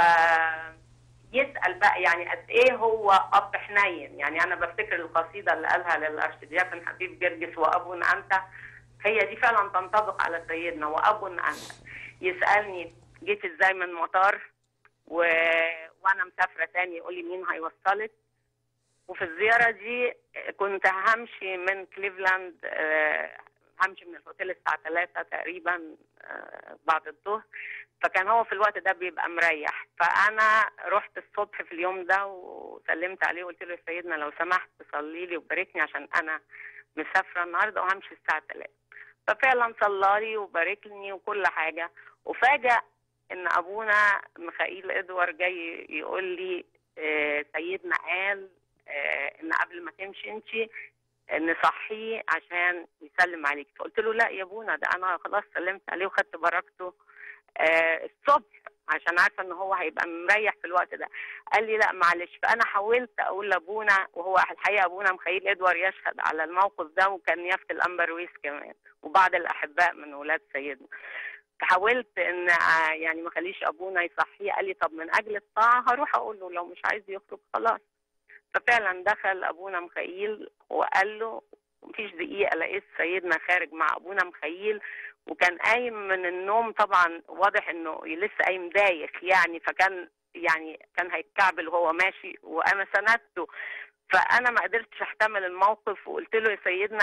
يسال بقى يعني قد ايه هو اب حنين يعني انا بفتكر القصيده اللي قالها للارشدياكون حبيب جرجس واب انت هي دي فعلا تنطبق على سيدنا واب انت يسالني جيت ازاي من مطار و... وانا مسافره تاني يقول لي مين هيوصلك وفي الزياره دي كنت همشي من كليفلاند آه، همشي من الهوتيل الساعه 3 تقريبا آه، بعد الظهر فكان هو في الوقت ده بيبقى مريح فانا رحت الصبح في اليوم ده وسلمت عليه وقلت له يا سيدنا لو سمحت صلي لي وباركني عشان انا مسافره النهارده وهمشي الساعه 3 ففعلا صلى لي وباركني وكل حاجه وفاجأ ان ابونا ميخائيل ادوار جاي يقول لي آه، سيدنا قال آه، ان قبل ما تمشي انت نصحيه عشان يسلم عليك فقلت له لا يا ابونا ده انا خلاص سلمت عليه وخدت بركته آه، الصبح عشان عارفه ان هو هيبقى مريح في الوقت ده قال لي لا معلش فانا حاولت اقول لابونا وهو الحقيقه ابونا مخيل ادوار يشهد على الموقف ده وكان يافت الامبرويس كمان وبعض الاحباء من ولاد سيدنا فحاولت ان آه، يعني ما خليش ابونا يصحيه قال لي طب من اجل الطاعه هروح اقول له لو مش عايز يخرج خلاص ففعلا دخل ابونا مخيل وقال له مفيش دقيقه لقيت سيدنا خارج مع ابونا مخيل وكان قايم من النوم طبعا واضح انه لسه قايم دايخ يعني فكان يعني كان هيتكعبل وهو ماشي وانا سندته فانا ما قدرتش احتمل الموقف وقلت له يا سيدنا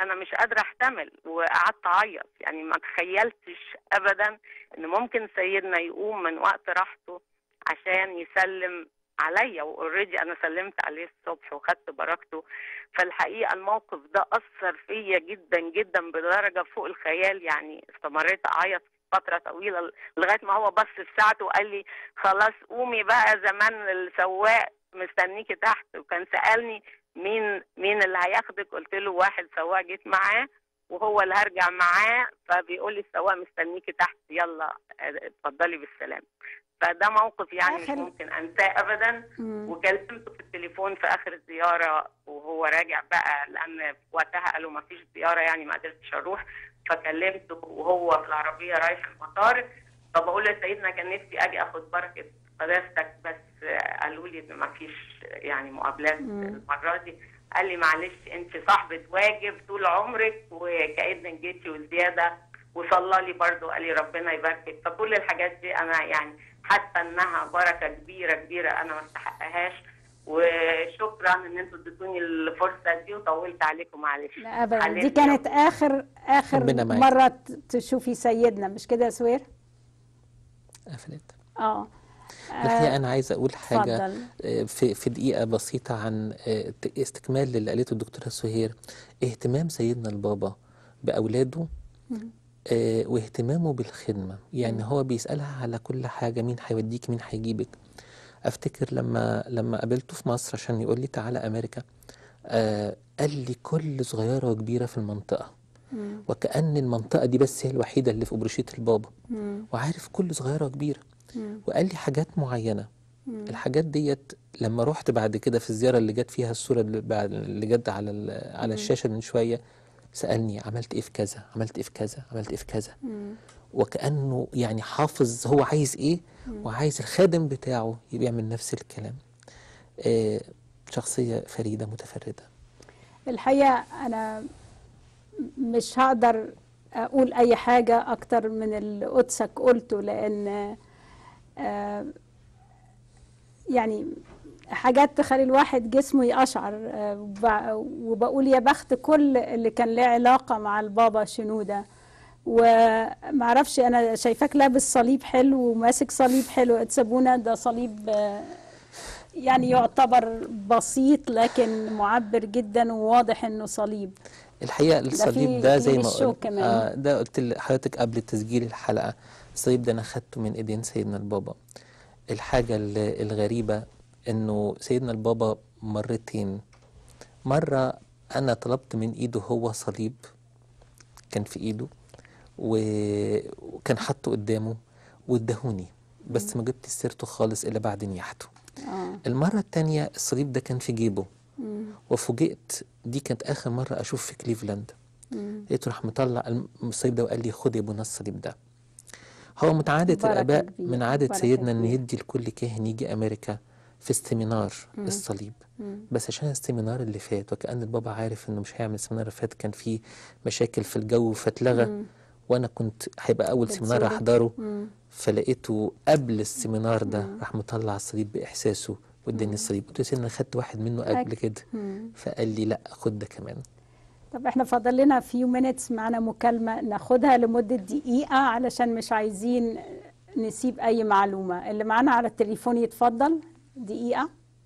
انا مش قادره احتمل وقعدت اعيط يعني ما تخيلتش ابدا ان ممكن سيدنا يقوم من وقت راحته عشان يسلم عليا واوريدي انا سلمت عليه الصبح وخدت بركته فالحقيقه الموقف ده اثر فيا جدا جدا بدرجه فوق الخيال يعني استمريت اعيط فتره طويله لغايه ما هو بص في ساعته وقال لي خلاص قومي بقى زمان السواق مستنيكي تحت وكان سالني مين مين اللي هياخدك قلت له واحد سواق جيت معاه وهو اللي هرجع معاه فبيقول لي السواق مستنيكي تحت يلا اتفضلي بالسلامه فده موقف يعني مش آخر- ممكن انساه ابدا مم. وكلمته في التليفون في اخر الزياره وهو راجع بقى لان وقتها قالوا ما فيش زياره يعني ما قدرتش اروح فكلمته وهو في العربيه رايح المطار فبقول لسيدنا كان نفسي اجي اخد بركه قداستك بس قالوا لي ان ما فيش يعني مقابلات مم. المره دي قال لي معلش انت صاحبه واجب طول عمرك وكأنك جيتي وزياده وصلى لي برضه قال لي ربنا يباركك فكل الحاجات دي انا يعني حاسه انها بركه كبيره كبيره انا ما استحقهاش وشكرا ان انتوا اديتوني الفرصه دي وطولت عليكم معلش لا ابدا دي علمني كانت اخر اخر ربنا معاك. مره ت- تشوفي سيدنا مش كده يا سوير قفلت اه الحقيقة أنا عايز أقول حاجة اتفضل. آه، في في دقيقة بسيطة عن آه، ت- استكمال للي قالته الدكتورة سهير اهتمام سيدنا البابا بأولاده آه، واهتمامه بالخدمة يعني هو بيسألها على كل حاجة مين هيوديك مين هيجيبك أفتكر لما لما قابلته في مصر عشان يقول لي تعالى أمريكا آه قال لي كل صغيرة وكبيرة في المنطقة وكأن المنطقة دي بس هي الوحيدة اللي في أبرشية البابا وعارف كل صغيرة وكبيرة وقال لي حاجات معينة الحاجات ديت لما رحت بعد كده في الزيارة اللي جت فيها الصورة اللي, بعد اللي جت على ال- على الشاشة من شوية سألني عملت إيه في كذا عملت إيه في كذا عملت إيه في كذا وكأنه يعني حافظ هو عايز إيه وعايز الخادم بتاعه بيعمل نفس الكلام آه شخصية فريدة متفردة الحقيقه انا مش هقدر اقول اي حاجه اكتر من اللي قدسك قلته لان آه، يعني حاجات تخلي الواحد جسمه يقشعر آه، وب- وبقول يا بخت كل اللي كان له علاقه مع البابا شنوده ومعرفش انا شايفاك لابس صليب حلو وماسك صليب حلو اتسابونا ده صليب آه، يعني يعتبر بسيط لكن معبر جدا وواضح انه صليب الحقيقة في- الصليب ده في زي ما الشوك قلت كمان. آه ده قلت لحضرتك قبل تسجيل الحلقة الصليب ده أنا خدته من إيدين سيدنا البابا الحاجة ال- الغريبة إنه سيدنا البابا مرتين مرة أنا طلبت من إيده هو صليب كان في إيده و- وكان حاطه قدامه وادهوني بس ما جبت سيرته خالص إلا بعد نياحته اه المرة التانية الصليب ده كان في جيبه وفوجئت دي كانت آخر مرة أشوف في كليفلاند لقيته راح مطلع الم- الصليب ده وقال لي خد يا ابونا الصليب ده هو من عادة بركة الآباء كبيرة، من عادة بركة سيدنا إن كبيرة. يدي لكل كاهن يجي أمريكا في السيمينار الصليب بس عشان السيمينار اللي فات وكأن البابا عارف إنه مش هيعمل السيمينار اللي فات كان فيه مشاكل في الجو فاتلغى وأنا كنت هيبقى أول سيمينار بتزوري. أحضره فلقيته قبل السيمينار ده راح مطلع الصليب بإحساسه واداني الصليب قلت له يا سيدنا أنا خدت واحد منه قبل أك- كده فقال لي لا خد ده كمان طب احنا فاضل لنا فيو مينتس معانا مكالمة ناخدها لمدة دقيقة علشان مش عايزين نسيب أي معلومة اللي معانا على التليفون يتفضل دقيقة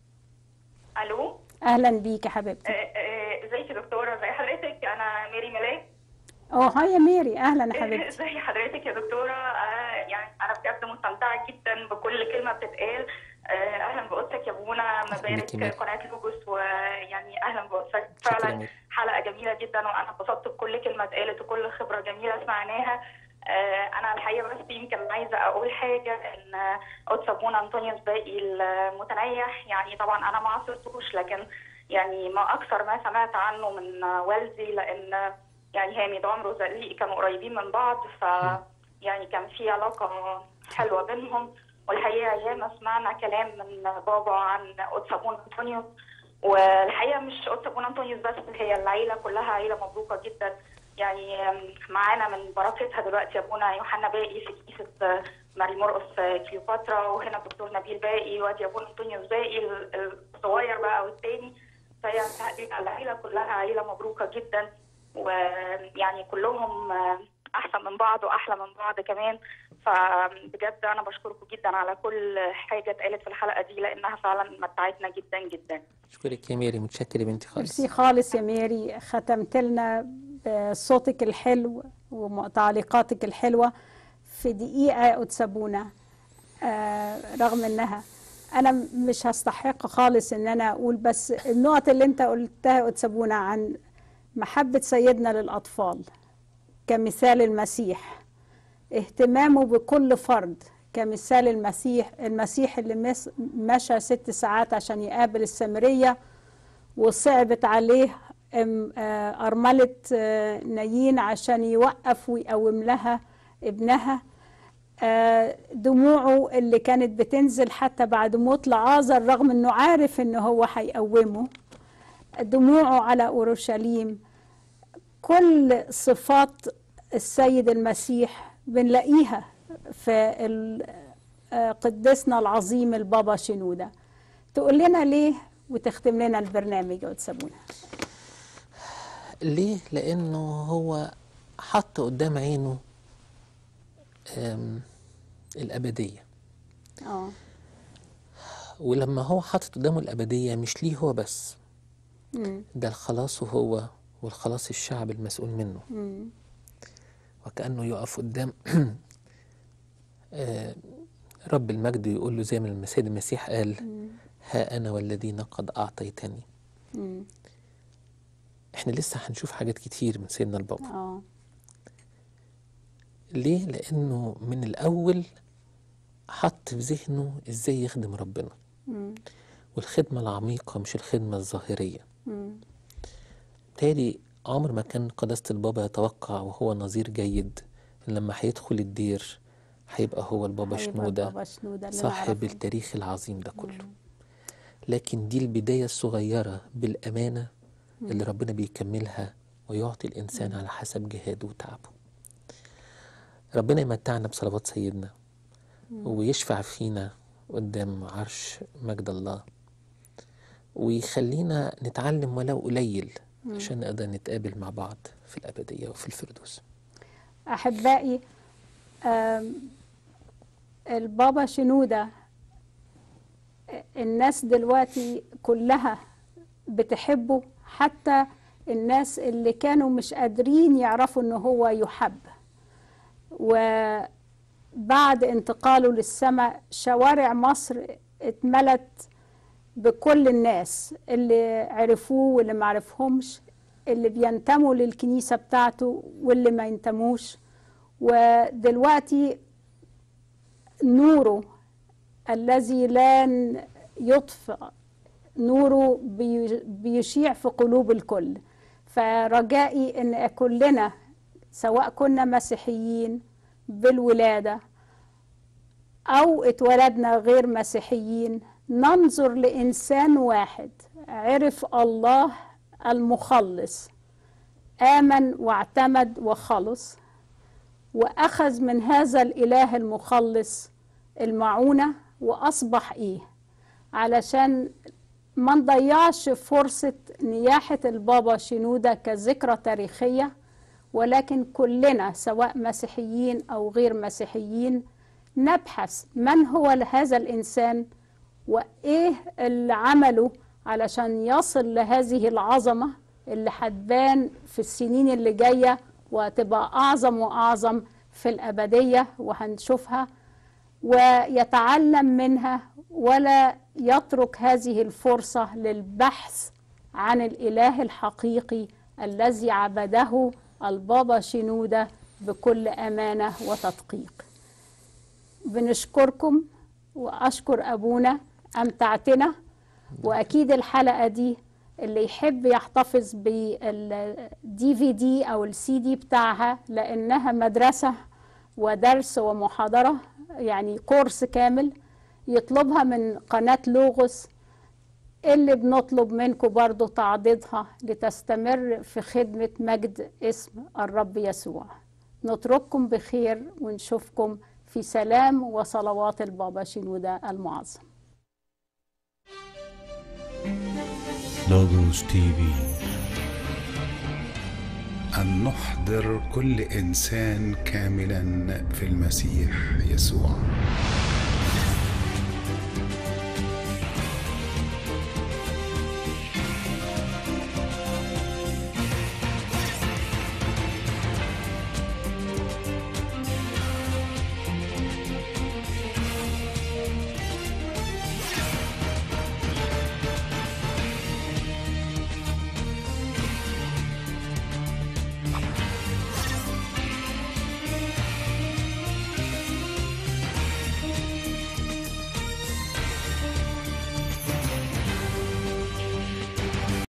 الو أهلا بيك يا حبيبتي آه، آه، ازيك يا دكتوره ازي حضرتك انا ميري ملاك اه هاي يا ميري أهلا يا حبيبتي ازي حضرتك يا دكتوره آه، يعني انا بجد مستمتعه جدا بكل كلمه بتتقال آه، اهلا بقدسك يا ابونا بيكي مبارك ميري. قناه لوجوس ويعني اهلا بقدسك شكرا فعلا ميري. حلقه جميله جدا وانا اتبسطت بكل كلمه اتقالت وكل خبره جميله سمعناها آه، انا الحقيقه بس يمكن عايزه اقول حاجه ان قدس ابونا انطونيوس باقي المتنيح يعني طبعا انا ما عصرتوش لكن يعني ما اكثر ما سمعت عنه من والدي لان يعني هامي عمرو وزقليق كانوا قريبين من بعض ف يعني كان في علاقه حلوه بينهم والحقيقه ياما سمعنا كلام من بابا عن قدس ابونا انطونيوس والحقيقه مش قدس ابونا انطونيوس بس هي العيله كلها عيله مبروكه جدا يعني معانا من بركتها دلوقتي ابونا يوحنا باقي في كنيسه ماري مرقس كليوباترا وهنا الدكتور نبيل باقي وادي ابونا انطونيوس باقي ال- الصغير بقى والتاني فهي العيله كلها عيله مبروكه جدا ويعني كلهم آه، احسن من بعض واحلى من بعض كمان فبجد انا بشكركم جدا على كل حاجه اتقالت في الحلقه دي لانها فعلا متعتنا جدا جدا اشكرك يا ميري متشكر يا بنتي خالص ميرسي خالص يا ميري ختمت لنا بصوتك الحلو وتعليقاتك الحلوة في دقيقة يا أتسابونا آه رغم إنها أنا مش هستحق خالص إن أنا أقول بس النقط اللي أنت قلتها يا أتسابونا عن محبة سيدنا للأطفال كمثال المسيح اهتمامه بكل فرد كمثال المسيح المسيح اللي مس- مشى ست ساعات عشان يقابل السامرية وصعبت عليه أم- آه، أرملة آه، نايين عشان يوقف ويقوم لها ابنها آه، دموعه اللي كانت بتنزل حتى بعد موت لعازر رغم انه عارف انه هو هيقومه دموعه على اورشليم كل صفات السيد المسيح بنلاقيها في ال- آه، قدسنا العظيم البابا شنودة تقول لنا ليه وتختم لنا البرنامج يا تسابونا ليه؟ لأنه هو حط قدام عينه آم، الأبدية اه ولما هو حاطط قدامه الأبدية مش ليه هو بس مم. ده الخلاص هو والخلاص الشعب المسؤول منه مم. وكأنه يقف قدام آه، رب المجد يقول له زي ما السيد المسيح قال ها أنا والذين قد أعطيتني مم. احنا لسه هنشوف حاجات كتير من سيدنا البابا اه ليه؟ لأنه من الأول حط في ذهنه إزاي يخدم ربنا مم. والخدمة العميقة مش الخدمة الظاهرية مم. بالتالي عمر ما كان قداسة البابا يتوقع وهو نظير جيد إن لما هيدخل الدير هيبقى هو البابا هيبقى شنودة البابا شنودة اللي صاحب نعرفه. التاريخ العظيم ده كله لكن دي البداية الصغيرة بالأمانة اللي ربنا بيكملها ويعطي الإنسان على حسب جهاده وتعبه ربنا يمتعنا بصلوات سيدنا ويشفع فينا قدام عرش مجد الله ويخلينا نتعلم ولو قليل عشان نقدر نتقابل مع بعض في الأبدية وفي الفردوس أحبائي آم، البابا شنودة الناس دلوقتي كلها بتحبه حتى الناس اللي كانوا مش قادرين يعرفوا ان هو يحب وبعد انتقاله للسماء شوارع مصر اتملت بكل الناس اللي عرفوه واللي ما عرفهمش اللي بينتموا للكنيسة بتاعته واللي ما ينتموش ودلوقتي نوره الذي لا يطفئ نوره بي- بيشيع في قلوب الكل فرجائي ان كلنا سواء كنا مسيحيين بالولاده او اتولدنا غير مسيحيين ننظر لانسان واحد عرف الله المخلص امن واعتمد وخلص واخذ من هذا الاله المخلص المعونه واصبح ايه علشان ما نضيعش فرصه نياحه البابا شنوده كذكرى تاريخيه ولكن كلنا سواء مسيحيين او غير مسيحيين نبحث من هو هذا الانسان وايه اللي عمله علشان يصل لهذه العظمه اللي هتبان في السنين اللي جايه وهتبقى اعظم واعظم في الابديه وهنشوفها ويتعلم منها ولا يترك هذه الفرصه للبحث عن الاله الحقيقي الذي عبده البابا شنوده بكل امانه وتدقيق بنشكركم واشكر ابونا امتعتنا واكيد الحلقه دي اللي يحب يحتفظ بالدي في دي او السي دي بتاعها لانها مدرسه ودرس ومحاضره يعني كورس كامل يطلبها من قناه لوغوس اللي بنطلب منكم برضو تعضيدها لتستمر في خدمة مجد اسم الرب يسوع نترككم بخير ونشوفكم في سلام وصلوات البابا شنودة المعظم لوجوس تي في أن نحضر كل إنسان كاملا في المسيح يسوع